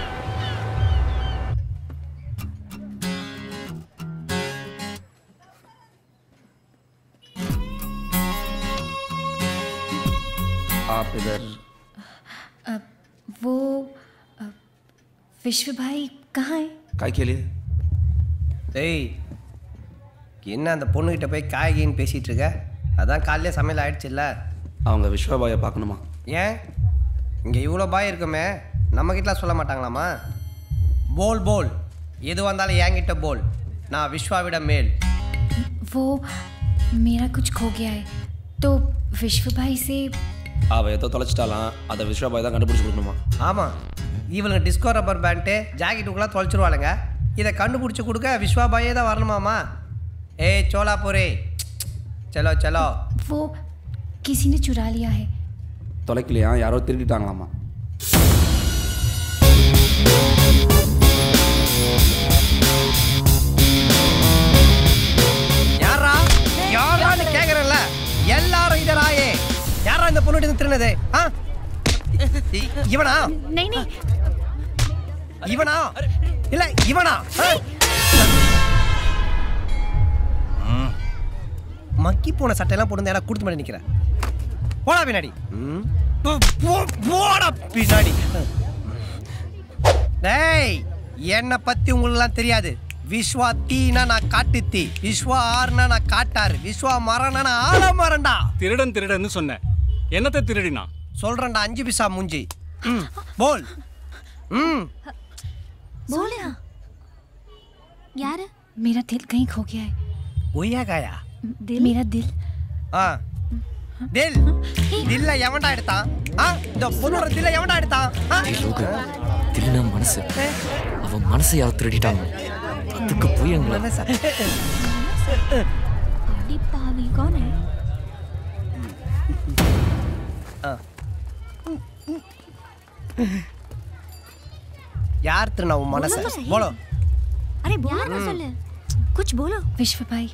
आप इधर अ, वो अ, विश्व भाई कहाँ है काय के लिए டேய் என்ன அந்த பொண்ணுகிட்ட போய் காய்கின்னு பேசிகிட்டு இருக்க அதான் காலையிலே சமையல் ஆயிடுச்சுல்ல அவங்க விஸ்வாபாயை பார்க்கணுமா ஏன் இங்கே இவ்வளோ பாய் இருக்குமே நம்ம கிட்டலாம் சொல்ல மாட்டாங்களாமா போல் போல் எது வந்தாலும் என்கிட்ட போல் நான் விஸ்வாவிட மேல் वो मेरा कुछ खो गया है तो विश्व भाई से அவள் ஏதோ தொலைச்சிட்டாலாம் அதை விஸ்வா பாய் தான் கண்டுபிடிச்சி கொடுக்கணுமா ஆமாம் இவளுங்க டிஸ்கோ ரப்பர் பேண்ட்டு ஜாக்கெட்டுக்குள்ளே தொலைச்சிருவாளுங்க இதை கண்டுபிடிச்சி கொடுக்க விஸ்வா பாயே தான் வரணுமாமா ஏய் சோலாபுரி சலோ சலோ वो किसी ने चुरा लिया है தொலைக்கலையா யாரோ திருடிட்டாங்களாமா யாரா யாரான்னு கேக்குறேன்ல எல்லாரும் இதராயே யாரா இந்த பொண்ணு இருந்து திருநது ஆ இ- இவனா नहीं नहीं இவனா இல்ல இவனா ஆ? ம். மக்கி போன சட்டையெல்லாம் போட்டு எனக்கு கொடுத்து மாதிரி நிக்கிறேன் போடா பின்னாடி ம். போ- போ- போடா பின்னாடி டேய் என்னை பத்தி உங்களுக்குலாம் தெரியாது விஸ்வா தீனா நான் காட்டு தீ விஸ்வா ஆறுனா நான் காட்டாரு விஸ்வா மரம்னா நான் ஆல மரண்டா திருடன் திருடன்னு சொன்னேன் என்னத்தை திருடினா சொல்றேன்டா அஞ்சு பிசா மூஞ்சி ம் போல் ம் बोलिया यार मेरा दिल कहीं खो गया है ஒய்யா காயா दिल मेरा दिल ஆ தில் தில்ல எவன்டா எடுத்தான் ஆ இந்த பொண்ணோட தில்ல எவன்டா எடுத்தான் ஆ? திருநா மனசு அவன் மனசை யாரோ திருடிட்டாங்க அதுக்கு போய் எங்களை अरे पावी कौन है யார் திருநா உன் மனச बोलो तो सही। போலோ अरे बोलो ना सोले कुछ बोलो विश्व भाई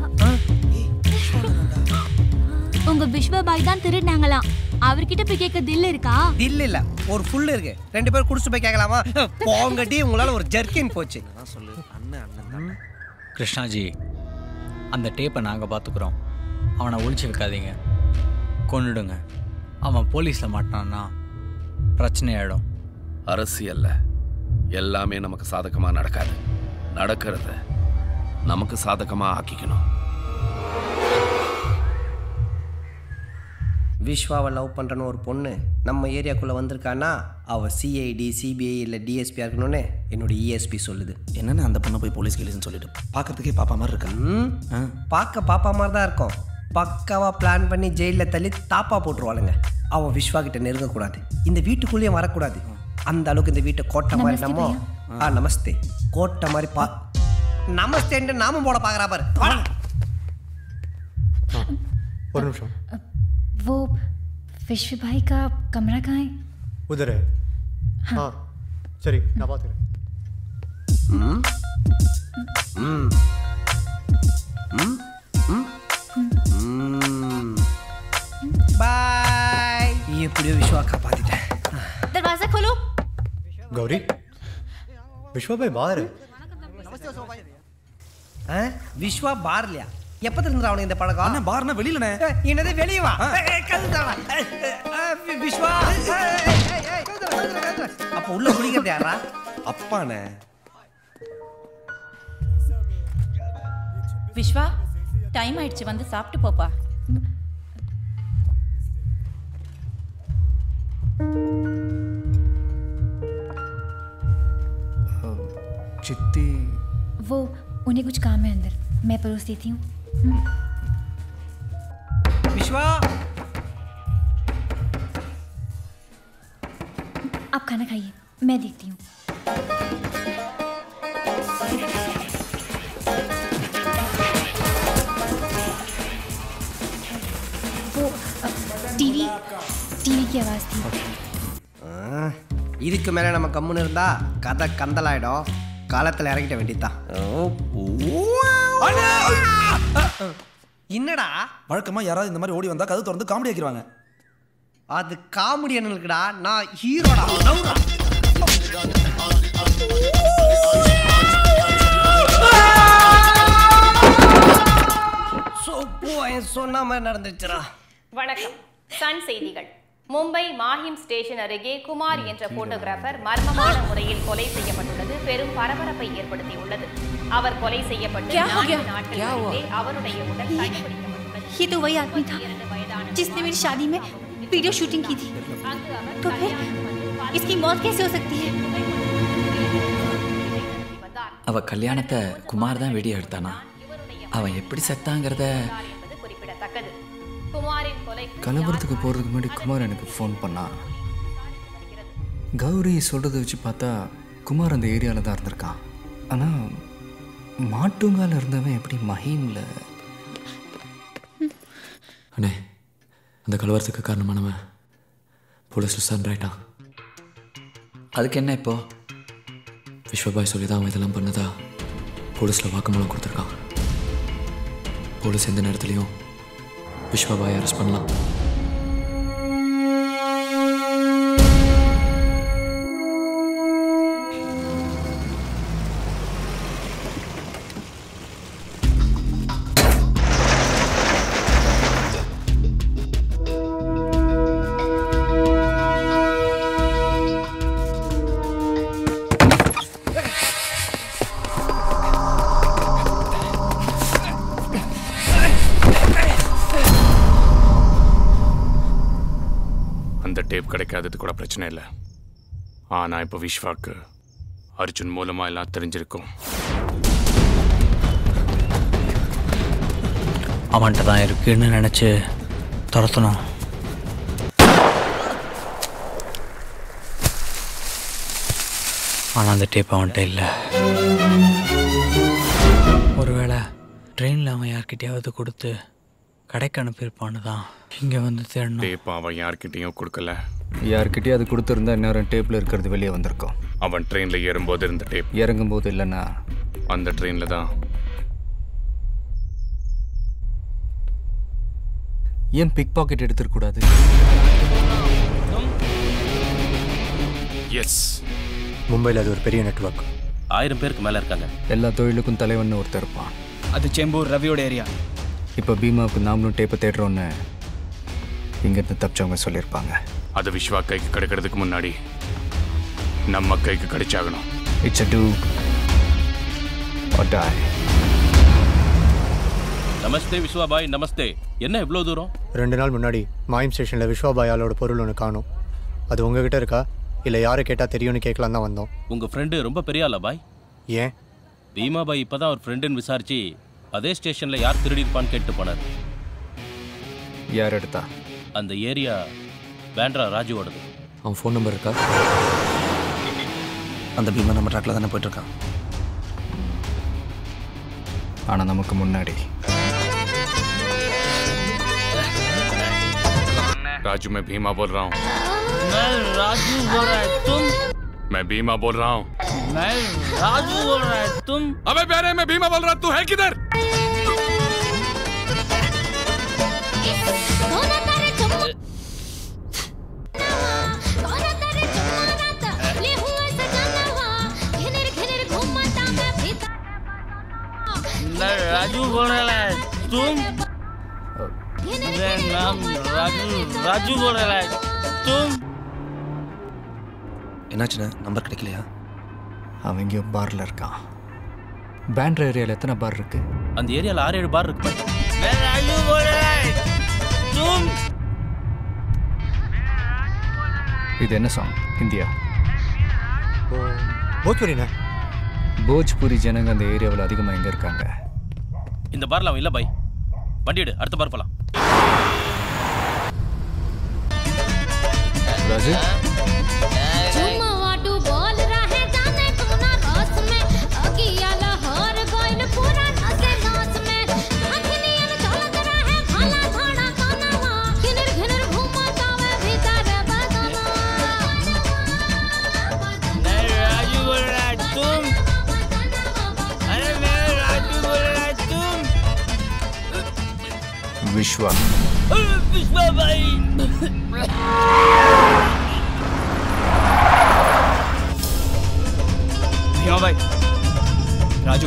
உங்க விஸ்வ பாய் தான் திருடினாங்களாம் அவர்கிட்ட போய் கேட்க தில் இருக்கா தில் இல்ல ஒரு ஃபுல் இருக்கு ரெண்டு பேரும் குடிச்சு போய் கேட்கலாமா போங்கடி உங்களால ஒரு ஜர்க்கின் போச்சு சொல்லு அண்ணன் அண்ணன் கிருஷ்ணாஜி அந்த டேப்பை நாங்கள் பார்த்துக்குறோம் அவனை ஒழிச்சு வைக்காதீங்க கொன்னுடுங்க அவன் போலீஸில் மாட்டினான்னா பிரச்சனை ஆகிடும் அரசியல்ல எல்லாமே நமக்கு சாதகமா நடக்காது நடக்கிறத நமக்கு சாதகமா ஆக்கிக்கணும் விஸ்வாவை லவ் பண்ணுறன்னு ஒரு பொண்ணு நம்ம ஏரியாக்குள்ளே வந்திருக்கான்னா அவள் சிஐடி சிபிஐ இல்லை டிஎஸ்பியாக இருக்கணும்னு என்னோட இஎஸ்பி சொல்லுது என்னன்னு அந்த பொண்ணை போய் போலீஸ் கேளுன்னு சொல்லிட்டு பார்க்கறதுக்கே பாப்பா மாதிரி இருக்கா ம் பார்க்க பாப்பா மாதிரி தான் இருக்கும் பக்காவாக பிளான் பண்ணி ஜெயிலில் தள்ளி தாப்பா போட்டுருவாளுங்க அவன் விஸ்வா கிட்ட நெருங்கக்கூடாது இந்த வீட்டுக்குள்ளேயும் வரக்கூடாது அந்த அளவுக்கு இந்த வீட்டை கோட்டை மாதிரி நமஸ்தே நம்ம ஆ நமஸ்தே கோட்டை மாதிரி பா நமஸ்தேன்ட்டு நாமம் போட பார்க்குறா பாரு வாடா. ஒரு நிமிஷம் वो विश्व भाई का कमरा कहाँ है உதர ஆ சரி நான் பார்த்துக்கிறேன் ம் ம் ம் ம் ம் பாய் எப்படியோ விஸ்வா காப்பாத்திட்டேன் दरवाजा खोलो गौरी विश्वा भाई बाहर है ஆ? விஸ்வா பார்லையா எப்ப இருந்து அவனுக்கு இந்த பழக்கம் அண்ணா பார்னா வெளியிலண்ணே ஏய், என்னது வெளியே வா ஏய், ஏய், கதவு திறடா. ஏய், ஏய், ஏய், வி- விஸ்வா ஏய், ஏய், ஏய், ஏய், கதவு திற, கதவு திற, கதவு திற. அப்ப உள்ள குளிக்கிறது யாரா அப்பாண்ணே விஸ்வா டைம் ஆயிடுச்சு வந்து சாப்பிட்டு போப்பா சித்தி वो उन्हें कुछ काम है अंदर मैं परोस देती हूँ விஸ்வா आप खाना खाइए मैं देखती हूँ वो टीवी टीवी की आवाज़ थी ஆ, இதுக்கு மேல நம்ம கம்முன்னு இருந்தா கதை கந்தலாயிடும் காலத்துல இறங்கிட்ட வேண்டியதுதான் என்னடா வழக்கமா யாராவது இந்த மாதிரி ஓடி வந்தா கதவு திறந்து காமெடி ஆக்கிடுவாங்க அது காமெடியனுக்குடா நான் ஹீரோடா நவுறா. சொப்பு என் சொன்ன மாதிரி நடந்துச்சுடா வணக்கம் சன் செய்திகள் மும்பை மாஹிம் ஸ்டேஷன் அருகே குமார் என்ற போட்டோகிராஃபர் மர்மமான முறையில் கொலை செய்யப்பட்டுள்ளது பெரும் பரபரப்பை ஏற்படுத்தியுள்ளது அவர் கொலை செய்யப்பட்டு क्या हो நான்கு गया? நாட்களிலேயே அவருடைய உடல் கண்டுபிடிக்கப்பட்டுள்ளது ये तो वही आदमी था जिसने मेरी शादी में वीडियो शूटिंग की थी तो फिर इसकी मौत कैसे हो सकती है வந்தார் அவ கல்யாணத்தை குமார் தான் வெடி எடுத்தானா அவன் எப்படி செத்தாங்கிறத குறிப்பிடத்தக்கது குமாரின் கொலை கலவரத்துக்கு போகிறதுக்கு முன்னாடி குமார் எனக்கு ஃபோன் பண்ணான் கௌரி சொல்கிறத வச்சு பார்த்தா குமார் அந்த ஏரியாவில் தான் இருந்திருக்கான் ஆனால் மாட்டுங்கால இருந்தவன் எப்படி மஹீமில் அண்ணே அந்த கலவரத்துக்கு காரணமானவன் போலீஸில் சரண்டர் ஆயிட்டான் அதுக்கு என்ன இப்போ விஸ்வபாய் சொல்லி தான் அவன் இதெல்லாம் பண்ணதா போலீஸில் வாக்குமூலம் கொடுத்துருக்கான் போலீஸ் எந்த நேரத்துலையும் விஸ்வபாய் அரெஸ்ட் பண்ணலாம் அந்த டேப் கிடைக்காதது கூட பிரச்சனை இல்லை ஆனால் இப்போ விஸ்வாக்கு அர்ஜுன் மூலமாக எல்லாம் தெரிஞ்சிருக்கும் அவன்கிட்ட தான் இருக்குன்னு நினச்சி துரத்தணும் ஆனால் அந்த டேப் அவன்கிட்ட இல்லை ஒருவேளை ட்ரெயினில் அவன் யார்கிட்டயாவது கொடுத்து கடைக்கு அனுப்பியிருப்பான்னு தான் இங்கே வந்து தேடணும் டேப் அவன் யார்கிட்டயும் கொடுக்கல யார்கிட்டயும் அது கொடுத்துருந்தா நேரம் டேப்பில் இருக்கிறது வெளியே வந்திருக்கும் அவன் ட்ரெயினில் ஏறும்போது இருந்த டேப் இறங்கும்போது இல்லைன்னா அந்த ட்ரெயினில் தான் ஏன் பிக் பாக்கெட் எடுத்துருக்கூடாது எஸ் மும்பையில் அது ஒரு பெரிய நெட்வொர்க் ஆயிரம் பேருக்கு மேலே இருக்காங்க எல்லா தொழிலுக்கும் தலைவன் ஒருத்தர் இருப்பான் அது செம்பூர் ரவியோட ஏரியா இப்போ பீமாவுக்கு நாமளும் டேப்பை தேடுறோன்னு இங்கேருந்து தப்பிச்சவங்க சொல்லியிருப்பாங்க அது விஸ்வா கைக்கு கிடைக்கிறதுக்கு முன்னாடி நம்ம கைக்கு கிடைச்சாகணும் it's a do or die நமஸ்தே விஸ்வாபாய் நமஸ்தே என்ன இவ்வளோ தூரம் ரெண்டு நாள் முன்னாடி மாயம் ஸ்டேஷனில் விஸ்வாபாயாலோட பொருள் ஒன்று காணும் அது உங்ககிட்ட இருக்கா இல்லை யாரை கேட்டால் தெரியும்னு கேட்கலாம் தான் வந்தோம் உங்க ஃப்ரெண்டு ரொம்ப பெரிய ஆளா பாய் ஏன் பீமாபாய் இப்பதான் ஒரு ஃப்ரெண்டுன்னு விசாரிச்சு அதே ஸ்டேஷன்ல யார் திருடிருப்பான்னு கேட்டு போனார் யார் எடுத்தா அந்த ஏரியா பேண்ட்ரா ராஜுவோடது அவன் ஃபோன் நம்பர் இருக்கா அந்த பீமா நம்ம ட்ராக்ல தானே போயிட்டு இருக்கான் ஆனால் நமக்கு முன்னாடி राजू मैं भीमा बोल रहा हूँ मैं राजू बोल रहा है तुम मैं भीमा बोल रहा हूँ मैं राजू बोल रहा है तुम अबे प्यारे मैं भीमा बोल रहा तू है किधर मैं राजू बोल रहा है तुम मेरा नाम राजू राजू बोल रहा है तुम என்னாச்சுண்ணே நம்பர் கிடைக்கலையா அவன் எங்கேயோ பாரில் இருக்கான் பேண்ட்ரா ஏரியாவில் எத்தனை பார் இருக்கு அந்த ஏரியால ஆறு ஏழு பார் இருக்கு பாய் मैं राजू बोल रहा है तुम இது என்ன சாங் ஹிந்தியா போஜ்புரிண்ணே போஜ்புரி ஜனங்க அந்த ஏரியாவில் அதிகமாக எங்கே இருக்காங்க இந்த பார்ல அவன் இல்ல பாய் வண்டி எடு அடுத்த பார் போலாம் ராஜு झुमवाटू बोल रहे जाने कौना रस में अगिया लहर गोइल पूरा नसे नाच में अखनियन चलत रहे भला धड़ा कनवा घिनर घिनर घुमतावे भीतर बदना मैं राजू बोल रहा है तुम अरे मैं राजू बोल रहा है तुम விஸ்வா विश्वा भाई भीमा भाई राजू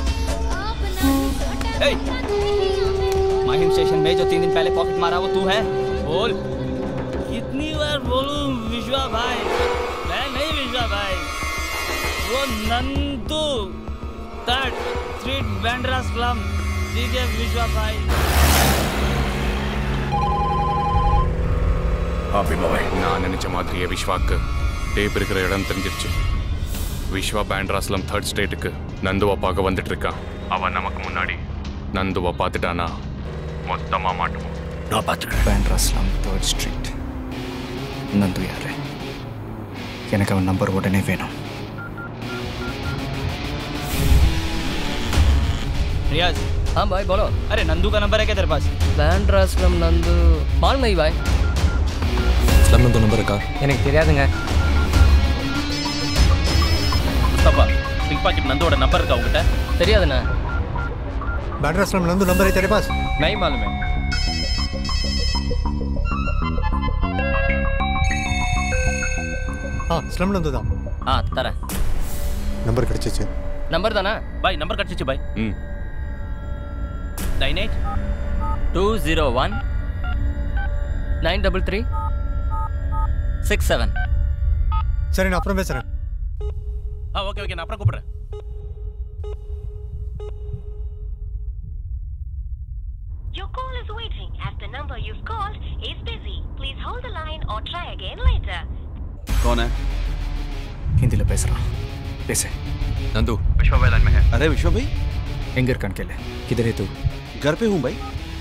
ए माहिम स्टेशन में जो तीन दिन पहले पॉकेट मारा वो तू है बोल कितनी बार बोलूं विश्वा भाई मैं नहीं विश्वा भाई वो Nandu third street Bandra slum ठीक है विश्वा भाई நான் நினைச்ச மாதிரியே விஸ்வாக்கு டேப் இருக்கிற இடம் தெரிஞ்சிருச்சு விஸ்வா பேண்ட்ராஸ்லம் தேர்ட் ஸ்டேட்டுக்கு நந்துவை பார்க்க வந்துட்டு இருக்கான் அவன் நமக்கு முன்னாடி நந்துவை பார்த்துட்டானா மொத்தமா மாட்டுவோம் நான் பார்த்துக்கிறேன் பேண்ட்ராஸ்லாம் தேர்ட் ஸ்ட்ரீட் நந்து யாரு எனக்கு அவன் நம்பர் உடனே வேணும் रियाज हाँ भाई बोलो अरे नंदू का नंबर है क्या तेरे पास பேண்ட்ரா ஸ்லம் நந்து மால் மை பாய் ஸ்லம் நந்து நம்பர் இருக்கா எனக்கு தெரியாதுங்க முஸ்தபா பிக் பாக்கெட் நந்தோட நம்பர் இருக்கா உங்ககிட்ட தெரியாதுண்ணா बैटरा स्लम नंदू नंबर है तेरे पास नहीं मालूम है हाँ स्लम नंदू தான் ஆ தரேன் நம்பர் கிடைச்சிச்சு நம்பர் தானே பாய் நம்பர் கிடைச்சிச்சு பாய் ம் nine eight two zero one nine double three six seven சரி நான் அப்புறம் பேசுகிறேன் ஆ ஓகே ஓகே நான் அப்புறம் கூப்பிடுறேன் Your call is waiting as the number you've called is busy. Please hold the line or try again later. कौन है ஹிந்தியில் பேசுகிறான் பேசு नंदू विश्वा भाई लाइन में है अरे विश्वा भाई எங்கே இருக்கான்னு கேளு किधर है तू घर पे हूँ भाई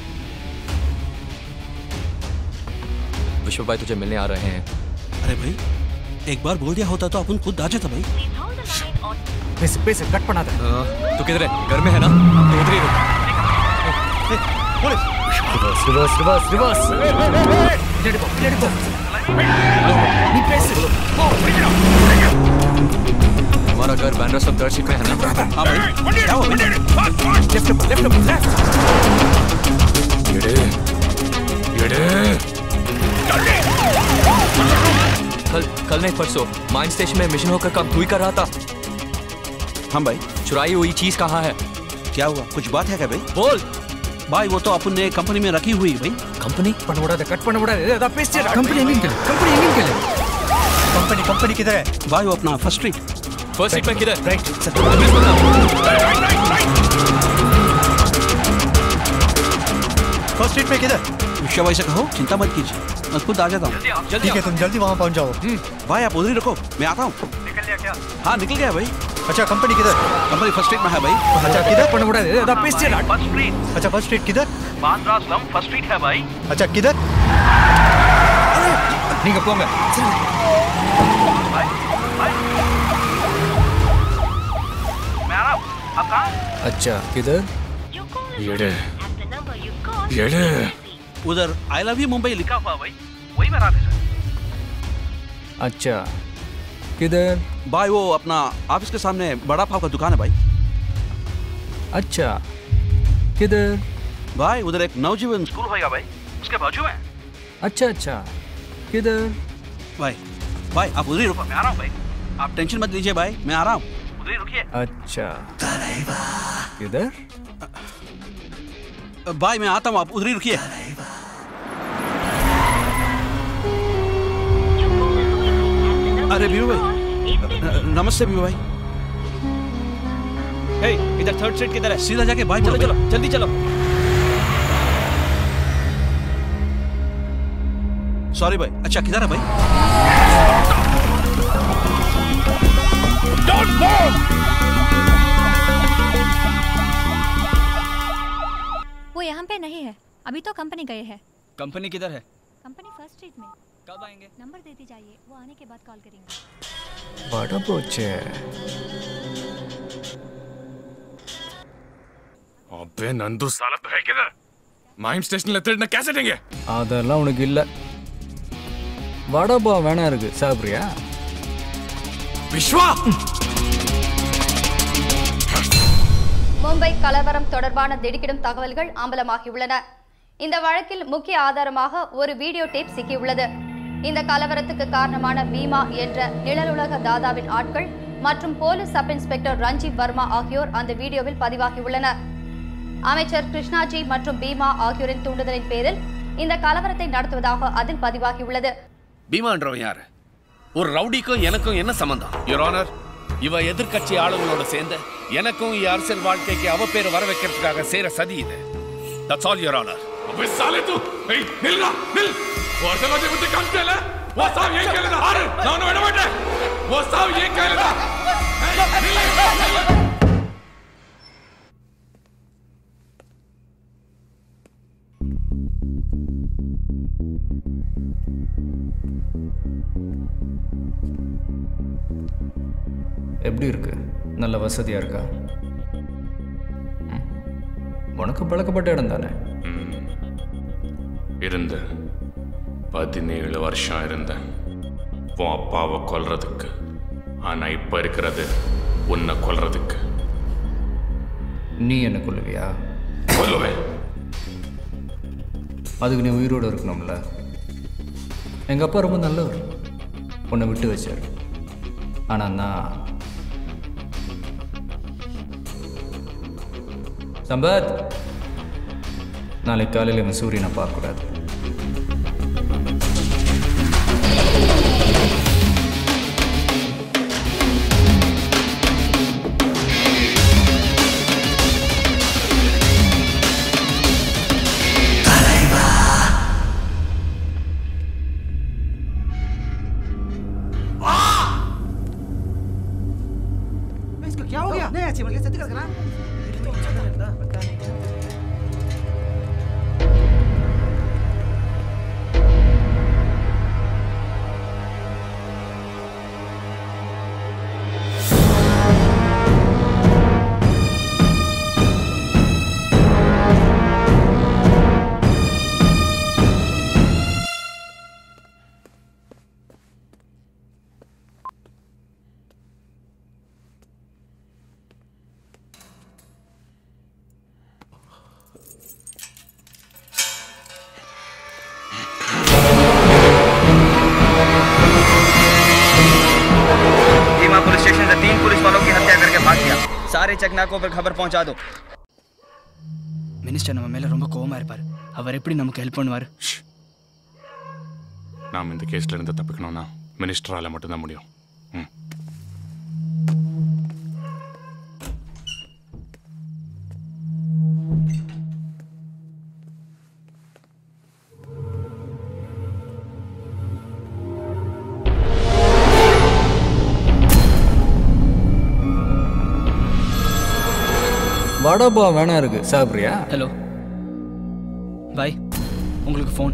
विश्व भाई तुझे मिलने आ रहे हैं अरे भाई एक बार बोल दिया होता तो अपन खुद आ जाता भाई பேசு பேசு கட் பண்ணாத तू किधर है घर में है ना तो उधर ही रुक police reverse reverse reverse reverse பின்னாடி போ பின்னாடி போ நீ பேசு போ हमारा घर बैंड्रा सब थर्ड सीट में है ना हाँ भाई क्या हुआ भाई लेफ्ट लेफ्ट लेफ्ट எடு எடு कल कल नहीं परसों माइन स्टेशन में मिशन होकर काम तू ही कर रहा था हाँ भाई चुराई हुई चीज कहाँ है क्या हुआ कुछ बात है क्या भाई बोल भाई वो तो अपन ने कंपनी में रखी हुई भाई कंपनी பண்ண விடாத கட் பண்ண விடாத ஏதா பேசிடா கம்பெனி எங்க கேளு கம்பெனி எங்க கேளு कंपनी कंपनी किधर है भाई वो अपना फर्स्ट स्ट्रीट फर्स्ट सीट में किधर राइट फर्स्ट स्ट्रीट में किधर विश्वा भाई से कहो चिंता मत कीजिए मैं खुद आ जाता हूँ ठीक है तुम जल्दी वहाँ पहुँच जाओ भाई आप उधर ही रखो मैं आता हूँ निकल लिया क्या हाँ निकल गया भाई अच्छा कंपनी किधर कंपनी फर्स्ट स्ट्रीट में है भाई अच्छा किधर பண்ண விடாத ஏதா பேசிடா फर्स्ट स्ट्रीट अच्छा फर्स्ट स्ट्रीट किधर बांद्रा स्लम फर्स्ट स्ट्रीट है भाई अच्छा किधर நீங்க போங்க मैं आ रहा हूँ आप कहाँ अच्छा किधर எடு எடு उधर आई लव यू मुंबई लिखा हुआ भाई वही मैं रहा अच्छा किधर भाई वो अपना ऑफिस के सामने बड़ा पाव का दुकान है भाई अच्छा किधर भाई उधर एक नवजीवन स्कूल होएगा भाई उसके बाजू में अच्छा अच्छा किधर भाई भाई आप उधर ही रुको मैं आ रहा हूँ भाई आप टेंशन मत लीजिए भाई मैं आ रहा हूँ उधर ही रुकिए अच्छा किधर भाई मैं आता हूँ आप उधर ही रुकिए अरे बीरू भाई न- नमस्ते बीरू भाई हे इधर थर्ड स्ट्रीट किधर है सीधा जाके बाई चलो चलो जल्दी चलो सॉरी भाई अच्छा किधर है भाई वो यहाँ पे नहीं है अभी तो कंपनी गए हैं कंपनी किधर है कंपनी फर्स्ट स्ट्रीट में कब आएंगे नंबर दे दी जाइए वो आने के बाद कॉल करेंगे வட போச்சே अबे नंदू साला तो है किधर माइम स्टेशन लेते ना कैसे देंगे அதெல்லாம் உனக்கு இல்ல வடபா வேணா இருக்கு சாப்பிட்றியா விஸ்வா மும்பை கலவரம் தொடர்பான திடுக்கிடும் தகவல்கள் அம்பலமாகியுள்ளன இந்த வழக்கில் முக்கிய ஆதாரமாக ஒரு வீடியோ டேப் சிக்கியுள்ளது இந்த கலவரத்துக்கு காரணமான பீமா என்ற நிழலுலக தாதாவின் ஆட்கள் மற்றும் police sub inspector Ranjith Varma ஆகியோர் அந்த வீடியோவில் பதிவாகியுள்ளனர் அமைச்சர் கிருஷ்ணாஜி மற்றும் பீமா ஆகியோரின் தூண்டுதலின் பேரில் இந்த கலவரத்தை நடத்துவதாக அதில் பதிவாகியுள்ளது பீமான்றவன் யாரு ஒரு ரவுடிக்கும் எனக்கும் என்ன சம்பந்தம் யுவர் ஆனர் இவ எதிர்க்கட்சி ஆளுங்களோட சேர்ந்து எனக்கும் என் அரசியல் வாழ்க்கைக்கு அவ பேர் வர வைக்கிறதுக்காக செய்யற சதி இது தட்ஸ் ஆல் யுவர் ஆனர் अबे साले तू ए निल ना निल वो असल में मुझे काम चला वो साहब ये कह लेता अरे ना ना बैठ बैठ वो साहब ये कह लेता எப்படி இருக்கு நல்ல வசதியாக இருக்கா ம். உனக்கு பழக்கப்பட்ட இடம் தானே இருந்தேன் பதினேழு வருஷம் இருந்தேன் உன் அப்பாவை கொல்றதுக்கு ஆனா இப்ப இருக்கிறது உன்னை கொல்றதுக்கு நீ என்ன கொல்லுவியா கொல்லுவேன் அதுக்கு நீ உயிரோடு இருக்கணும்ல எங்கள் அப்பா ரொம்ப நல்லவர் உன்னை விட்டு வச்சார் ஆனால் நான் சம்பத் நாளைக்கு காலையில் இவன் சூரியனை பார்க்கக்கூடாது इसको क्या हो गया नहीं अच्छी बोल के सत्य कर ना भीमा पुलिस स्टेशन से तीन पुलिस वालों की हत्या करके भाग गया सारे चकनाकों पर खबर पहुंचा दो மினிஸ்டர் நம்ம மேலே ரொம்ப கோவமாக இருப்பார் அவர் எப்படி நமக்கு ஹெல்ப் பண்ணுவார் நாம் இந்த கேஸ்ல இருந்து தப்பிக்கணும்னா மினிஸ்டரால மட்டும்தான் முடியும் ம் வடபா வேணா இருக்கு சாப்பிட்றியா ஹலோ பாய் உங்களுக்கு ஃபோன்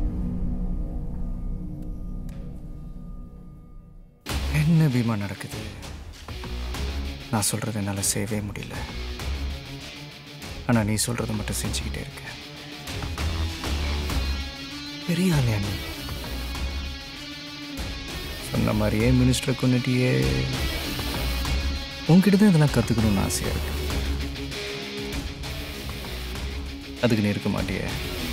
என்ன பீமா நடக்குது நான் சொல்கிறது என்னால் செய்யவே முடியல ஆனால் நீ சொல்கிறத மட்டும் செஞ்சுக்கிட்டே இருக்க பெரிய ஆளியா நீ சொன்ன மாதிரியே மினிஸ்டர் கொண்டுட்டியே உன்கிட்ட தான் இதெல்லாம் கற்றுக்கணும்னு ஆசையாக இருக்கு அதுக்கு நீ இருக்க மாட்டியே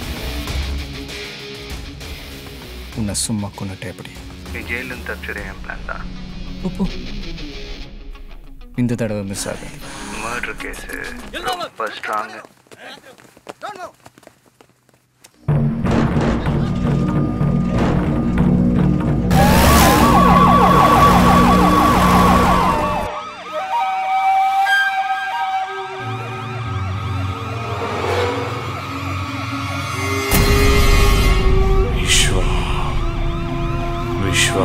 உன்னை சும்மா கொண்டுட்டே எப்படி நீ ஜெயிலிருந்து தப்பிச்சிட என் பிளான் தான் இப்போ இந்த தடவை மிஸ் ஆகுது மர்டர் கேஸு ரொம்ப strong Vishwa Vishwa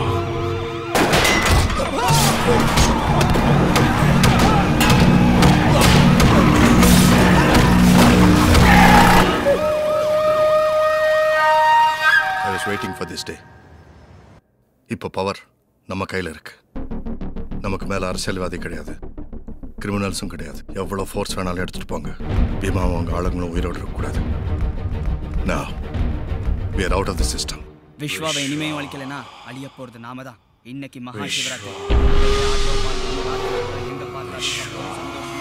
I was waiting for this day இப்போ பவர் நம்ம கையில் இருக்கு நமக்கு மேலே அரசியல்வாதி கிடையாது கிரிமினல்ஸும் கிடையாது எவ்வளோ ஃபோர்ஸ் வேணாலும் எடுத்துகிட்டு போங்க பீமாவும் அவங்க ஆளுங்களும் உயிரோடு இருக்கக்கூடாது நான் we are out of the system விஸ்வாவை இனிமையும் அழிக்கலைன்னா அழிய போகிறது நாம தான் இன்னைக்கு மகா விஷ். சிவராத்திரி எங்க பார்த்தாலும் சந்தோஷமா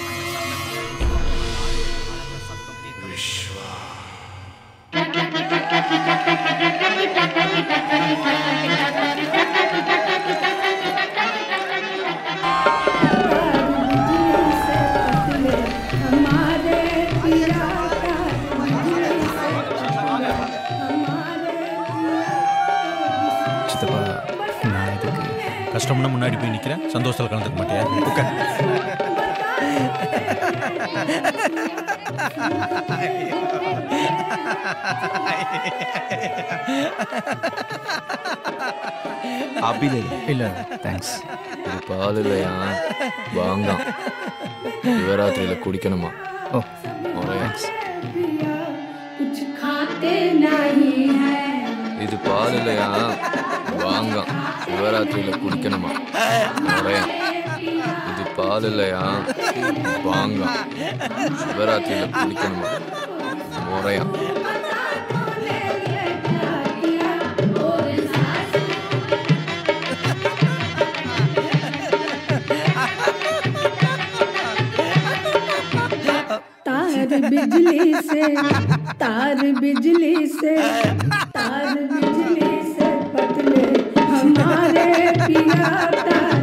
சித்தப்பா நான் இதுக்கு கஷ்டம்னா முன்னாடி போய் நிற்கிறேன் சந்தோஷத்தில் கலந்துக்க மாட்டியா உட்கார் आप भी ले लो இல்லை தேங்க்ஸ் இது பால் இல்லையா வாங்காம் சிவராத்திரியில் குடிக்கணுமா ஓ ஒரே कुछ बात नहीं है இது பால் இல்லையா வாங்க சிவராத்திரியில குடிக்கணுமா நிறையா இது பால் இல்லையா வாங்க சிவராத்திரியில குடிக்கணுமா முறையா तार बिजली से तार बिजली से तार बिजली से पतले हमारे पिया तार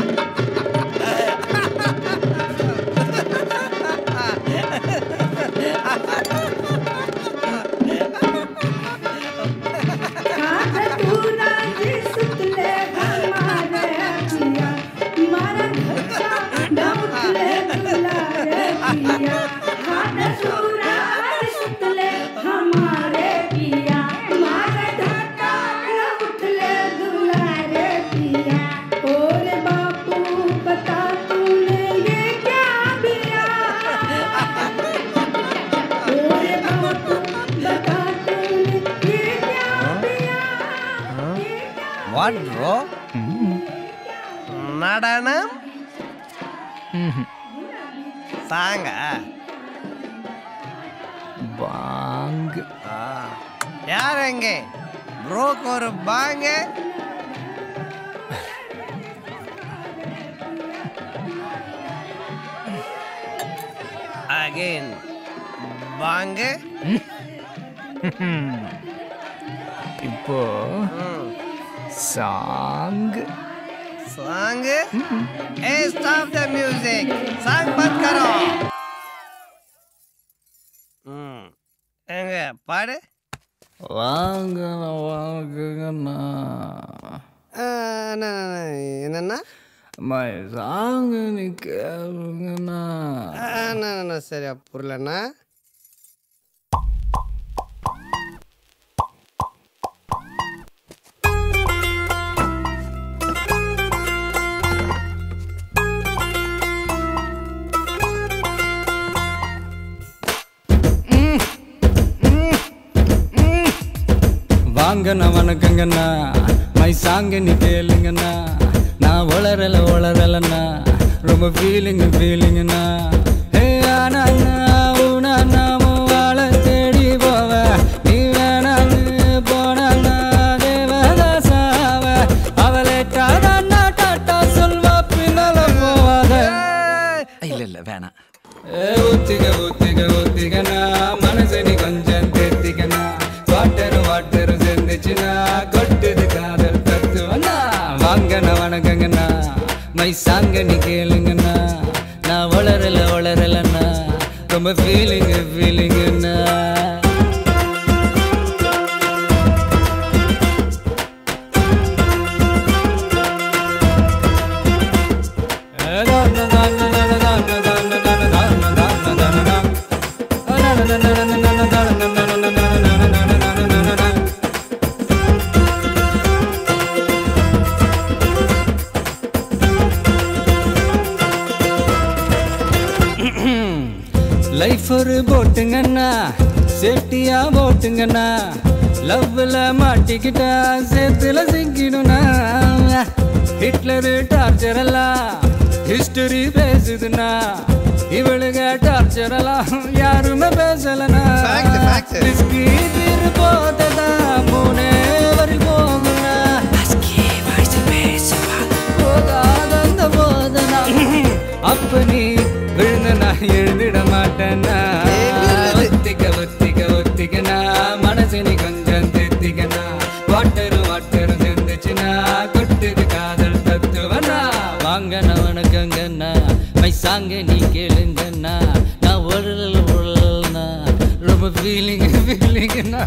हाथ पूरा जिसले हमारे पिया मारा घच्चा डबले दुलारे पिया हाथ पूरा जिसले हमारे पिया मारा घच्चा डबले दुलारे पिया और बापू बता तूने ये क्या किया और बापू बता तूने ये क्या வாட் ப்ரோ நடனம் சாங்க பாங்கு யார் எங்கே ப்ரோக்கு ஒரு பாங்க அகைன் பாங்க இப்போ சாங் सांग ए स्टॉप द म्यूजिक सांग बंद करो ம் எங்க பாடு வாங்கண்ணா வாங்குங்கண்ணா என்னண்ணா மை சாங்கு நீ கேளுங்கண்ணா அண்ணா சரியா புரியலண்ணா வாங்கண்ணா வணக்கங்கண்ணா மை சாங்க நீ கேளுங்கண்ணா நான் வளரல வளரலண்ணா ரொம்ப ஃபீலிங் ஃபீலிங்கண்ணா ஹே ஆனா உனா நாம வாழ தேடி போவ நீ வேணான்னு போனா தேவதாசாவ அவளை டாடா டாட்டா சொல்வா பின்னால போவாத இல்ல இல்ல வேணாம் ஏ ஊத்திக ஊத்திக ஊத்திகனா மனசை நீ கொஞ்சம் தேத்திக்கனா வாட்டர் வாட்டர் சேர்ந்துச்சுனா கொட்டுது காதல் தத்துவனா வாங்கண்ணா வணக்கங்கண்ணா மை சாங்க நீ கேளுங்கண்ணா நான் வளரல வளரலண்ணா ரொம்ப ஃபீலிங் ஃபீலிங்கண்ணா லைஃப் ஒரு போட்டுங்கண்ணா சேஃப்டியா போட்டுங்கண்ணா லவ்ல மாட்டிக்கிட்டா சேத்துல சிக்கிடும்னா ஹிட்லரு டார்ச்சர் எல்லாம் ஹிஸ்டரி பேசுதுன்னா இவளுங்க டார்ச்சர் எல்லாம் யாருமே பேசலனா ரிஸ்கி தீர் போததா மூணே வரி போகுனா போகாத அந்த போதனா அப்ப நீ விழுந்த நான் எழுந்திட மாட்டேன்னா ஒத்திக்க ஒத்திக்க ஒத்திக்கனா மனசு நீ கொஞ்சம் தெத்திக்கனா வாட்டரு வாட்டரு சேர்ந்துச்சுன்னா கொட்டுது காதல் தத்துவனா வாங்கண்ணா வணக்கங்கண்ணா மை சாங்க நீ கேளுங்கண்ணா நான் உழல் உழல்னா ரொம்ப ஃபீலிங் ஃபீலிங்கண்ணா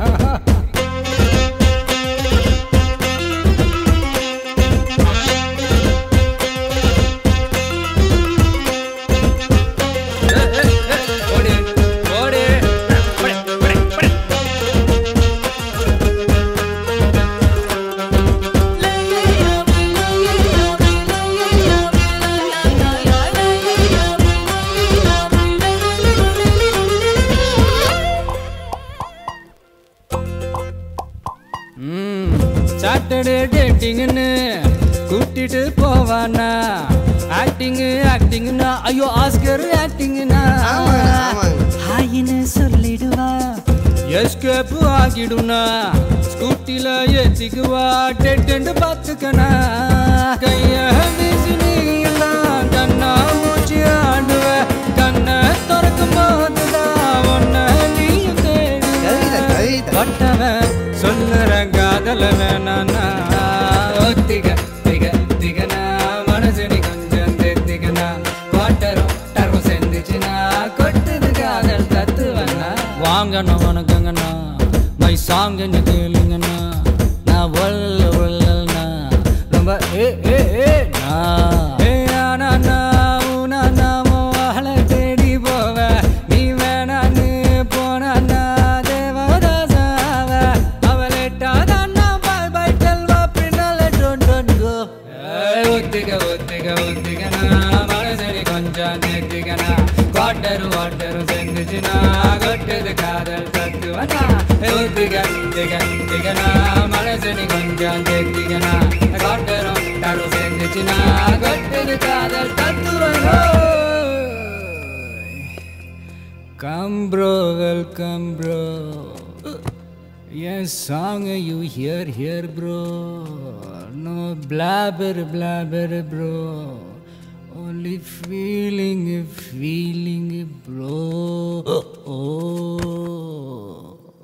சாட்டர்டே டேட்டிங்னு கூட்டிட்டு போவானா ஆக்டிங் ஆக்டிங்னா ஐயோ ஆஸ்கர் ஆக்டிங்னா ஹாயின்னு சொல்லிடுவா எஸ்கேப் ஆகிடுனா ஸ்கூட்டில ஏத்திக்குவா டெட்டு பார்த்துக்கனா கைய வீசி நீ எல்லாம் கண்ணா மூச்சு ஆடுவ கண்ணை திறக்கும் போதுதான் ஒன்ன நீயும் தேடுவ பட்டவன் சொல்லுற காதல வேணானா ஒத்திக திக திகனா மனசு நீ கொஞ்சம் தெத்திகனா வாட்டரும் டரும் செஞ்சுச்சுனா கொட்டுது காதல் தத்துவனா வாங்கணும் வணக்கங்கண்ணா மை சாங் என்ன கேளுங்கண்ணா நான் ஒல்ல ஒல்லண்ணா ரொம்ப ஏ ஏ ஏ நான் ஏ ஆனா நான் ஊனா நாம வாழ தேடி போவ நீ வேணான்னு போனா தேவதாசாவ அவளேட்டாதான் பாய் பாய் டெல்வா பின்னால டோன் டோன் கோ ஒத்திக ஒத்திக ஒத்திகனா மனசடி கொஞ்சம் நேத்திகனா வாட்டரு வாட்டரு செஞ்சுச்சுனா கொட்டுது காதல் தத்துவனா ஒத்திக திக திகனா மனசடி கொஞ்சம் தேத்திகனா வாட்டரும் டரு செஞ்சுச்சுனா கொட்டுது காதல் தத்துவனா Come bro, welcome bro. Yes, song you hear here bro. No blabber blabber bro. Only feeling feeling bro. Oh.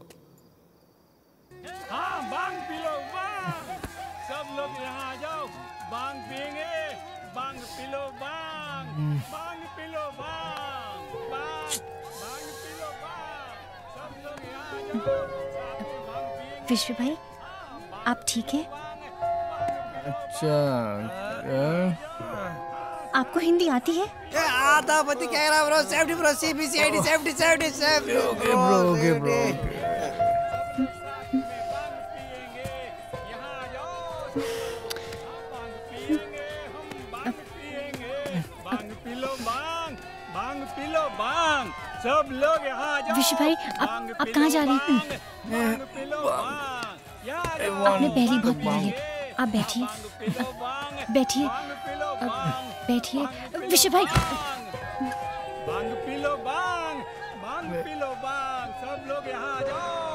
हाँ बांग पी लो बांग सब लोग यहाँ आ जाओ बांग पियेंगे बांग पी लो बांग बांग पी लो बांग बांग बांग पी लो बांग सब लोग यहाँ आ जाओ विश्व भाई आप ठीक हैं अच्छा आपको हिंदी आती है आता पति कह रहा bro safety bro CBC ID safety safety safety Okay, bro, okay, bro, बांग पी लो बांग बांग पी लो बांग सब लोग यहाँ आ जाओ विश्व भाई आप आप कहाँ जा रहे हैं बांग पी लो बांग यार आपने पहली बहुत पी ली है आप बैठिए बैठिए बैठिए विश्व भाई बांग पी लो बांग बांग पी लो बांग सब लोग यहाँ आ जाओ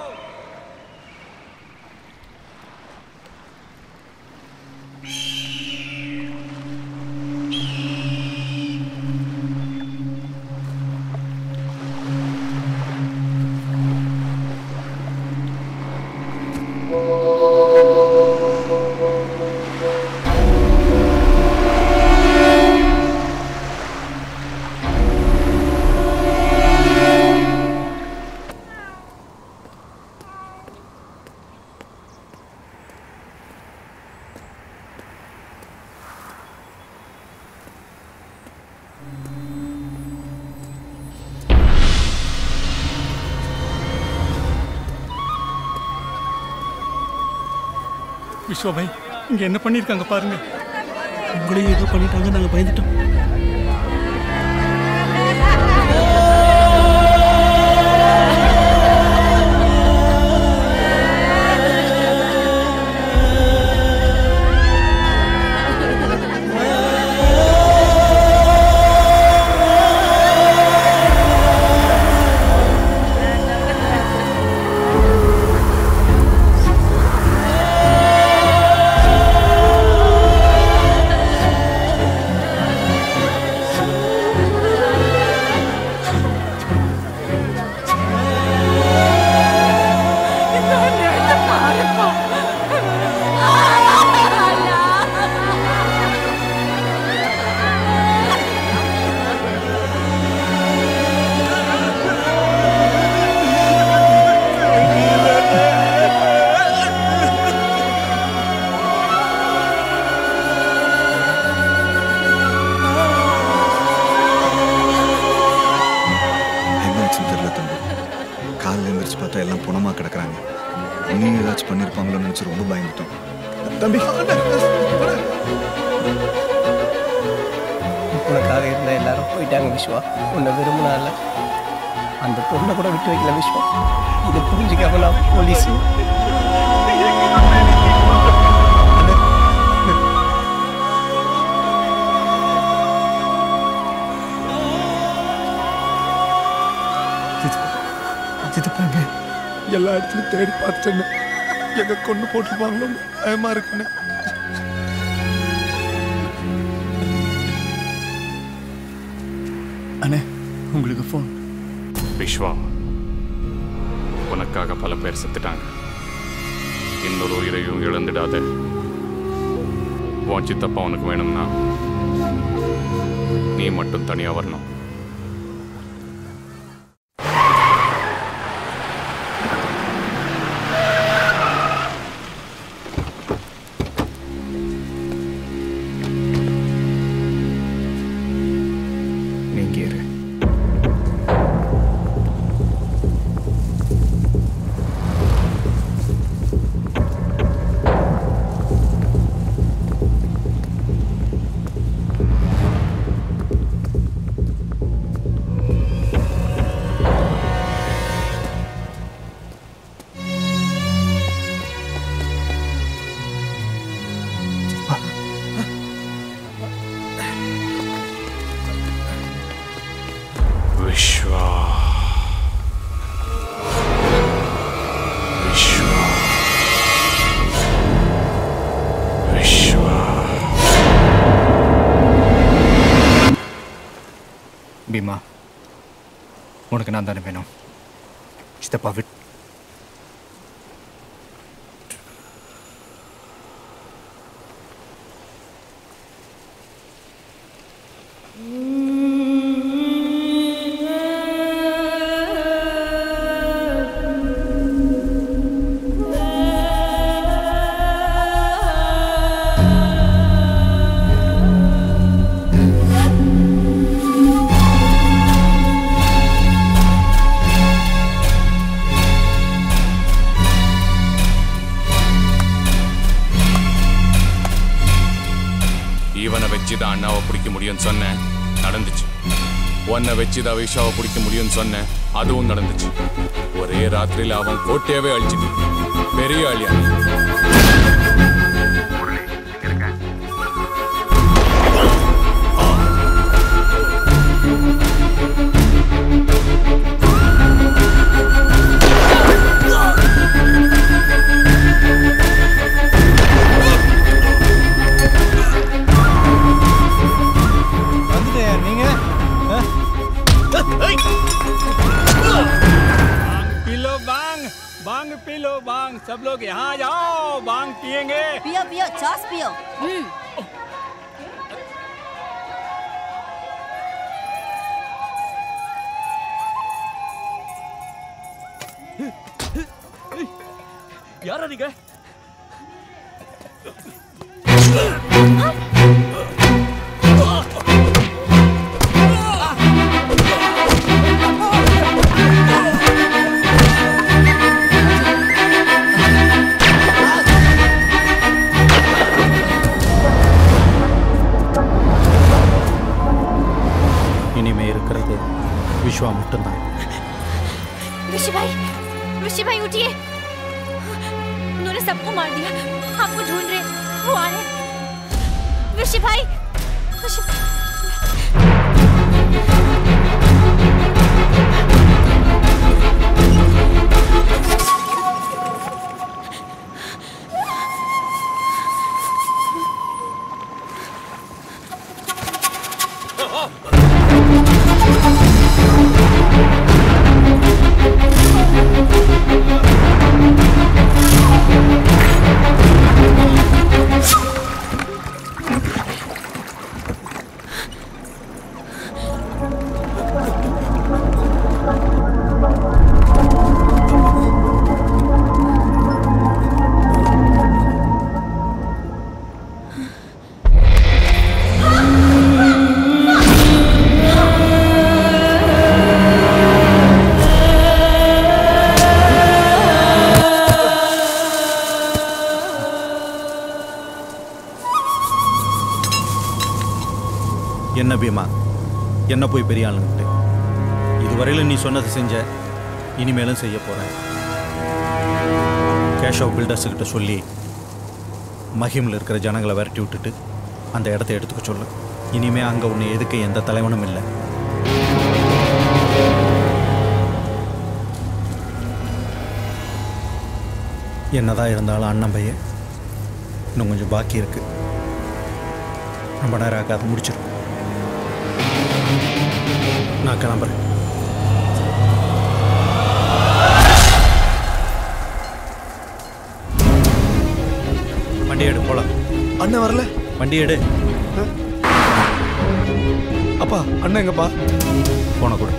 விஸ்வா பாய் இங்க என்ன பண்ணிருக்காங்க பாருங்க உங்களையும் ஏதோ பண்ணிட்டாங்க நாங்க பயந்துட்டோம் என்னாச்சுன்னு தெரியல தம்பி காலையில் எழுந்திரிச்சு பார்த்தா எல்லாம் புணமா கிடக்குறாங்க நீங்க ஏதாச்சும் பண்ணியிருப்பாங்களோன்னு நினச்சி ரொம்ப பயந்துட்டோம் தம்பி உனக்காக இருந்த எல்லாரும் போயிட்டாங்க விஸ்வா உன்னை விரும்பினால அந்த பொண்ணை கூட விட்டு வைக்கல விஸ்வா இதை புரிஞ்சுக்காம நான் போலீஸ் எல்லா இடத்துலையும் தேடி பார்த்துட்டேன்னு எங்க கொண்டு போட்டுருப்பாங்களோன்னு பயமா இருக்குன்னு அண்ணே உங்களுக்கு ஃபோன் விஸ்வா உனக்காக பல பேர் செத்துட்டாங்க இன்னொரு உயிரையும் இழந்துடாத உன் சித்தப்பா உனக்கு வேணும்னா நீ மட்டும் தனியா வரணும் நீங்க இரு விஸ்வா விஸ்வா விஸ்வா பீமா உனக்கு நான் தானே வேணும் சித்தப்பா விட் இவனை வச்சு தான் அண்ணாவை பிடிக்க முடியும்னு சொன்னேன் நடந்துச்சு உன்னை வச்சு தான் விஷாவை பிடிக்க முடியும்னு சொன்னேன் அதுவும் நடந்துச்சு ஒரே ராத்திரியில அவன் கோட்டையவே அழிச்சிட்டு பெரிய அழியா வந்துட்டேன் நீங்க पिलो बांग बांग पी लो बांग सब लोग यहाँ जाओ बांग पियेंगे पियो पियो चास पियो हम्म யாரா நீங்க இனிமே இருக்கிறது விஸ்வா மட்டும்தான் ऋषि भाई ऋषि भाई उठिए उन्होंने सबको मार दिया आपको ढूंढ रहे वो आ रहे ऋषि भाई ऋषि என்ன பீமா என்ன போய் பெரிய ஆளுங்கிட்டு இதுவரையிலும் நீ சொன்னதை செஞ்ச இனிமேலும் செய்ய போகிறேன் கேஷவ் பில்டர்ஸுக்கிட்ட சொல்லி மஹிமில் இருக்கிற ஜனங்களை விரட்டி விட்டுட்டு அந்த இடத்த எடுத்துக்க சொல்லு இனிமே அங்கே உன்னை எதுக்க எந்த தலைவனும் இல்லை என்னதான் இருந்தாலும் அண்ணன் பையன் இன்னும் கொஞ்சம் பாக்கி இருக்கு ரொம்ப நேரம் ஆகாது முடிச்சிடும் நான் கிளம்புறேன் வண்டி எடு போலாம் அண்ணன் வரல வண்டி எடு அப்பா அண்ணன் எங்கப்பா போன கூட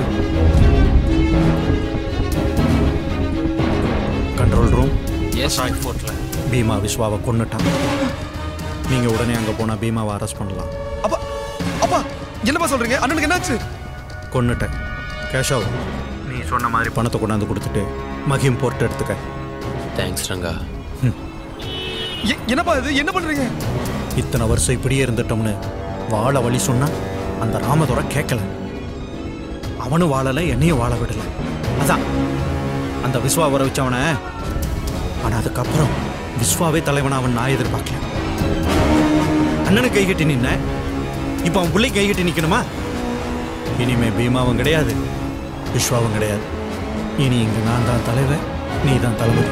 கண்ட்ரோல் ரூம் எஸ் ஃபோர்ட்டில் பீமா விஸ்வாவை கொன்னுட்டான் நீங்கள் உடனே அங்கே போனால் பீமாவை அரெஸ்ட் பண்ணலாம் அப்பா அப்பா என்னப்பா சொல்றீங்க அண்ணனுக்கு என்னாச்சு கொன்னுட்டேன் கேஷவ் நீ சொன்ன மாதிரி பணத்தை கொண்டாந்து கொடுத்துட்டு மகிம் போர்ட் எடுத்துக்க தேங்க்ஸ் ரங்கா எ- என்னப்பா இது என்ன பண்றீங்க இத்தனை வருஷம் இப்படியே இருந்துட்டோம்னு வாழ வழி சொன்னா அந்த ராமதுரை கேட்கல அவனும் வாழலை என்னையும் வாழ விடல அதான் அந்த விஸ்வா வர வச்சவனை ஆனா அதுக்கப்புறம் விஸ்வாவே தலைவனா அவன் நான் எதிர்பார்க்கல அண்ணனுக்கு கை கட்டி நின்ன இப்போ அவன் பிள்ளை கை கட்டி நிக்கணுமா இனிமே பீமாவும் கிடையாது விஸ்வாவும் கிடையாது இனி இங்க நான் தான் தலைவன் நீ தான் தளபதி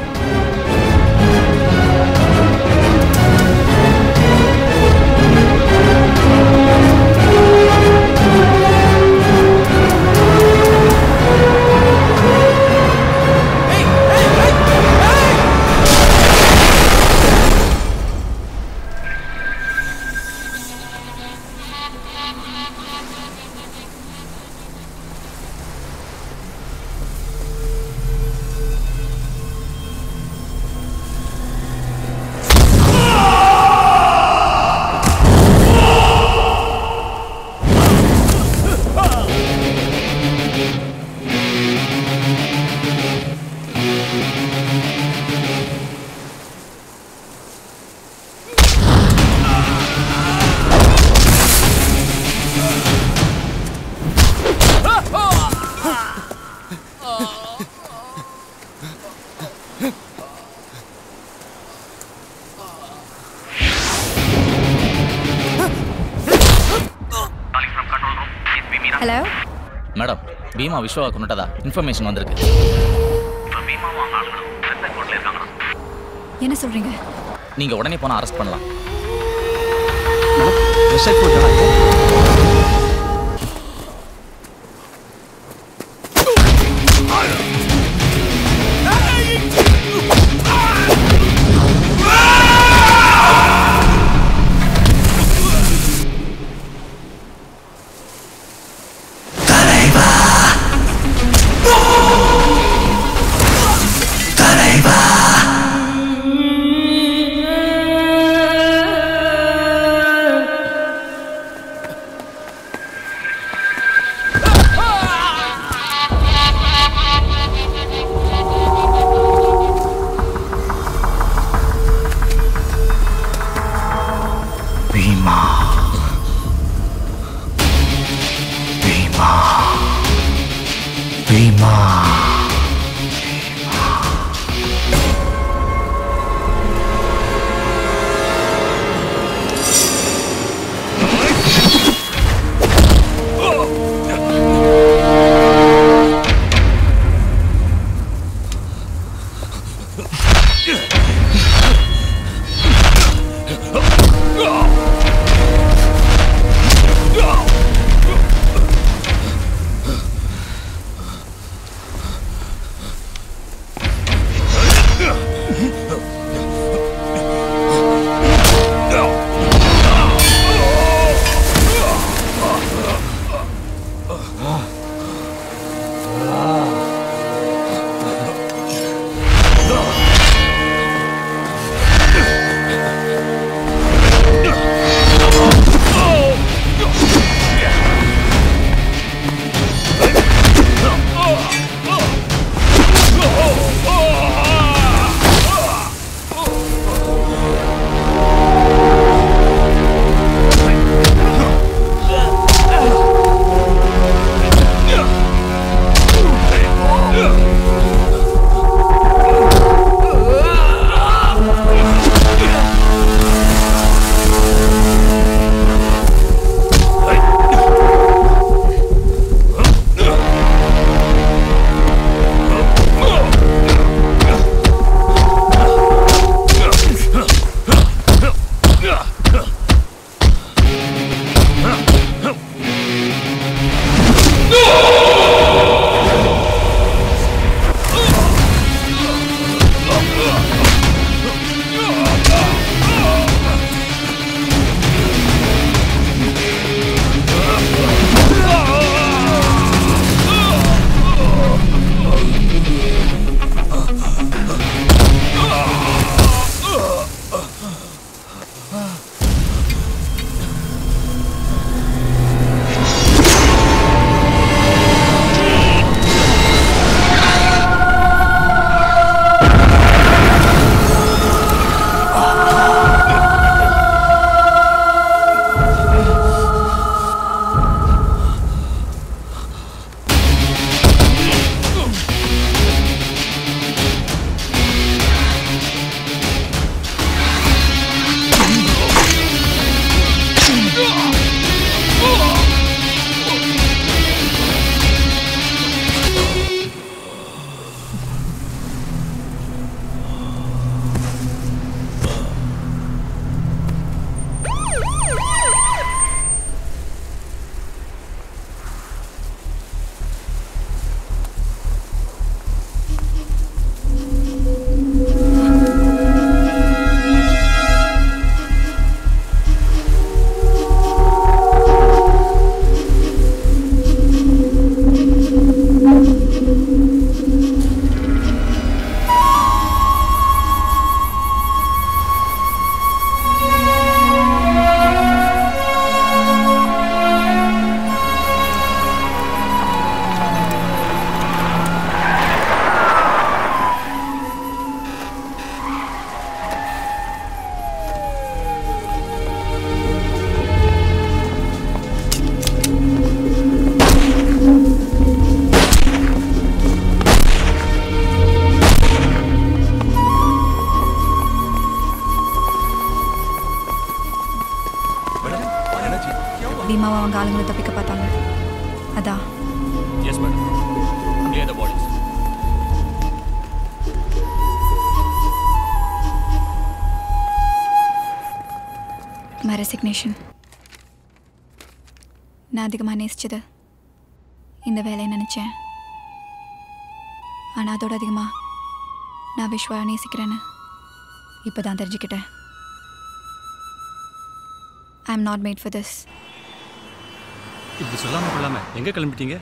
ஹலோ மேடம் பீமா விஸ்வாவை கொண்டுட்டதா இன்ஃபர்மேஷன் வந்திருக்கு என்ன சொல்றீங்க நீங்க உடனே போனா அரெஸ்ட் பண்ணலாம் பீமா பீமா பீமா பீமாவை அவங்க ஆளுங்களை தப்பிக்க பார்த்தாங்க அதான் yes madam clear the bodies my resignation நான் அதிகமாக நேசிச்சது இந்த வேலையை நினச்சேன் ஆனால் அதோட அதிகமாக நான் விஸ்வா நேசிக்கிறேன்னு இப்போ தான் தெரிஞ்சுக்கிட்டேன் I am not mad for this இப்படி சொல்லாம கொள்ளாம எங்க கிளம்பிட்டீங்க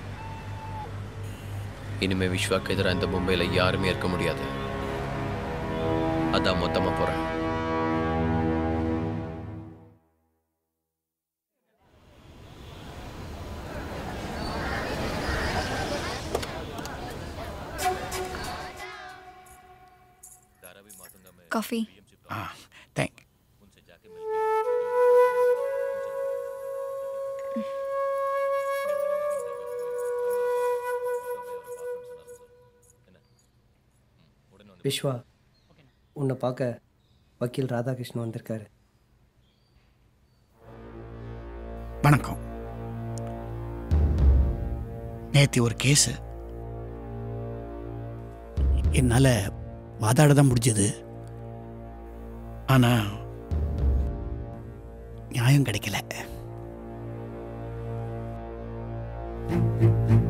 இனிமே விஸ்வாக்கு எதிராக இந்த மும்பையில் யாருமே இருக்க முடியாது அதான் மொத்தமாக போகிறேன் காஃபி தேங்க் விஸ்வா உன்னை பார்க்க வக்கீல் ராதாகிருஷ்ணன் வந்திருக்காரு வணக்கம் நேற்று ஒரு கேஸு என்னால் வாதாட தான் முடிஞ்சது ஆனால் நியாயம் கிடைக்கல